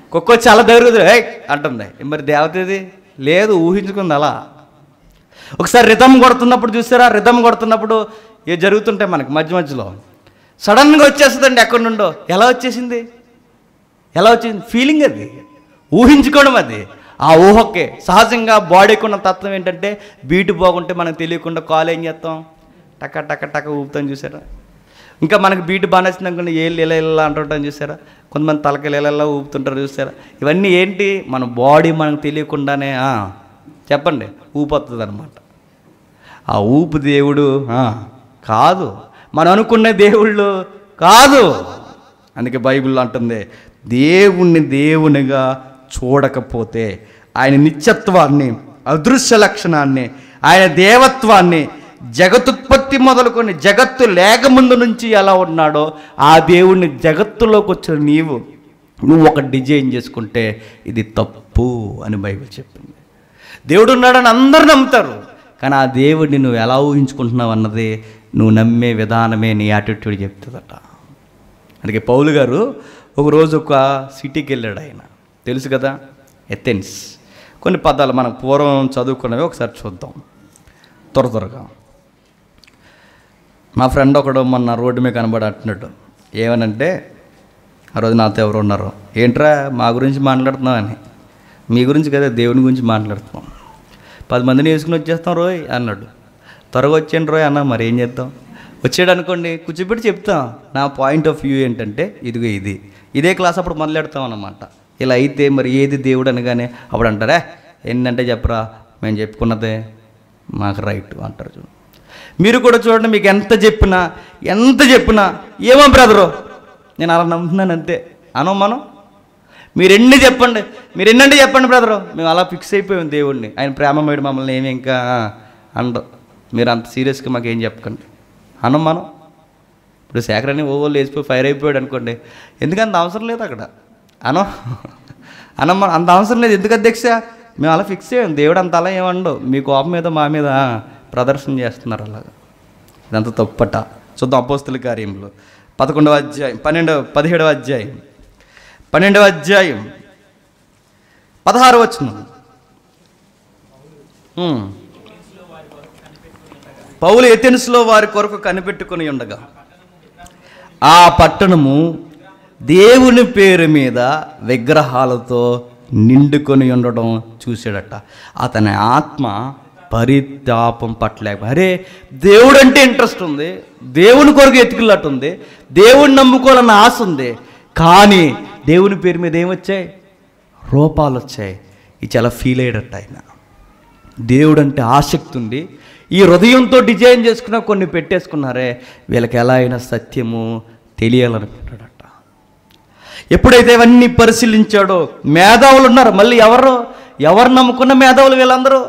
[SPEAKER 2] కుక్క చాలా దగ్గర ఏయ్ అంటుంది మరి దేవత ఏది లేదు ఊహించుకుంది అలా ఒకసారి రిధం కొడుతున్నప్పుడు చూసారా రిధం కొడుతున్నప్పుడు ఏ జరుగుతుంటాయి మనకి మధ్య మధ్యలో సడన్గా వచ్చేస్తుందండి ఎక్కడి నుండో ఎలా వచ్చేసింది ఎలా వచ్చింది ఫీలింగ్ అది ఊహించుకోవడం అది ఆ ఊహకే సహజంగా బాడీకి ఉన్న తత్వం ఏంటంటే బీటు బాగుంటే మనకు తెలియకుండా కాల్ ఏం చేస్తాం టక టక టక ఊపుతాం చూసారా ఇంకా మనకి బీటు బాగా నచ్చింది అనుకోండి ఏళ్ళు ఇలా ఇలా అంటుంటాం చూసారా కొంతమంది తలకలు ఇలా ఇలా ఊపుతుంటారు చూసారా ఇవన్నీ ఏంటి మన బాడీ మనకు తెలియకుండానే ఆ, చెప్పండి ఊపొస్తుంది అనమాట ఆ ఊపు దేవుడు ఆ, కాదు మనం అనుకున్న దేవుళ్ళు కాదు అందుకే బైబిల్ అంటుంది దేవుణ్ణి దేవునిగా చూడకపోతే ఆయన నిత్యత్వాన్ని అదృశ్య లక్షణాన్ని ఆయన దేవత్వాన్ని జగతుత్పత్తి మొదలుకొని జగత్తు లేకముందు నుంచి ఎలా ఉన్నాడో ఆ దేవుణ్ణి జగత్తులోకి వచ్చిన నీవు నువ్వు ఒక డిజైన్ చేసుకుంటే ఇది తప్పు అని బైబిల్ చెప్పింది దేవుడు ఉన్నాడని అందరు నమ్ముతారు కానీ ఆ దేవుడిని నువ్వు ఎలా ఊహించుకుంటున్నావు అన్నది నువ్వు నమ్మే విధానమే నీ యాటిట్యూడ్ చెప్తుందట అందుకే పౌలు గారు ఒకరోజు ఒక సిటీకి వెళ్ళాడు ఆయన తెలుసు కదా ఎథెన్స్ కొన్ని పదాలు మనం పూర్వం చదువుకున్నవి ఒకసారి చూద్దాం త్వర త్వరగా మా ఫ్రెండ్ ఒకడు మొన్న రోడ్డు మీద కనబడి అంటున్నాడు ఏమనంటే ఆ రోజు నాతో ఎవరు ఉన్నారు ఏంట్రా మా గురించి మాట్లాడుతున్నావు అని మీ గురించి కదా దేవుని గురించి మాట్లాడుతున్నాం పది మందిని వేసుకుని వచ్చేస్తాం రోయ్ అన్నాడు త్వరగా వచ్చాను రోయ్ అన్న మరి ఏం చేద్దాం వచ్చాడు అనుకోండి కూర్చోబెట్టి చెప్తాం నా పాయింట్ ఆఫ్ వ్యూ ఏంటంటే ఇదిగో ఇది ఇదే క్లాస్ అప్పుడు మొదలెడతాం అన్నమాట ఇలా అయితే మరి ఏది దేవుడు అనగానే అప్పుడు అంటారే ఏంటంటే చెప్పరా మేము చెప్పుకున్నదే మాకు రైట్ అంటారు చూడు మీరు కూడా చూడండి మీకు ఎంత చెప్పినా ఎంత చెప్పినా ఏమో బ్రదరు నేను అలా నమ్ముతున్నాను అంతే అనం మనం మీరు ఎన్ని చెప్పండి మీరు ఎన్నంటే చెప్పండి బ్రదరు మేము అలా ఫిక్స్ అయిపోయాం దేవుడిని ఆయన ప్రేమమేడు మమ్మల్ని ఏమి ఇంకా అండవు మీరు అంత సీరియస్గా మాకు ఏం చెప్పకండి అనం మనం ఇప్పుడు సేకరణి ఓవోళ్ళు వేసిపోయి ఫైర్ అయిపోయాడు అనుకోండి ఎందుకంత అంత అవసరం లేదు అక్కడ అనం అనం అంత అవసరం లేదు ఎందుకు అధ్యక్ష మేము అలా ఫిక్స్ అయ్యాం దేవుడు అంత అలా ఏమండవు మీ కోపం మీద మా మీద ప్రదర్శన చేస్తున్నారు అలాగా ఇదంతా తప్పట చూద్దాం అపోస్తుల కార్యంలో పదకొండవ అధ్యాయం పన్నెండవ పదిహేడవ అధ్యాయం పన్నెండవ అధ్యాయం పదహారు వచనం ఉమ్. పౌలు ఎథెన్స్లో వారి కొరకు కనిపెట్టుకుని ఉండగా ఆ పట్టణము దేవుని పేరు మీద విగ్రహాలతో నిండుకొని ఉండడం చూశాడట అతని ఆత్మ పరితాపం పట్టలేక అరే దేవుడు అంటే ఇంట్రెస్ట్ ఉంది దేవుని కొరకు ఎత్తుకున్నట్టు ఉంది దేవుడిని నమ్ముకోవాలన్న ఆశ ఉంది కానీ దేవుని పేరు మీద ఏమొచ్చాయి రూపాలు వచ్చాయి ఇది చాలా ఫీల్ అయ్యాడట ఆయన దేవుడు అంటే ఆసక్తి ఉంది ఈ హృదయంతో డిజైన్ చేసుకున్న కొన్ని పెట్టేసుకున్నారే వీళ్ళకి ఎలా అయినా సత్యము తెలియాలనుకుంటాడట ఎప్పుడైతే ఇవన్నీ పరిశీలించాడో మేధావులు ఉన్నారు మళ్ళీ ఎవరు ఎవరు నమ్ముకున్న మేధావులు వీళ్ళందరూ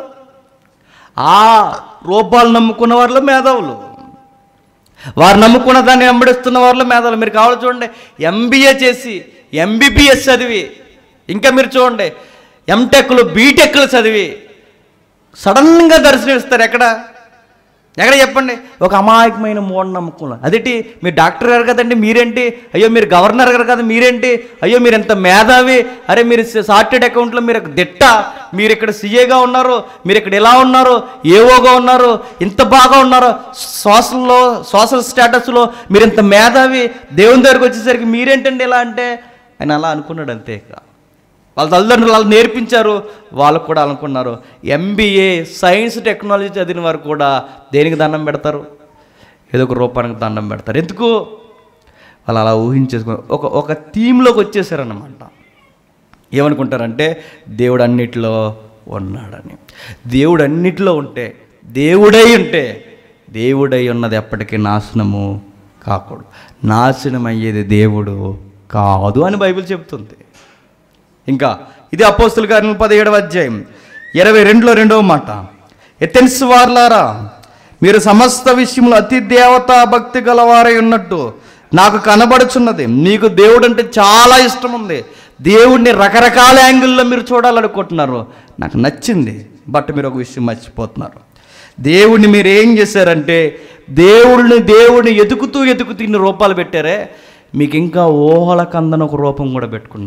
[SPEAKER 2] ఆ రూపాలు నమ్ముకున్న వాళ్ళు మేధావులు వారు నమ్ముకున్న దాన్ని వెంబడిస్తున్న వాళ్ళు మేధావులు మీరు కావాలి చూడండి ఎంబీఏ చేసి ఎంబీబీఎస్ చదివి ఇంకా మీరు చూడండి ఎంటెక్లు బీటెక్లు చదివి సడన్గా దర్శనమిస్తారు ఎక్కడ ఎక్కడ చెప్పండి ఒక అమాయకమైన మూఢనమ్మకం అదేంటి మీరు డాక్టర్ గారు కదండి మీరేంటి అయ్యో మీరు గవర్నర్ గారు కదా మీరేంటి అయ్యో మీరు ఎంత మేధావి అరే మీరు సార్టెడ్ అకౌంట్లో మీరు ఒక దిట్ట మీరు ఇక్కడ సీఏగా ఉన్నారు మీరు ఇక్కడ ఎలా ఉన్నారు ఏవోగా ఉన్నారు ఇంత బాగా ఉన్నారు సోషల్లో సోషల్ స్టేటస్లో మీరు ఇంత మేధావి దేవుని దగ్గరికి వచ్చేసరికి మీరేంటండి ఇలా అంటే ఆయన అలా అనుకున్నాడు అంతే ఇక వాళ్ళ తల్లిదండ్రులు వాళ్ళు నేర్పించారు వాళ్ళకు కూడా అనుకున్నారు ఎంబీఏ సైన్స్ టెక్నాలజీ చదివిన వారు కూడా దేనికి దండం పెడతారు ఏదో ఒక రూపానికి దండం పెడతారు ఎందుకు వాళ్ళు అలా ఊహించేసుకుని ఒక ఒక థీమ్లోకి వచ్చేసారన్నమాట ఏమనుకుంటారంటే దేవుడు అన్నిటిలో ఉన్నాడని దేవుడు అన్నిటిలో ఉంటే దేవుడై ఉంటే దేవుడై ఉన్నది ఎప్పటికీ నాశనము కాకూడదు నాశనం అయ్యేది దేవుడు కాదు అని బైబిల్ చెప్తుంది ఇంకా ఇది అపోస్తుల కార్యం పదిహేడవ అధ్యాయం ఇరవై రెండులో రెండవ మాట ఎథెన్స్ వార్లారా మీరు సమస్త విషయంలో అతి దేవతా భక్తి గలవారై ఉన్నట్టు నాకు కనబడుచున్నది మీకు దేవుడు అంటే చాలా ఇష్టం ఉంది దేవుడిని రకరకాల యాంగిల్లో మీరు చూడాలనుకుంటున్నారు నాకు నచ్చింది బట్ మీరు ఒక విషయం మర్చిపోతున్నారు దేవుడిని మీరు ఏం చేశారంటే దేవుడిని దేవుడిని ఎతుకుతూ ఎతుకుతూ ఇన్ని రూపాలు పెట్టారే మీకు ఇంకా ఊహల కందని ఒక రూపం కూడా పెట్టుకున్నారు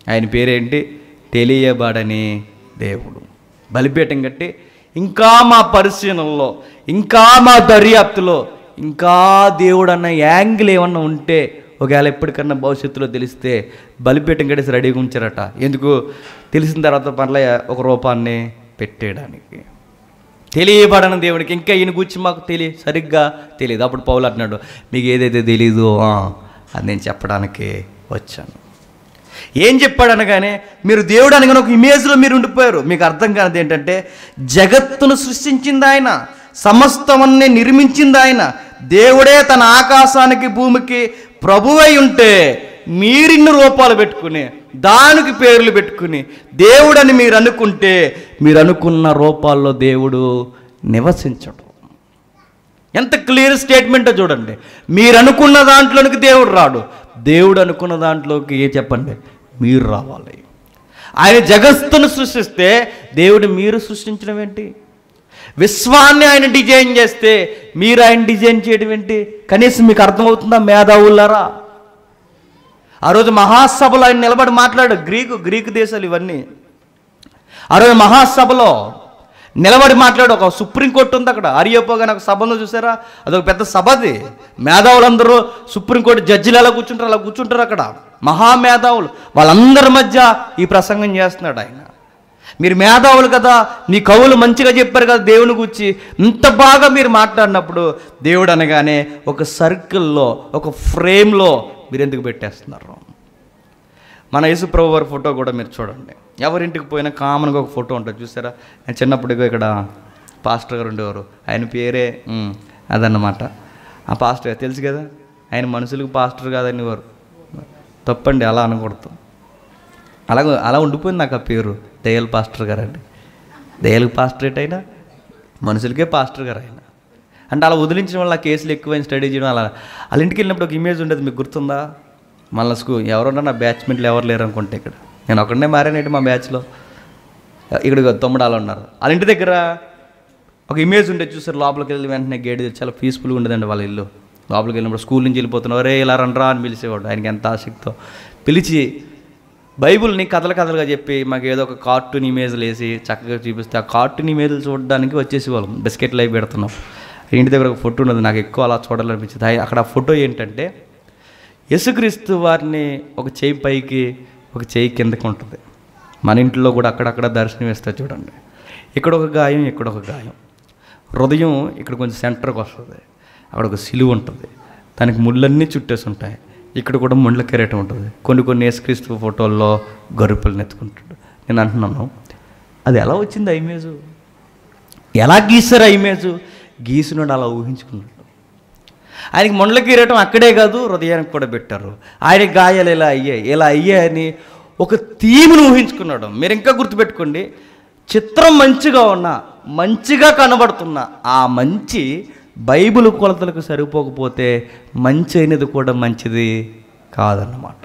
[SPEAKER 2] ఆయన పేరేంటి తెలియబడని దేవుడు బలిపీఠం కట్టి ఇంకా మా పరిశీలనలో ఇంకా మా దర్యాప్తులో ఇంకా దేవుడు అన్న యాంగిల్ ఏమన్నా ఉంటే ఒకవేళ ఎప్పటికన్నా భవిష్యత్తులో తెలిస్తే బలిపీఠం కట్టేసి రెడీగా ఉంచారట ఎందుకు తెలిసిన తర్వాత పట్ల ఒక రూపాన్ని పెట్టేయడానికి తెలియబడని దేవునికి ఇంకా ఈయన గురించి మాకు తెలియ సరిగ్గా తెలియదు అప్పుడు పౌలు అంటున్నాడు మీకు ఏదైతే తెలీదో ఆ, అది నేను చెప్పడానికి వచ్చాను ఏం చెప్పాడు అనగానే మీరు దేవుడు అనగానే ఒక ఇమేజ్లో మీరు ఉండిపోయారు మీకు అర్థం కానిది ఏంటంటే జగత్తును సృష్టించింది ఆయన సమస్తమన్ని నిర్మించింది ఆయన దేవుడే తన ఆకాశానికి భూమికి ప్రభువై ఉంటే మీరిన్ని రూపాలు పెట్టుకుని దానికి పేర్లు పెట్టుకుని దేవుడని మీరు అనుకుంటే మీరు అనుకున్న రూపాల్లో దేవుడు నివసించడు ఎంత క్లియర్ స్టేట్మెంటో చూడండి మీరు అనుకున్న దాంట్లోనికి దేవుడు రాడు దేవుడు అనుకున్న దాంట్లోకి ఏ చెప్పండి మీరు రావాలి ఆయన జగత్తును సృష్టిస్తే దేవుడు మీరు సృష్టించడం ఏంటి విశ్వాన్ని ఆయన డిజైన్ చేస్తే మీరు ఆయన డిజైన్ చేయడం ఏంటి కనీసం మీకు అర్థమవుతుందా మేధావులారా ఆ రోజు మహాసభలో ఆయన నిలబడి మాట్లాడు గ్రీకు గ్రీకు దేశాలు ఇవన్నీ ఆ రోజు మహాసభలో నిలబడి మాట్లాడు ఒక సుప్రీంకోర్టు ఉంది అక్కడ అరియపోగా ఒక సభ ఉందో చూసారా అదొక పెద్ద సభ అది మేధావులందరూ సుప్రీంకోర్టు జడ్జిలు ఎలా కూర్చుంటారు అలా కూర్చుంటారు అక్కడ మహామేధావులు వాళ్ళందరి మధ్య ఈ ప్రసంగం చేస్తున్నాడు ఆయన మీరు మేధావులు కదా నీ కవులు మంచిగా చెప్పారు కదా దేవుని గురించి ఇంత బాగా మీరు మాట్లాడినప్పుడు దేవుడు అనగానే ఒక సర్కిల్లో ఒక ఫ్రేమ్లో మీరు ఎందుకు పెట్టేస్తున్నారు మన యేసుప్రభు వారి ఫోటో కూడా మీరు చూడండి ఎవరింటికి పోయినా కామన్గా ఒక ఫోటో ఉంటుంది చూసారా ఆయన చిన్నప్పుడు ఇక్కడ పాస్టర్ గారు ఉండేవారు ఆయన పేరే ఉమ్, అదన్నమాట ఆ పాస్టర్ గారు తెలుసు కదా ఆయన మనుషులకు పాస్టర్ కాదని వారు తప్పండి అలా అనకూడదు అలా అలా ఉండిపోయింది నాకు ఆ పేరు దయాల్ పాస్టర్ గారు అండి దయాల్ పాస్టరేట్ అయినా మనుషులకే పాస్టర్ గారు అయినా అంటే అలా వదిలించడం వల్ల ఆ కేసులు ఎక్కువైన స్టడీ చేయడం అలా వాళ్ళ ఇంటికి వెళ్ళినప్పుడు ఒక ఇమేజ్ ఉండేది మీకు గుర్తుందా మళ్ళీ స్కూల్ ఎవరున్నా నా బ్యాచ్మెంట్లు ఎవరు లేరు అనుకుంటే ఇక్కడ నేను ఒకడనే మారానండి మా బ్యాచ్లో ఇక్కడ తమ్ముడు అలా ఉన్నారు వాళ్ళ ఇంటి దగ్గర ఒక ఇమేజ్ ఉండే చూసారు లోపలికి వెళ్ళి వెంటనే గేట్ తెచ్చి చాలా పీస్ఫుల్గా ఉండేదండి వాళ్ళ ఇల్లు లోపలికి వెళ్ళినప్పుడు స్కూల్ నుంచి వెళ్ళిపోతున్నారు ఒరే ఇలా రండ్రా అని పిలిచేవాడు ఆయనకి ఎంత ఆసక్తితో పిలిచి బైబుల్ని కథలు కథలుగా చెప్పి మాకు ఏదో ఒక కార్టూన్ ఇమేజ్లు వేసి చక్కగా చూపిస్తే ఆ కార్టూన్ ఇమేజ్లు చూడడానికి వచ్చేసేవాళ్ళం బిస్కెట్లు అవి పెడుతున్నాం ఇంటి దగ్గర ఒక ఫోటో ఉన్నది నాకు ఎక్కువ అలా చూడాలనిపించింది అయి- అక్కడ ఆ ఫోటో ఏంటంటే యేసుక్రీస్తు వారిని ఒక చేయి పైకి ఒక చేయి కిందకి ఉంటుంది మన ఇంట్లో కూడా అక్కడక్కడ దర్శనం ఇస్తారు చూడండి ఇక్కడ ఒక గాయం ఇక్కడ ఒక గాయం హృదయం ఇక్కడ కొంచెం సెంటర్కి వస్తుంది అక్కడ ఒక సిలువ ఉంటుంది దానికి ముళ్ళన్నీ చుట్టేసి ఉంటాయి ఇక్కడ కూడా ముళ్ళ కెరేటం ఉంటుంది కొన్ని కొన్ని యేసుక్రీస్తు ఫోటోల్లో గరుపులు నెత్తుకుంటాడు నేను అంటున్నాను అది ఎలా వచ్చింది ఆ ఇమేజు ఎలా గీసారు ఆ ఇమేజు గీసినాడు అలా ఊహించుకున్నాడు ఆయనకి మొండల కిరీటం అక్కడే కాదు హృదయానికి కూడా పెట్టారు ఆయన గాయాలు ఇలా అయ్యాయి ఇలా అయ్యాయని ఒక థీమ్ను ఊహించుకున్నాడు మీరు ఇంకా గుర్తుపెట్టుకోండి చిత్రం మంచిగా ఉన్నా మంచిగా కనబడుతున్న ఆ మంచి బైబిల్ కొలతలకు సరిపోకపోతే మంచి అయినది కూడా మంచిది కాదన్నమాట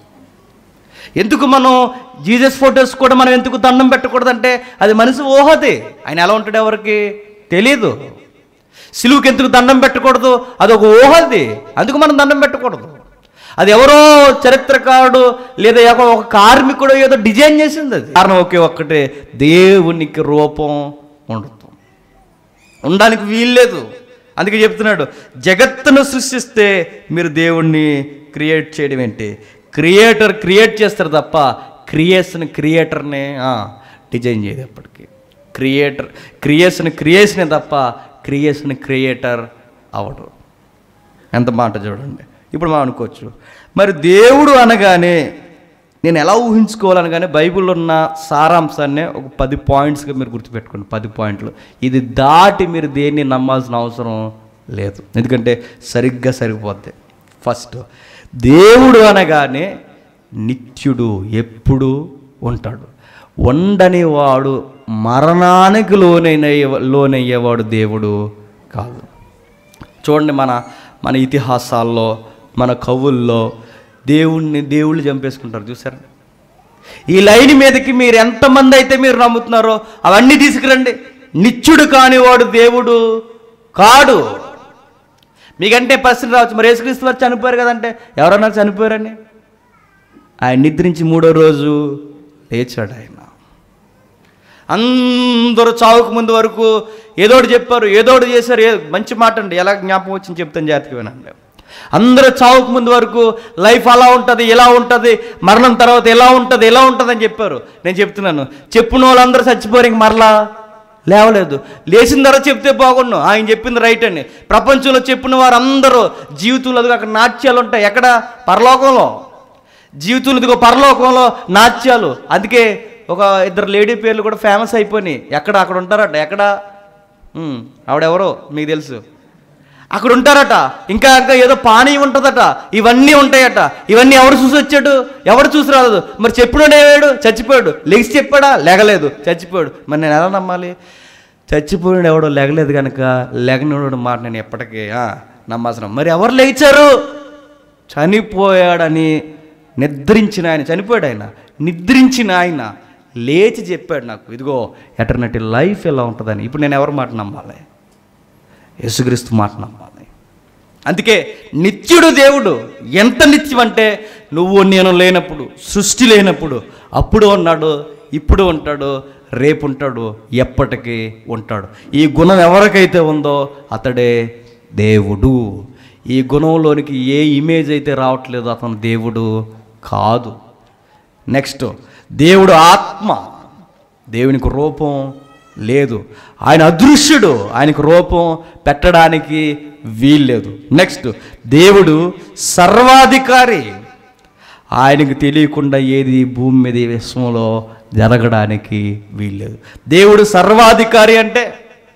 [SPEAKER 2] ఎందుకు మనం జీసస్ ఫొటోస్ కూడా మనం ఎందుకు దండం పెట్టకూడదంటే అది మనిషి ఊహది ఆయన ఎలా ఉంటాడు ఎవరికి తెలీదు సిలువుకి ఎందుకు దండం పెట్టకూడదు అది ఒక ఊహది అందుకు మనం దండం పెట్టకూడదు అది ఎవరో చరిత్రకారుడు లేదా ఒక ఒక కార్మికుడు ఏదో డిజైన్ చేసింది అది కారణం ఒకే ఒక్కటే దేవునికి రూపం ఉండదు ఉండడానికి వీల్లేదు అందుకే చెప్తున్నాడు జగత్తును సృష్టిస్తే మీరు దేవుణ్ణి క్రియేట్ చేయడం ఏంటి క్రియేటర్ క్రియేట్ చేస్తారు తప్ప క్రియేషన్ క్రియేటర్ని డిజైన్ చేయదు ఎప్పటికీ క్రియేటర్ క్రియేషన్ క్రియేషనే తప్ప క్రియేషన్ క్రియేటర్ అవడు ఎంత మాట చూడండి ఇప్పుడు మనం అనుకోవచ్చు మరి దేవుడు అనగానే నేను ఎలా ఊహించుకోవాలనగానే బైబిల్లో ఉన్న సారాంశాన్ని ఒక పది పాయింట్స్గా మీరు గుర్తుపెట్టుకోండి పది పాయింట్లు ఇది దాటి మీరు దేన్ని నమ్మాల్సిన అవసరం లేదు ఎందుకంటే సరిగ్గా సరిపోద్ది ఫస్ట్ దేవుడు అనగానే నిత్యుడు ఎప్పుడు ఉంటాడు ఉండని వాడు మరణానికి లోనైన లోనయ్యేవాడు దేవుడు కాదు చూడండి మన మన ఇతిహాసాల్లో మన కవుల్లో దేవుణ్ణి దేవుళ్ళు చంపేసుకుంటారు చూసారా ఈ లైన్ మీదకి మీరు ఎంతమంది అయితే మీరు నమ్ముతున్నారో అవన్నీ తీసుకురండి నిత్యుడు కానివాడు దేవుడు కాడు మీకంటే ప్రశ్న రావచ్చు మరి యేసుక్రీస్తు వారు చనిపోయారు కదంటే ఎవరన్నా చనిపోయారని ఆయన నిద్రించి మూడో రోజు లేచాడు ఆయన అందరూ చావుకు ముందు వరకు ఏదోటి చెప్పారు ఏదోటి చేశారు ఏ మంచి మాట అండి ఎలా జ్ఞాపకం వచ్చింది చెప్తాను జాగ్రత్తగా వినండి అందరూ చావుకు ముందు వరకు లైఫ్ అలా ఉంటుంది ఇలా ఉంటుంది మరణం తర్వాత ఎలా ఉంటుంది ఎలా ఉంటుంది అని చెప్పారు నేను చెప్తున్నాను చెప్పిన వాళ్ళందరూ చచ్చిపోరు ఇంక మరలా లేవలేదు లేచిన తర్వాత చెప్తే బాగుండు ఆయన చెప్పింది రైట్ అండి ప్రపంచంలో చెప్పిన వారు అందరూ జీవితంలో అదిగో అక్కడ నాట్యాలు ఉంటాయి ఎక్కడ పరలోకంలో జీవితంలో ఇదిగో పరలోకంలో నాట్యాలు అందుకే ఒక ఇద్దరు లేడీ పేర్లు కూడా ఫేమస్ అయిపోయినాయి ఎక్కడ అక్కడ ఉంటారట ఎక్కడ ఉమ్, ఆవిడెవరో మీకు తెలుసు అక్కడ ఉంటారట ఇంకా ఇంకా ఏదో పానీయం ఉంటుందట ఇవన్నీ ఉంటాయట ఇవన్నీ ఎవరు చూసి వచ్చాడు ఎవరు చూసి రాలేదు మరి చెప్పినోడు ఏవాడు చచ్చిపోయాడు లెగిసి చెప్పాడా లేగలేదు చచ్చిపోయాడు మరి నేను ఎలా నమ్మాలి చచ్చిపోయాడు ఎవడో లేగలేదు కనుక లేగనోడు మాట నేను ఎప్పటికీ ఆ, నమ్మాల్సిన మరి ఎవరు లేచారు చనిపోయాడని నిద్రించిన ఆయన చనిపోయాడు ఆయన నిద్రించిన ఆయన లేచి చెప్పాడు నాకు ఇదిగో ఎటర్నటీ లైఫ్ ఎలా ఉంటుందని ఇప్పుడు నేను ఎవరి మాట నమ్మాలి యేసుక్రీస్తు మాట నమ్మాలి అందుకే నిత్యుడు దేవుడు ఎంత నిత్యం అంటే నువ్వు నేను లేనప్పుడు సృష్టి లేనప్పుడు అప్పుడు ఉన్నాడు ఇప్పుడు ఉంటాడు రేపు ఉంటాడు ఎప్పటికీ ఉంటాడు ఈ గుణం ఎవరికైతే ఉందో అతడే దేవుడు ఈ గుణంలోనికి ఏ ఇమేజ్ అయితే రావట్లేదో అతను దేవుడు కాదు నెక్స్ట్ దేవుడు ఆత్మ దేవునికి రూపం లేదు ఆయన అదృశ్యుడు ఆయనకు రూపం పెట్టడానికి వీల్లేదు నెక్స్ట్ దేవుడు సర్వాధికారి ఆయనకు తెలియకుండా ఏది ఈ భూమి మీద ఈ విశ్వంలో జరగడానికి వీల్లేదు దేవుడు సర్వాధికారి అంటే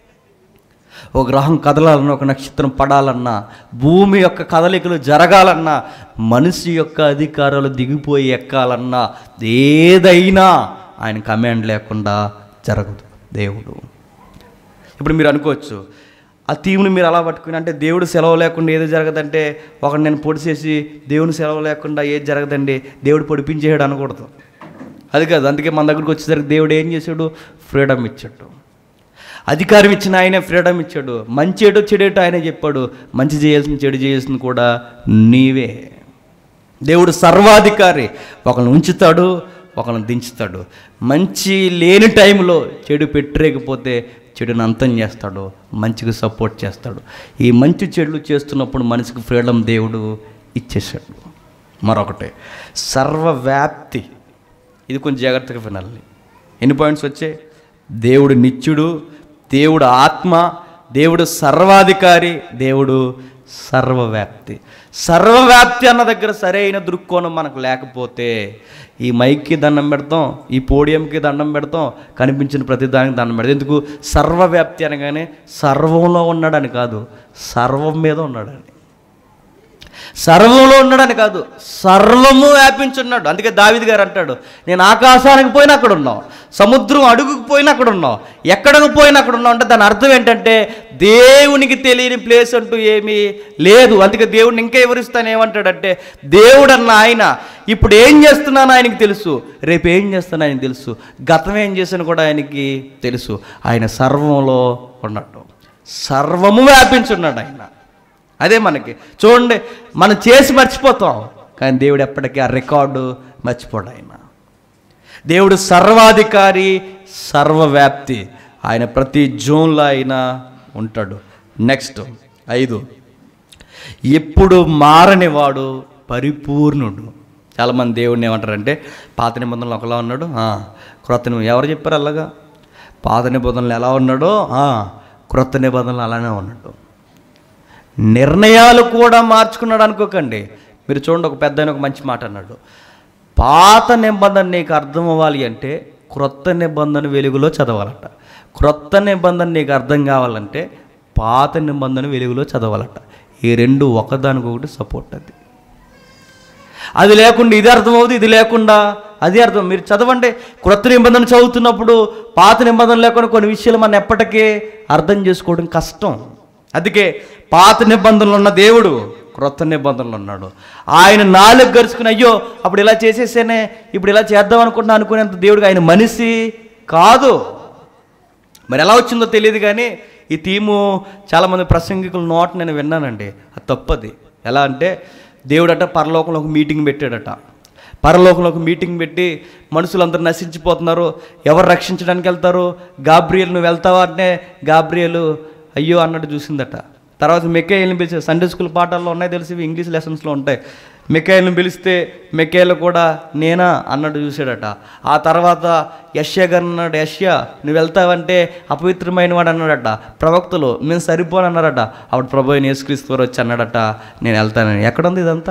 [SPEAKER 2] ఒక గ్రహం కదలాలన్నా ఒక నక్షత్రం పడాలన్నా భూమి యొక్క కదలికలు జరగాలన్నా మనిషి యొక్క అధికారాలు దిగిపోయి ఎక్కాలన్నా ఏదైనా ఆయన కమాండ్ లేకుండా జరగదు దేవుడు ఇప్పుడు మీరు అనుకోవచ్చు ఆ థీమ్ని మీరు అలా పట్టుకుని అంటే దేవుడు సెలవు లేకుండా ఏది జరగదంటే ఒకటి నేను పొడిచేసి దేవుని సెలవు లేకుండా ఏది జరగదండి దేవుడు పొడిపించేయడు అనకూడదు అది కాదు అందుకే మన దగ్గరికి వచ్చేసరికి దేవుడు ఏం చేశాడు ఫ్రీడమ్ ఇచ్చాడు అధికారం ఇచ్చిన ఆయనే ఫ్రీడమ్ ఇచ్చాడు మంచి ఏటో చెడేటో ఆయనే చెప్పాడు మంచి చేయాల్సిన చెడు చేయాల్సింది కూడా నీవే దేవుడు సర్వాధికారి ఒకరిని ఉంచుతాడు ఒకరిని దించుతాడు మంచి లేని టైంలో చెడు పెట్టలేకపోతే చెడుని అంతం చేస్తాడు మంచికి సపోర్ట్ చేస్తాడు ఈ మంచి చెడులు చేస్తున్నప్పుడు మనిషికి ఫ్రీడమ్ దేవుడు ఇచ్చేసాడు మరొకటి సర్వవ్యాప్తి ఇది కొంచెం జాగ్రత్తగా వినాలి ఎన్ని పాయింట్స్ వచ్చాయి దేవుడు నిత్యుడు దేవుడు ఆత్మ దేవుడు సర్వాధికారి దేవుడు సర్వవ్యాప్తి సర్వవ్యాప్తి అన్న దగ్గర సరైన దృక్కోణం మనకు లేకపోతే ఈ మైక్కి దండం పెడతాం ఈ పోడియంకి దండం పెడతాం కనిపించిన ప్రతి దానికి దండం పెడతాం ఎందుకు సర్వవ్యాప్తి అనగానే సర్వంలో ఉన్నాడని కాదు సర్వం మీద ఉన్నాడని సర్వంలో ఉన్నాడని కాదు సర్వము వ్యాపించున్నాడు అందుకే దావిది గారు అంటాడు నేను ఆకాశానికి పోయినా అక్కడ ఉన్నావు సముద్రం అడుగుకు పోయినా అక్కడ ఉన్నావు ఎక్కడకు పోయినా అక్కడ ఉన్నావు అంటే దాని అర్థం ఏంటంటే దేవునికి తెలియని ప్లేస్ అంటూ ఏమీ లేదు అందుకే దేవుడిని ఇంకా వివరిస్తాను ఏమంటాడంటే దేవుడు అన్న ఆయన ఇప్పుడు ఏం చేస్తున్నాను ఆయనకి తెలుసు రేపు ఏం చేస్తాను ఆయనకి తెలుసు గతం ఏం చేశాను కూడా ఆయనకి తెలుసు ఆయన సర్వంలో ఉన్నాడు సర్వము వ్యాపించున్నాడు ఆయన అదే మనకి చూడండి మనం చేసి మర్చిపోతాం కానీ దేవుడు ఎప్పటికీ ఆ రికార్డు మర్చిపోడు ఆయన దేవుడు సర్వాధికారి సర్వవ్యాప్తి ఆయన ప్రతి జోన్లో అయినా ఉంటాడు నెక్స్ట్ ఐదు ఎప్పుడు మారనివాడు పరిపూర్ణుడు చాలామంది దేవుడిని ఏమంటారంటే పాత నిబంధనలు ఒకలా ఉన్నాడు ఆ, క్రొత్త నిబంధనలు ఎవరు చెప్పారు అలాగా పాత నిబంధనలు ఎలా ఉన్నాడో ఆ, క్రొత్త నిబంధనలు అలానే ఉన్నాడు నిర్ణయాలు కూడా మార్చుకున్నాడు అనుకోకండి మీరు చూడండి ఒక పెద్ద ఒక మంచి మాట అన్నాడు పాత నిబంధన నీకు అర్థం అవ్వాలి అంటే క్రొత్త నిబంధన వెలుగులో చదవాలట క్రొత్త నిబంధన నీకు అర్థం కావాలంటే పాత నిబంధన వెలుగులో చదవాలట ఈ రెండు ఒకదానికొకటి సపోర్ట్ అది అది లేకుండా ఇది అర్థమవుతుంది ఇది లేకుండా అది అర్థం మీరు చదవండి క్రొత్త నిబంధన చదువుతున్నప్పుడు పాత నిబంధన లేకుండా కొన్ని విషయాలు మనం ఎప్పటికీ అర్థం చేసుకోవడం కష్టం అందుకే పాత నిబంధనలు ఉన్న దేవుడు క్రొత్త నిబంధనలు ఉన్నాడు ఆయన నాలుగు గరుచుకుని అయ్యో అప్పుడు ఇలా చేసేసేనే ఇప్పుడు ఇలా చేద్దాం అనుకుంటున్నా అనుకునేంత దేవుడికి ఆయన మనిషి కాదు మరి ఎలా వచ్చిందో తెలియదు కానీ ఈ థీము చాలామంది ప్రసంగికుల నోట్ నేను విన్నానండి అది తప్పది ఎలా అంటే దేవుడట పరలోకంలో ఒక మీటింగ్ పెట్టాడట పరలోకంలో ఒక మీటింగ్ పెట్టి మనుషులందరూ నశించిపోతున్నారు ఎవరు రక్షించడానికి వెళ్తారు గాబ్రియల్ నువ్వు వెళ్తావా అంటే గాబ్రియలు అయ్యో అన్నట్టు చూసిందట తర్వాత మెక్కేయల్ని పిలిచి సండే స్కూల్ పాఠాల్లో ఉన్నాయి తెలిసి ఇవి ఇంగ్లీష్ లెసన్స్లో ఉంటాయి మెక్కేయల్ని పిలిస్తే మెక్కేయలు కూడా నేనా అన్నట్టు చూశాడట ఆ తర్వాత యష్యా గారు అన్నాడు యష్యా నువ్వు వెళ్తావంటే అపవిత్రమైన వాడు అన్నాడట ప్రవక్తలు మేము సరిపోను అన్నారట అప్పుడు ప్రభు అయిన యేసుక్రీస్తు వారు వచ్చి అన్నాడట నేను వెళ్తానని ఎక్కడుంది ఇదంతా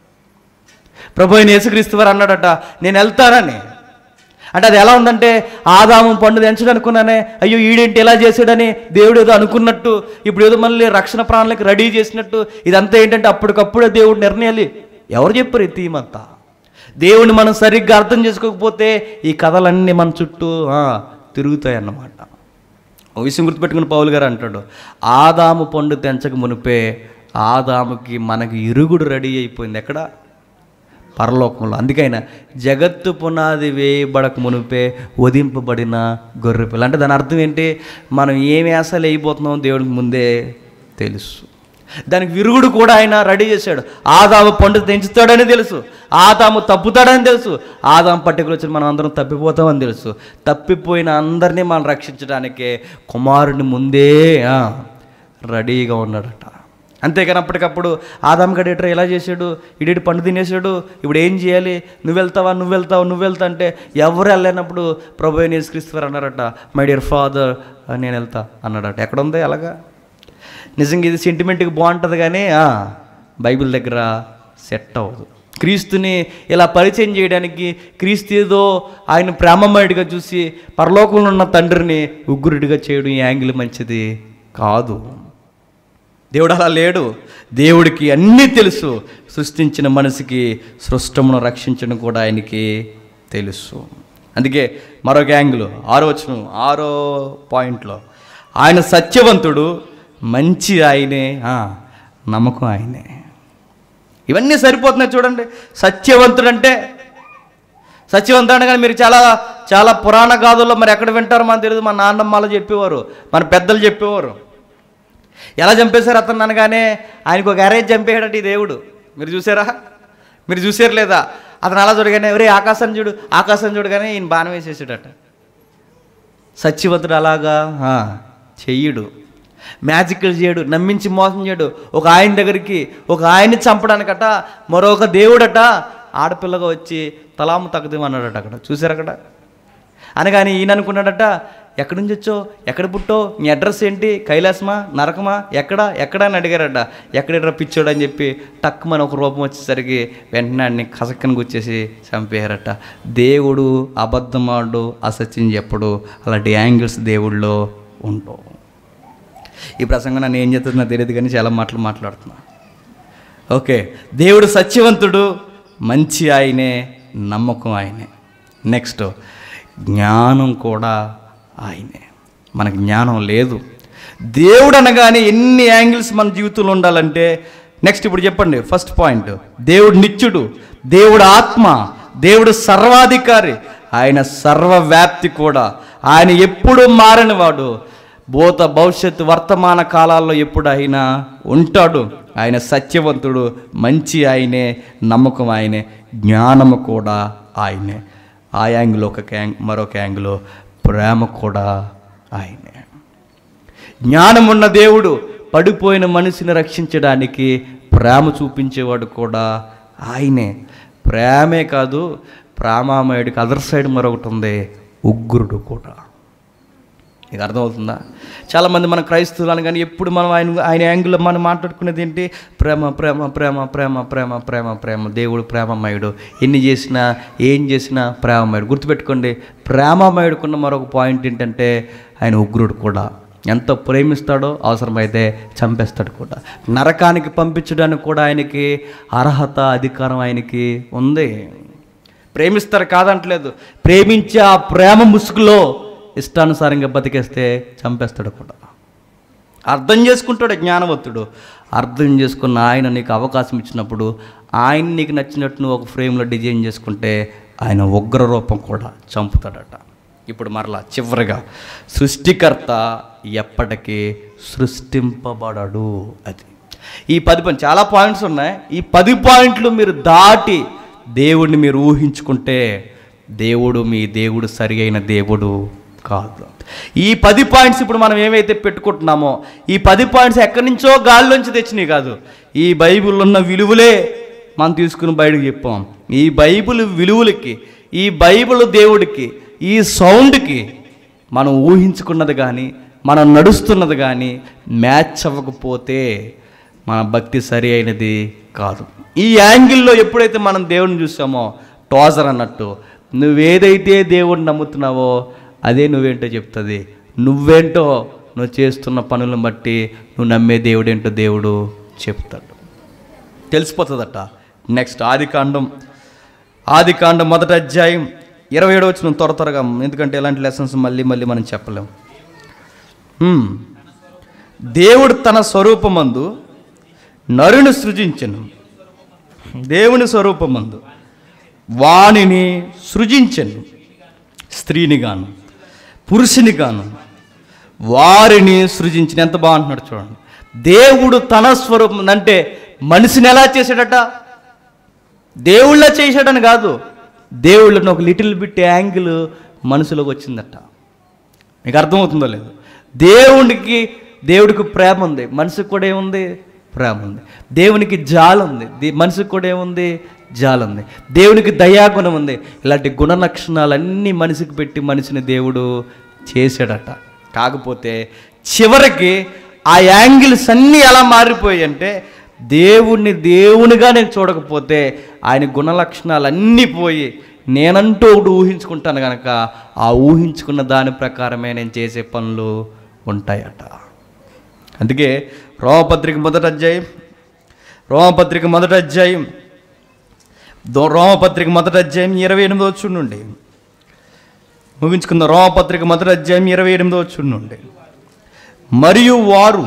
[SPEAKER 2] ప్రభు అయిన యేసుక్రీస్తు వారు అన్నాడట నేను వెళ్తానని అంటే అది ఎలా ఉందంటే ఆదాము పండు తెంచడం అనుకున్నానే అయ్యో ఈడేంటి ఎలా చేసాడని దేవుడు ఏదో అనుకున్నట్టు ఇప్పుడు ఏదో మళ్ళీ రక్షణ ప్రాణాలకు రెడీ చేసినట్టు ఇదంతా ఏంటంటే అప్పటికప్పుడే దేవుడు నిర్ణయాలు ఎవరు చెప్పారు ఈ థీమ్ అంతా దేవుని మనం సరిగ్గా అర్థం చేసుకోకపోతే ఈ కథలన్నీ మన చుట్టూ ఆ, తిరుగుతాయి అన్నమాట ఒక విషయం గుర్తుపెట్టుకుని పౌలు గారు అంటాడు ఆదాము పండు తెంచక మునిపే ఆదాముకి మనకి ఇరుగుడు రెడీ అయిపోయింది ఎక్కడ పరలోకంలో అందుకైనా జగత్తు పునాది వేయబడక మునిపే వధింపబడిన గొర్రెపిల్ల అంటే దాని అర్థం ఏంటి మనం ఏం వేసాలు అయిపోతున్నాం దేవుడికి ముందే తెలుసు దానికి విరుగుడు కూడా ఆయన రెడీ చేశాడు ఆదాము పండు తెంచుతాడని తెలుసు ఆదాము తప్పుతాడని తెలుసు ఆదాము పట్టుకులు వచ్చి మనం అందరం తప్పిపోతామని తెలుసు తప్పిపోయిన అందరినీ మనం రక్షించడానికే కుమారుని ముందే ఆ, రెడీగా ఉన్నాడట అంతేకాని అప్పటికప్పుడు ఆదాం గడేటర్ ఎలా చేశాడు ఇడిటి పండు తినేసాడు ఇప్పుడు ఏం చేయాలి నువ్వు వెళ్తావా నువ్వు వెళ్తావా నువ్వు వెళ్తా అంటే ఎవరు వెళ్ళలేనప్పుడు ప్రభు అయిన యేసుక్రీస్తు వారు అన్నారట మై డియర్ ఫాదర్ నేను వెళ్తా అన్నాడట ఎక్కడ ఉంది అలాగా నిజంగా ఇది సెంటిమెంట్కి బాగుంటుంది కానీ ఆ, బైబిల్ దగ్గర సెట్ అవ్వదు క్రీస్తుని ఇలా పరిచయం చేయడానికి క్రీస్తు ఏదో ఆయన ప్రేమమయుడిగా చూసి పరలోకంలో ఉన్న తండ్రిని ఉగ్గురుడిగా చేయడం ఈ యాంగిల్ మంచిది కాదు దేవుడు అలా లేడు దేవుడికి అన్నీ తెలుసు సృష్టించిన మనసుకి సృష్టమును రక్షించడం కూడా ఆయనకి తెలుసు అందుకే మరొక యాంగిల్ ఆరో వచనం ఆరో పాయింట్లో ఆయన సత్యవంతుడు మంచి ఆయనే ఆ, నమ్మకం ఆయనే ఇవన్నీ సరిపోతున్నాయి చూడండి సత్యవంతుడు అంటే సత్యవంతుడు అనగానే మీరు చాలా చాలా పురాణ గాథల్లో మరి ఎక్కడ వింటారో మనకు తెలియదు మా నాన్నమ్మలు చెప్పేవారు మన పెద్దలు చెప్పేవారు ఎలా చంపేశారు అతను అనగానే ఆయనకు ఒక అరేంజ్ చంపేయడట ఈ దేవుడు మీరు చూసారా మీరు చూసారు లేదా అతను అలా చూడగానే ఒరే ఆకాశం చూడు ఆకాశం చూడగానే ఈయన బాణం వేసేసాడట సత్యవంతుడు అలాగా ఆ, చెయ్యడు మ్యాజిక్లు చేయడు నమ్మించి మోసం చేయడు ఒక ఆయన దగ్గరికి ఒక ఆయన్ని చంపడానికట మరొక దేవుడట ఆడపిల్లగా వచ్చి తలాము తగ్గదేమన్నాడట అక్కడ చూసారు అక్కడ అనగాని ఈయన అనుకున్నాడట ఎక్కడి నుంచి వచ్చో ఎక్కడ పుట్టో నీ అడ్రస్ ఏంటి కైలాసమా నరకమా ఎక్కడ ఎక్కడ అని అడిగారట ఎక్కడెక్కడ పిచ్చోడు అని చెప్పి టక్కుమని ఒక రూపం వచ్చేసరికి వెంటనే అన్ని కసక్కని గుచ్చేసి చంపేయారట దేవుడు అబద్ధమాడు అసత్యం చెప్పడు అలాంటి యాంగిల్స్ దేవుడిలో ఉండవు ఈ ప్రసంగం నన్ను ఏం చెప్తుందో తెలియదు కానీ చాలా మాటలు మాట్లాడుతున్నా ఓకే దేవుడు సత్యవంతుడు మంచి ఆయనే నమ్మకం ఆయనే నెక్స్ట్ జ్ఞానం కూడా ఆయనే మనకు జ్ఞానం లేదు దేవుడు అనగానే ఎన్ని యాంగిల్స్ మన జీవితంలో ఉండాలంటే నెక్స్ట్ ఇప్పుడు చెప్పండి ఫస్ట్ పాయింట్ దేవుడు నిత్యుడు దేవుడు ఆత్మ దేవుడు సర్వాధికారి ఆయన సర్వవ్యాప్తి కూడా ఆయన ఎప్పుడు మారనివాడు భూత భవిష్యత్తు వర్తమాన కాలాల్లో ఎప్పుడు ఆయన ఉంటాడు ఆయన సత్యవంతుడు మంచి ఆయనే నమ్మకం ఆయనే జ్ఞానము కూడా ఆయనే ఆ యాంగిల్ ఒక యాంగ్ మరొక యాంగిల్ ప్రేమ కూడా ఆయనే జ్ఞానం ఉన్న దేవుడు పడిపోయిన మనిషిని రక్షించడానికి ప్రేమ చూపించేవాడు కూడా ఆయనే ప్రేమే కాదు ప్రేమామయుడికి అదర్ సైడ్ మరొకటి ఉంది ఉగ్రుడు కూడా నీకు అర్థమవుతుందా చాలామంది మన క్రైస్తవులు కానీ ఎప్పుడు మనం ఆయన ఆయన యాంగిల్లో మనం మాట్లాడుకునేది ఏంటి ప్రేమ ప్రేమ ప్రేమ ప్రేమ ప్రేమ ప్రేమ ప్రేమ దేవుడు ప్రేమమయుడు ఎన్ని చేసినా ఏం చేసినా ప్రేమమయుడు గుర్తుపెట్టుకోండి ప్రేమమయుడుకున్న మరొక పాయింట్ ఏంటంటే ఆయన ఉగ్రుడు కూడా ఎంత ప్రేమిస్తాడో అవసరమైతే చంపేస్తాడు కూడా నరకానికి పంపించడానికి కూడా ఆయనకి అర్హత అధికారం ఆయనకి ఉంది ప్రేమిస్తారు కాదంటలేదు ప్రేమించే ఆ ప్రేమ ముసుగులో ఇష్టానుసారంగా బతికేస్తే చంపేస్తాడు కూడా అర్థం చేసుకుంటాడు జ్ఞానవంతుడు అర్థం చేసుకున్న ఆయన నీకు అవకాశం ఇచ్చినప్పుడు ఆయన నీకు నచ్చినట్టు నువ్వు ఒక ఫ్రేమ్లో డిజైన్ చేసుకుంటే ఆయన ఉగ్ర రూపం కూడా చంపుతాడట ఇప్పుడు మరలా చివరిగా సృష్టికర్త ఎప్పటికీ సృష్టింపబడడు అది ఈ పది పాయింట్ చాలా పాయింట్స్ ఉన్నాయి ఈ పది పాయింట్లు మీరు దాటి దేవుడిని మీరు ఊహించుకుంటే దేవుడు మీ దేవుడు సరి అయిన దేవుడు కాదు ఈ పది పాయింట్స్ ఇప్పుడు మనం ఏవైతే పెట్టుకుంటున్నామో ఈ పది పాయింట్స్ ఎక్కడి నుంచో గాల్లోంచి తెచ్చినాయి కాదు ఈ బైబిల్లో ఉన్న విలువలే మనం తీసుకుని బయటకు చెప్పాం ఈ బైబిల్ విలువలకి ఈ బైబిల్ దేవుడికి ఈ సౌండ్కి మనం ఊహించుకున్నది కానీ మనం నడుస్తున్నది కానీ మ్యాచ్ అవ్వకపోతే మన భక్తి సరి అయినది కాదు ఈ యాంగిల్లో ఎప్పుడైతే మనం దేవుడిని చూసామో టోజర్ అన్నట్టు నువ్వేదైతే దేవుడిని నమ్ముతున్నావో అదే నువ్వేంటో చెప్తుంది నువ్వేంటో నువ్వు చేస్తున్న పనులను బట్టి నువ్వు నమ్మే దేవుడేంటో దేవుడు చెప్తాడు తెలిసిపోతుందట నెక్స్ట్ ఆది కాండం ఆది కాండం మొదటి అధ్యాయం ఇరవై ఏడు వచ్చిన త్వర త్వరగా ఎందుకంటే ఇలాంటి లెసన్స్ మళ్ళీ మళ్ళీ మనం చెప్పలేం హ్మ్. దేవుడు తన స్వరూపమందు నరుని సృజించను దేవుని స్వరూపమందు వాణిని సృజించను స్త్రీని గాను పురుషుని గాను వారిని సృజించిన ఎంత బాగుంటున్నాడు చూడండి దేవుడు తన స్వరూపం అంటే మనిషిని ఎలా చేశాడట దేవుళ్ళ చేశాడని కాదు దేవుళ్ళని ఒక లిటిల్ బిట్ యాంగిల్ మనసులోకి వచ్చిందట మీకు అర్థమవుతుందో లేదు దేవునికి దేవుడికి ప్రేమ ఉంది మనిషికి కూడా ఏముంది ప్రేమ ఉంది దేవునికి జాలి ఉంది దే- మనిషికి కూడా ఏముంది జాలి ఉంది దేవునికి దయాగుణం ఉంది ఇలాంటి గుణ లక్షణాలన్నీ మనిషికి పెట్టి మనిషిని దేవుడు చేశాడట కాకపోతే చివరికి ఆ యాంగిల్స్ అన్నీ ఎలా మారిపోయాయి అంటే దేవుణ్ణి దేవునిగా నేను చూడకపోతే ఆయన గుణ లక్షణాలు అన్నీ పోయి నేనంటూ ఒకటి ఊహించుకుంటాను కనుక ఆ ఊహించుకున్న దాని ప్రకారమే నేను చేసే పనులు ఉంటాయట అందుకే రోమపత్రిక మొదటి అధ్యాయం రోమపత్రిక మొదటి అధ్యాయం దో- రోమపత్రిక మొదటి అధ్యాయం ఇరవై ఎనిమిదో నుండి ముగించుకుందాం రోమపత్రిక మొదటి అధ్యాయం ఇరవై ఎనిమిదో నుండి మరియు వారు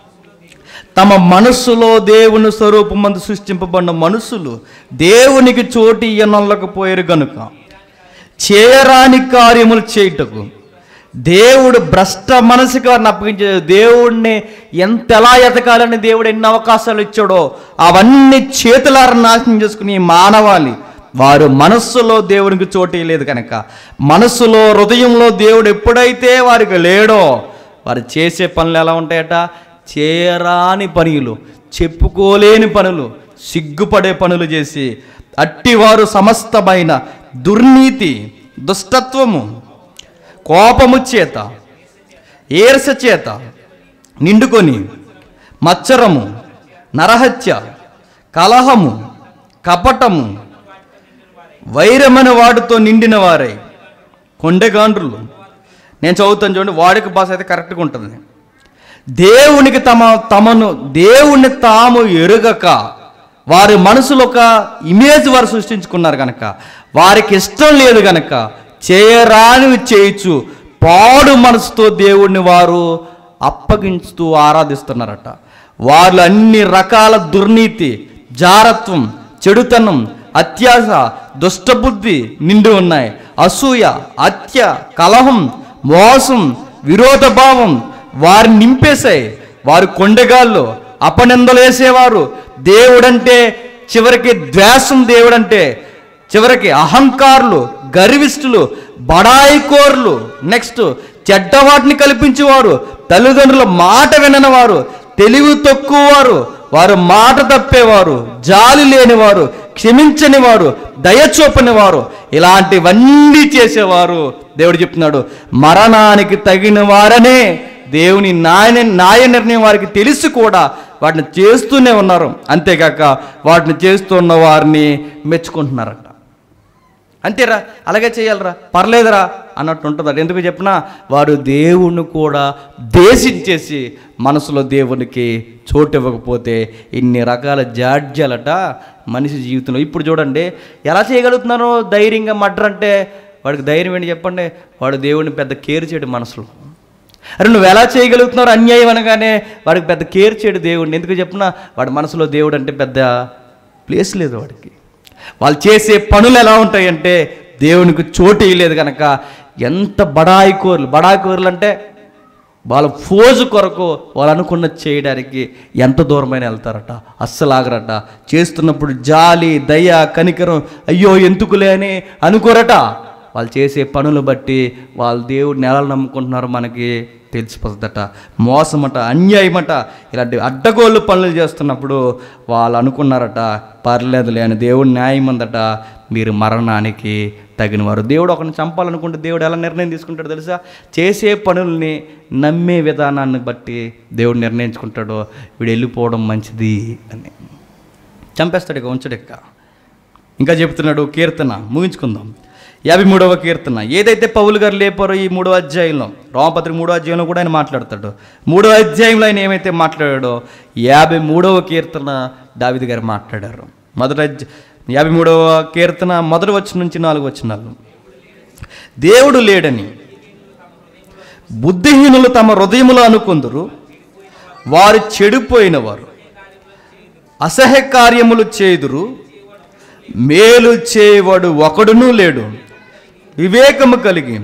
[SPEAKER 2] తమ మనస్సులో దేవుని స్వరూపమందు సృష్టింపబడిన మనుషులు దేవునికి చోటు ఇయ్యనొల్లకపోయారు గనుక చేయరాని కార్యములు చేయుటకు దేవుడు భ్రష్ట మనసుకి వారిని అప్పగించే దేవుడిని ఎంతెలా ఎతకాలని దేవుడు ఎన్ని అవకాశాలు ఇచ్చాడో అవన్నీ చేతులార నాశనం చేసుకుని ఈ మానవాళి వారు మనస్సులో దేవునికి చోటు లేదు కనుక మనస్సులో హృదయంలో దేవుడు ఎప్పుడైతే వారికి లేడో వారు చేసే పనులు ఎలా ఉంటాయట చేయరాని పనులు చెప్పుకోలేని పనులు సిగ్గుపడే పనులు చేసి అట్టివారు సమస్తమైన దుర్నీతి దుష్టత్వము కోపము చేత ఏర్స చేత నిండుకొని మచ్చరము నరహత్య కలహము కపటము వైరమైన వాటితో నిండిన వారై కొండగాండ్రులు నేను చదువుతాను చూడండి వాడికి భాష అయితే కరెక్ట్గా ఉంటుంది దేవునికి తమ తమను దేవుణ్ణి తాము ఎరుగక వారి మనసులో ఒక ఇమేజ్ వారు సృష్టించుకున్నారు కనుక వారికి ఇష్టం లేదు కనుక చేయరానివి చేయొచ్చు పాడు మనసుతో దేవుణ్ణి వారు అప్పగించుతూ ఆరాధిస్తున్నారట వాళ్ళు అన్ని రకాల దుర్నీతి జారత్వం చెడుతనం అత్యాస దుష్టబుద్ధి నిండి ఉన్నాయి అసూయ హత్య కలహం మోసం విరోధ భావం వారిని నింపేశాయి వారు కొండగాళ్ళు అపనిందలేసేవారు దేవుడంటే చివరికి ద్వేషం దేవుడంటే చివరికి అహంకారులు గర్విష్ఠులు బడాయికోర్లు నెక్స్ట్ చెడ్డ వాటిని కల్పించేవారు తల్లిదండ్రుల మాట విననివారు తెలివి తక్కువవారు వారు మాట తప్పేవారు జాలి లేనివారు క్షమించని వారు దయచూపని వారు ఇలాంటివన్నీ చేసేవారు దేవుడు చెప్తున్నాడు మరణానికి తగిన వారనే దేవుని న్యాయ న్యాయ నిర్ణయం వారికి తెలిసి కూడా వాటిని చేస్తూనే ఉన్నారు అంతేకాక వాటిని చేస్తున్న వారిని మెచ్చుకుంటున్నారట అంతేరా అలాగే చేయాలరా పర్లేదురా అన్నట్టు ఉంటుంది ఎందుకు చెప్పినా వారు దేవుణ్ణి కూడా దేశించేసి మనసులో దేవునికి చోటు ఇవ్వకపోతే ఇన్ని రకాల జాడ్యాలట మనిషి జీవితంలో ఇప్పుడు చూడండి ఎలా చేయగలుగుతున్నారు ధైర్యంగా మడ్ర అంటే వాడికి ధైర్యం ఏంటి చెప్పండి వాడు దేవుడిని పెద్ద కేర్ చేయడు మనసులో అరే నువ్వు ఎలా చేయగలుగుతున్నావు అన్యాయం అనగానే వాడికి పెద్ద కేర్ చేయడు దేవుడిని ఎందుకు చెప్పినా వాడి మనసులో దేవుడు అంటే పెద్ద ప్లేస్ లేదు వాడికి వాళ్ళు చేసే పనులు ఎలా ఉంటాయంటే దేవునికి చోటు ఇవ్వలేదు కనుక ఎంత బడాయి కూరలు బడాయి కూరలు అంటే వాళ్ళ ఫోజు కొరకు వాళ్ళు అనుకున్నది చేయడానికి ఎంత దూరమైన వెళ్తారట అస్సలు ఆగరట చేస్తున్నప్పుడు జాలి దయ కనికరం అయ్యో ఎందుకులే అని అనుకోరట వాళ్ళు చేసే పనులు బట్టి వాళ్ళు దేవుడు నెలలు నమ్ముకుంటున్నారు మనకి తెలిసిపోతుందట మోసమట అన్యాయమట ఇలాంటి అడ్డగోళ్ళు పనులు చేస్తున్నప్పుడు వాళ్ళు అనుకున్నారట పర్లేదులే అని దేవుడు న్యాయం ఉందట మీరు మరణానికి తగినవారు దేవుడు ఒకరిని చంపాలనుకుంటే దేవుడు ఎలా నిర్ణయం తీసుకుంటాడు తెలుసా చేసే పనుల్ని నమ్మే విధానాన్ని బట్టి దేవుడు నిర్ణయించుకుంటాడు వీడు వెళ్ళిపోవడం మంచిది అని చంపేస్తాడు ఇక ఉంచడు ఇక ఇంకా చెప్తున్నాడు కీర్తన ముగించుకుందాం యాభై మూడవ కీర్తన ఏదైతే పౌలు గారు లేపారో ఈ మూడో అధ్యాయంలో రోమపత్రిక మూడో అధ్యాయంలో కూడా ఆయన మాట్లాడతాడు మూడో అధ్యాయంలో ఆయన ఏమైతే మాట్లాడాడో యాభై మూడవ కీర్తన దావిది గారు మాట్లాడారు మొదట అధ్య- యాభై మూడవ కీర్తన మొదటి వచ్చిన నుంచి నాలుగు వచ్చినాలు దేవుడు లేడని బుద్ధిహీనులు తమ హృదయములో అనుకుందరు వారు చెడిపోయినవారు అసహ్య కార్యములు చేదురు మేలు చేయవాడు ఒకడునూ లేడు వివేకము కలిగి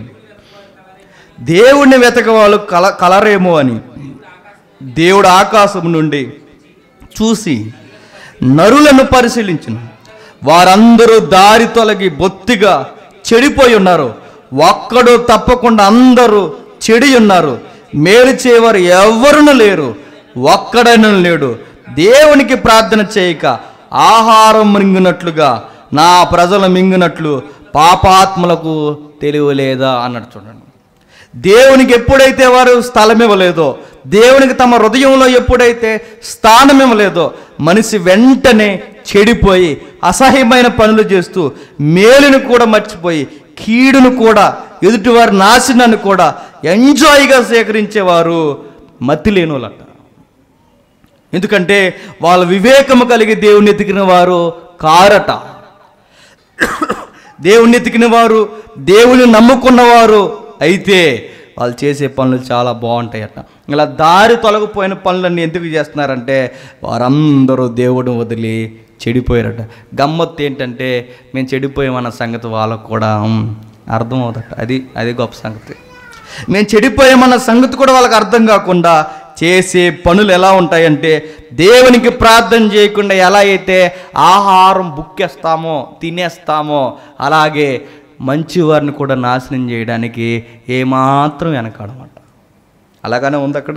[SPEAKER 2] దేవుణ్ణి వెతక వాళ్ళు కల కలరేమో అని దేవుడు ఆకాశం నుండి చూసి నరులను పరిశీలించును వారందరూ దారి తొలగి బొత్తిగా చెడిపోయి ఉన్నారు ఒక్కడు తప్పకుండా అందరూ చెడి ఉన్నారు మేలు చేయవారు ఎవరును లేరు ఒక్కడైనా లేడు దేవునికి ప్రార్థన చేయక ఆహారం మింగినట్లుగా నా ప్రజలు మింగినట్లు పాపాత్మలకు తెలివి లేదా అన్నట్టు చూడండి దేవునికి ఎప్పుడైతే వారు స్థలం ఇవ్వలేదో దేవునికి తమ హృదయంలో ఎప్పుడైతే స్థానం ఇవ్వలేదో మనిషి వెంటనే చెడిపోయి అసహ్యమైన పనులు చేస్తూ మేలును కూడా మర్చిపోయి కీడును కూడా ఎదుటివారి నాశనాన్ని కూడా ఎంజాయ్గా సేకరించేవారు మతి లేనులట ఎందుకంటే వాళ్ళ వివేకము కలిగి దేవుని ఎతికిన వారు కారట దేవుణ్ణి ఎతికిన వారు దేవుని నమ్ముకున్నవారు అయితే వాళ్ళు చేసే పనులు చాలా బాగుంటాయట ఇలా దారి తొలగిపోయిన పనులన్నీ ఎందుకు చేస్తున్నారంటే వారందరూ దేవుడిని వదిలి చెడిపోయారట గమ్మత్తు ఏంటంటే మేము చెడిపోయామన్న సంగతి వాళ్ళకు కూడా ఉమ్, అర్థమవుదట అది అది గొప్ప సంగతి మేము చెడిపోయామన్న సంగతి కూడా వాళ్ళకి అర్థం కాకుండా చేసే పనులు ఎలా ఉంటాయంటే దేవునికి ప్రార్థన చేయకుండా ఎలా అయితే ఆహారం బుక్కేస్తామో తినేస్తామో అలాగే మంచి వారిని కూడా నాశనం చేయడానికి ఏమాత్రం వెనకాడమాట అలాగనే ఉంది అక్కడ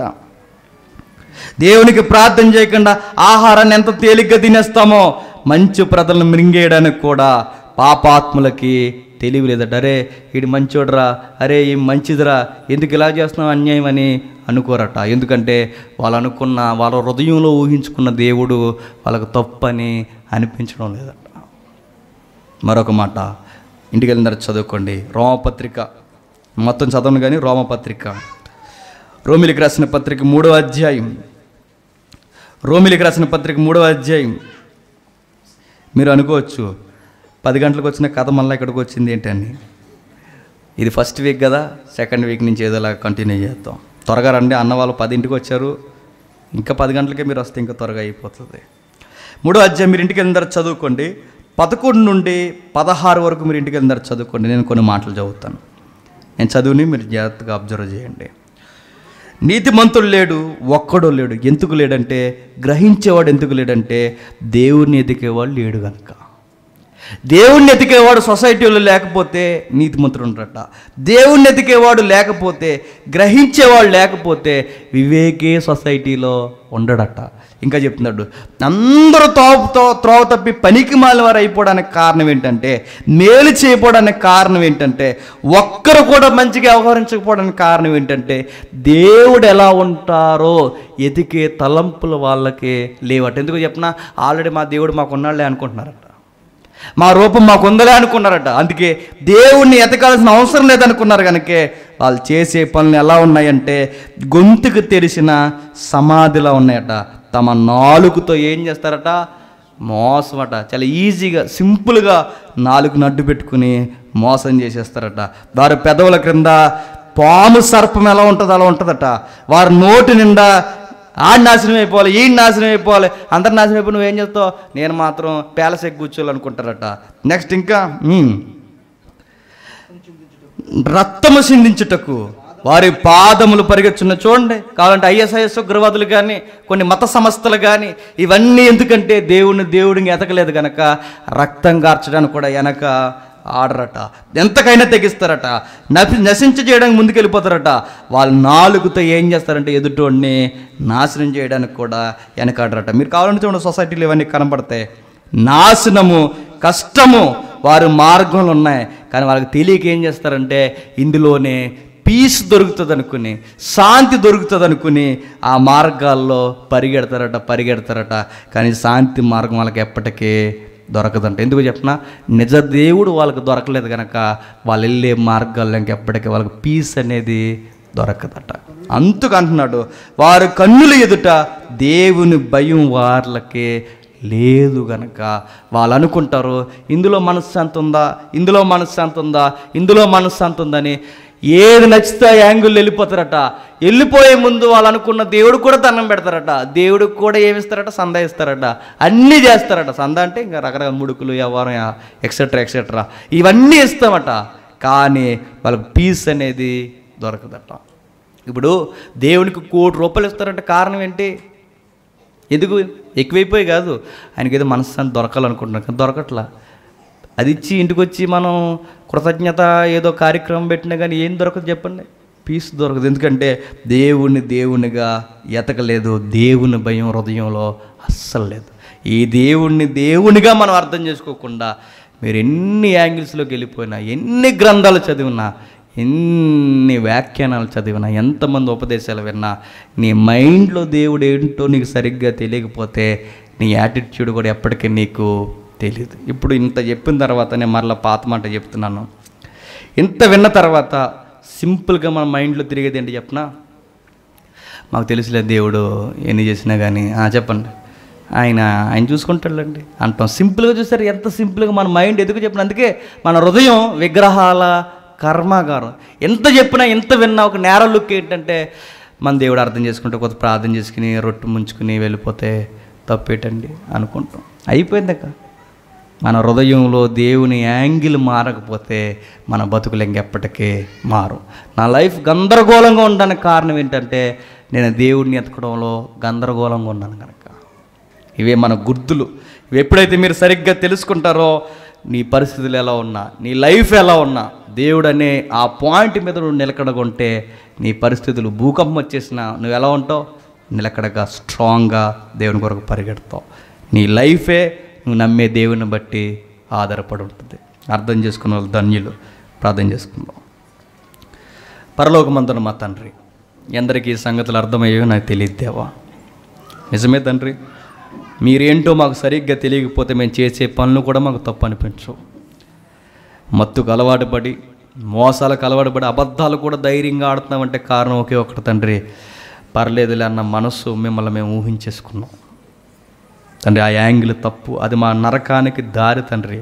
[SPEAKER 2] దేవునికి ప్రార్థన చేయకుండా ఆహారాన్ని ఎంత తేలిగ్గా తినేస్తామో మంచి ప్రజలను మింగేయడానికి కూడా పాపాత్ములకి తెలివి లేదట అరే వీడు మంచోడురా అరే ఈ మంచిదిరా ఎందుకు ఇలా చేస్తున్నావు అన్యాయం అని అనుకోరట ఎందుకంటే వాళ్ళు అనుకున్న వాళ్ళ హృదయంలో ఊహించుకున్న దేవుడు వాళ్ళకు తప్పని అనిపించడం లేదట మరొక మాట ఇంటికి వెళ్ళిన తర్వాత చదువుకోండి రోమపత్రిక మొత్తం చదవను కానీ రోమపత్రిక రోమిలికి రాసిన పత్రిక మూడో అధ్యాయం రోమిలికి రాసిన పత్రిక మూడో అధ్యాయం మీరు అనుకోవచ్చు పది గంటలకు వచ్చిన కథ మళ్ళీ ఇక్కడికి వచ్చింది ఏంటని ఇది ఫస్ట్ వీక్ కదా సెకండ్ వీక్ నుంచి ఏదోలా కంటిన్యూ చేద్దాం త్వరగా రండి అన్న వాళ్ళు పదింటికి వచ్చారు ఇంకా పది గంటలకే మీరు వస్తే ఇంకా త్వరగా అయిపోతుంది మూడో అధ్యాయం మీరు ఇంటికి వెళ్ళిన తర్వాత చదువుకోండి పదకొండు నుండి పదహారు వరకు మీరు ఇంటికి వెళ్ళిన తర్వాత చదువుకోండి నేను కొన్ని మాటలు చదువుతాను నేను చదువుని మీరు జాగ్రత్తగా అబ్జర్వ్ చేయండి నీతిమంతుడు లేడు ఒక్కడు లేడు ఎందుకు లేడంటే గ్రహించేవాడు ఎందుకు లేడంటే దేవుణ్ణి ఎదికేవాడు లేడు కనుక దేవుణ్ణి ఎతికేవాడు సొసైటీలో లేకపోతే నీతిమంతుడు ఉండట దేవుణ్ణి ఎతికేవాడు లేకపోతే గ్రహించేవాడు లేకపోతే వివేకే సొసైటీలో ఉండడట ఇంకా చెప్తున్నాడు అందరూ తో త్రోవ తప్పి పనికి మాలిన వారు అయిపోవడానికి కారణం ఏంటంటే మేలు చేయకపోవడానికి కారణం ఏంటంటే ఒక్కరు కూడా మంచిగా వ్యవహరించకపోవడానికి కారణం ఏంటంటే దేవుడు ఎలా ఉంటారో ఎతికే తలంపులు వాళ్ళకి లేవట ఎందుకు చెప్పినా ఆల్రెడీ మా దేవుడు మాకు ఉన్నాళ్ళే అనుకుంటున్నారట మా రూపం మాకు ఉందలే అనుకున్నారట అందుకే దేవుణ్ణి ఎతకాల్సిన అవసరం లేదనుకున్నారు కనుకే వాళ్ళు చేసే పనులు ఎలా ఉన్నాయంటే గొంతుకు తెరిసిన సమాధిలా ఉన్నాయట తమ నాలుగుతో ఏం చేస్తారట మోసమట చాలా ఈజీగా సింపుల్గా నాలుగు నడ్డు పెట్టుకుని మోసం చేసేస్తారట వారి పెదవుల క్రింద పాము సర్పం ఎలా ఉంటుందో అలా ఉంటుందట వారి నోటి నిండా ఆడి నాశనం అయిపోవాలి ఈ నాశనం అయిపోవాలి అందరు నాశనం అయిపోయి నువ్వేం చేస్తావు నేను మాత్రం ప్యాలెస్ ఎక్కి కూర్చోాలనుకుంటారట నెక్స్ట్ ఇంకా ఉమ్. రక్తము సిందించుటకు వారి పాదములు పరిగెచ్చున్న చూడండి కావాలంటే ఐఎస్ఐఎస్ ఉగ్రవాదులు కానీ కొన్ని మత సంస్థలు కానీ ఇవన్నీ ఎందుకంటే దేవుని దేవుడిని ఎతకలేదు గనక రక్తం కార్చడానికి కూడా వెనక ఆడరట ఎంతకైనా తెగిస్తారట నపి నశించ చేయడానికి ముందుకెళ్ళిపోతారట వాళ్ళు నాలుగుతో ఏం చేస్తారంటే ఎదుటోడిని నాశనం చేయడానికి కూడా వెనకాడరట మీరు కావాలంటే చూడండి సొసైటీలో ఇవన్నీ కనబడతాయి నాశనము కష్టము వారి మార్గంలో ఉన్నాయి కానీ వాళ్ళకి తెలియక ఏం చేస్తారంటే ఇందులోనే పీస్ దొరుకుతుంది అనుకుని శాంతి దొరుకుతుంది అనుకుని ఆ మార్గాల్లో పరిగెడతారట పరిగెడతారట కానీ శాంతి మార్గం వాళ్ళకి ఎప్పటికీ దొరకదంట ఎందుకు చెప్పిన నిజ దేవుడు వాళ్ళకి దొరకలేదు కనుక వాళ్ళు వెళ్ళే మార్గాల్లో ఇంకెప్పటికీ వాళ్ళకి పీస్ అనేది దొరకదట అందుకు అంటున్నాడు వారు కన్నుల ఎదుట దేవుని భయం వాళ్ళకి లేదు గనక వాళ్ళు అనుకుంటారు ఇందులో మనశ్శాంతి ఉందా ఇందులో మనశ్శాంతి ఉందా ఇందులో మనశ్శాంతి ఉందని ఏది నచ్చితే ఆ యాంగిల్ వెళ్ళిపోతారట వెళ్ళిపోయే ముందు వాళ్ళు అనుకున్న దేవుడు కూడా దండం పెడతారట దేవుడికి కూడా ఏమి ఇస్తారట సంద ఇస్తారట అన్నీ చేస్తారట సంద అంటే ఇంకా రకరకాల ముడుకులు వ్యవహారం ఎక్సెట్రా ఎక్సెట్రా ఇవన్నీ ఇస్తామట కానీ వాళ్ళకి పీస్ అనేది దొరకదట ఇప్పుడు దేవునికి కోటి రూపాయలు ఇస్తారంటే కారణం ఏంటి ఎందుకు ఎక్కువైపోయి కాదు ఆయనకి ఏదో మనశ్శాంతి దొరకాలనుకుంటున్నాను కానీ దొరకట్లా అది ఇచ్చి ఇంటికి వచ్చి మనం కృతజ్ఞత ఏదో కార్యక్రమం పెట్టినా కానీ ఏం దొరకదు చెప్పండి పీస్ దొరకదు ఎందుకంటే దేవుని దేవునిగా ఎతకలేదు దేవుని భయం హృదయంలో అస్సలు లేదు ఈ దేవుణ్ణి దేవునిగా మనం అర్థం చేసుకోకుండా మీరు ఎన్ని యాంగిల్స్లోకి వెళ్ళిపోయినా ఎన్ని గ్రంథాలు చదివినా ఎన్ని వ్యాఖ్యానాలు చదివినా ఎంతమంది ఉపదేశాలు విన్నా నీ మైండ్లో దేవుడు ఏంటో నీకు సరిగ్గా తెలియకపోతే నీ యాటిట్యూడ్ కూడా ఎప్పటికీ నీకు తెలియదు ఇప్పుడు ఇంత చెప్పిన తర్వాత నేను మరలా పాత మాట చెప్తున్నాను ఇంత విన్న తర్వాత సింపుల్గా మన మైండ్లో తిరిగేది ఏంటి చెప్పనా మాకు తెలుసులే దేవుడు ఎన్ని చేసినా కానీ "ఆ, చెప్పండి ఆయన ఆయన చూసుకుంటాడండి అంటాం సింపుల్గా చూసారు ఎంత సింపుల్గా మన మైండ్ ఎందుకు చెప్పిన అందుకే మన హృదయం విగ్రహాల కర్మాగారం ఎంత చెప్పినా ఎంత విన్నా ఒక నేర లుక్ ఏంటంటే మన దేవుడు అర్థం చేసుకుంటే కొత్త ప్రార్థన చేసుకుని రొట్టె ముంచుకుని వెళ్ళిపోతే తప్పేటండి అనుకుంటాం అయిపోయిందక్క మన హృదయంలో దేవుని యాంగిల్ మారకపోతే మన బతుకులు ఇంకెప్పటికీ మారు నా లైఫ్ గందరగోళంగా ఉండడానికి కారణం ఏంటంటే నేను దేవుడిని ఎతకడంలో గందరగోళంగా ఉన్నాను కనుక ఇవే మన గుర్తులు ఇవి ఎప్పుడైతే మీరు సరిగ్గా తెలుసుకుంటారో నీ పరిస్థితులు ఎలా ఉన్నా నీ లైఫ్ ఎలా ఉన్నా దేవుడు అనే ఆ పాయింట్ మీద నువ్వు నిలకడగొంటే నీ పరిస్థితులు భూకంపం వచ్చేసినా నువ్వు ఎలా ఉంటావు నిలకడగా స్ట్రాంగ్గా దేవుని కొరకు పరిగెడతావు నీ లైఫే నువ్వు నమ్మే దేవుని బట్టి ఆధారపడి ఉంటుంది అర్థం చేసుకున్న వాళ్ళు ధన్యులు ప్రార్థన చేసుకుందాం పరలోకమంతున మా తండ్రి ఎందరికీ ఈ సంగతులు అర్థమయ్యో నాకు తెలియదు దేవా నిజమే తండ్రి మీరేంటో మాకు సరిగ్గా తెలియకపోతే మేము చేసే పనులు కూడా మాకు తప్పు అనిపించవు మత్తుకు అలవాటు పడి మోసాలకు అలవాటు పడి అబద్ధాలు కూడా ధైర్యంగా ఆడుతున్నామంటే కారణం ఒకే ఒకటి తండ్రి పర్లేదులే అన్న మనస్సు మిమ్మల్ని మేము ఊహించేసుకున్నాం తండ్రి ఆ యాంగిల్ తప్పు అది మా నరకానికి దారి తండ్రి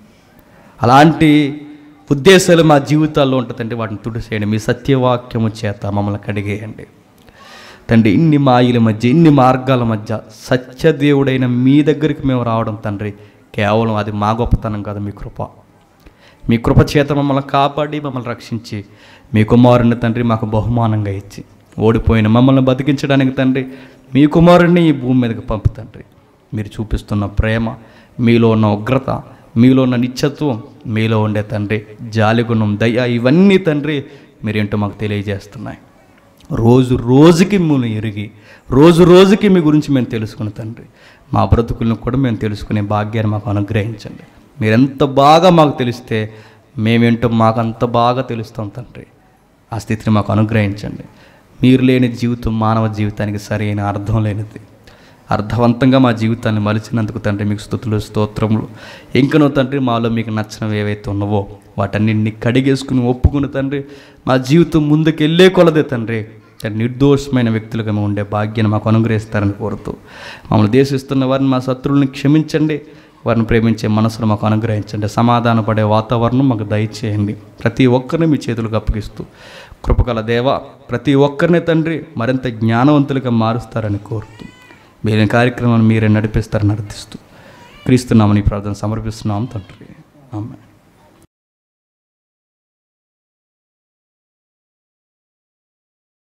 [SPEAKER 2] అలాంటి ఉద్దేశాలు మా జీవితాల్లో ఉంటుందంటే వాటిని తుడిసేయండి మీ సత్యవాక్యము చేత మమ్మల్ని కడిగేయండి తండ్రి ఇన్ని మాయల మధ్య ఇన్ని మార్గాల మధ్య సత్యదేవుడైన మీ దగ్గరికి మేము రావడం తండ్రి కేవలం అది మా గొప్పతనం కాదు మీ కృప మీ కృప చేత మమ్మల్ని కాపాడి మమ్మల్ని రక్షించి మీ కుమారుని తండ్రి మాకు బహుమానంగా ఇచ్చి ఓడిపోయిన మమ్మల్ని బతికించడానికి తండ్రి మీ కుమారుడిని ఈ భూమి మీదకి పంపు తండ్రి మీరు చూపిస్తున్న ప్రేమ మీలో ఉన్న ఉగ్రత మీలో ఉన్న నిత్యత్వం మీలో ఉండే తండ్రి జాలిగుణం దయ ఇవన్నీ తండ్రి మీరేంటో మాకు తెలియజేస్తున్నాయి రోజు రోజుకి మిమ్మల్ని ఎరిగి రోజు రోజుకి మీ గురించి మేము తెలుసుకుని తండ్రి మా బ్రతుకులను కూడా మేము తెలుసుకునే భాగ్యాన్ని మాకు అనుగ్రహించండి మీరు ఎంత బాగా మాకు తెలిస్తే మేమేంటో మాకు అంత బాగా తెలుస్తాం తండ్రి ఆ స్థితిని మాకు అనుగ్రహించండి మీరు లేని జీవితం మానవ జీవితానికి సరైన అర్థం లేనిది అర్థవంతంగా మా జీవితాన్ని మలిచినందుకు తండ్రి మీకు స్థుతులు స్తోత్రములు ఇంకనో తండ్రి మాలో మీకు నచ్చినవి ఏవైతే ఉన్నావో వాటన్నింటినీ కడిగేసుకుని ఒప్పుకుని తండ్రి మా జీవితం ముందుకు వెళ్ళే కొలదే తండ్రి తండ్రి నిర్దోషమైన వ్యక్తులుగా మేము ఉండే భాగ్యాన్ని మాకు అనుగ్రహిస్తారని కోరుతూ మమ్మల్ని దేశిస్తున్న వారిని మా శత్రువుల్ని క్షమించండి వారిని ప్రేమించే మనసును మాకు అనుగ్రహించండి సమాధాన పడే వాతావరణం మాకు దయచేయండి ప్రతి ఒక్కరిని మీ చేతులకు అప్పగిస్తూ కృపగల దేవ ప్రతి ఒక్కరిని తండ్రి మరింత జ్ఞానవంతులుగా మారుస్తారని కోరుతూ మీరైన కార్యక్రమాన్ని మీరే నడిపిస్తారని అర్థిస్తూ క్రీస్తున్నామని ప్రార్థన సమర్పిస్తున్నాం తండ్రి ఆమె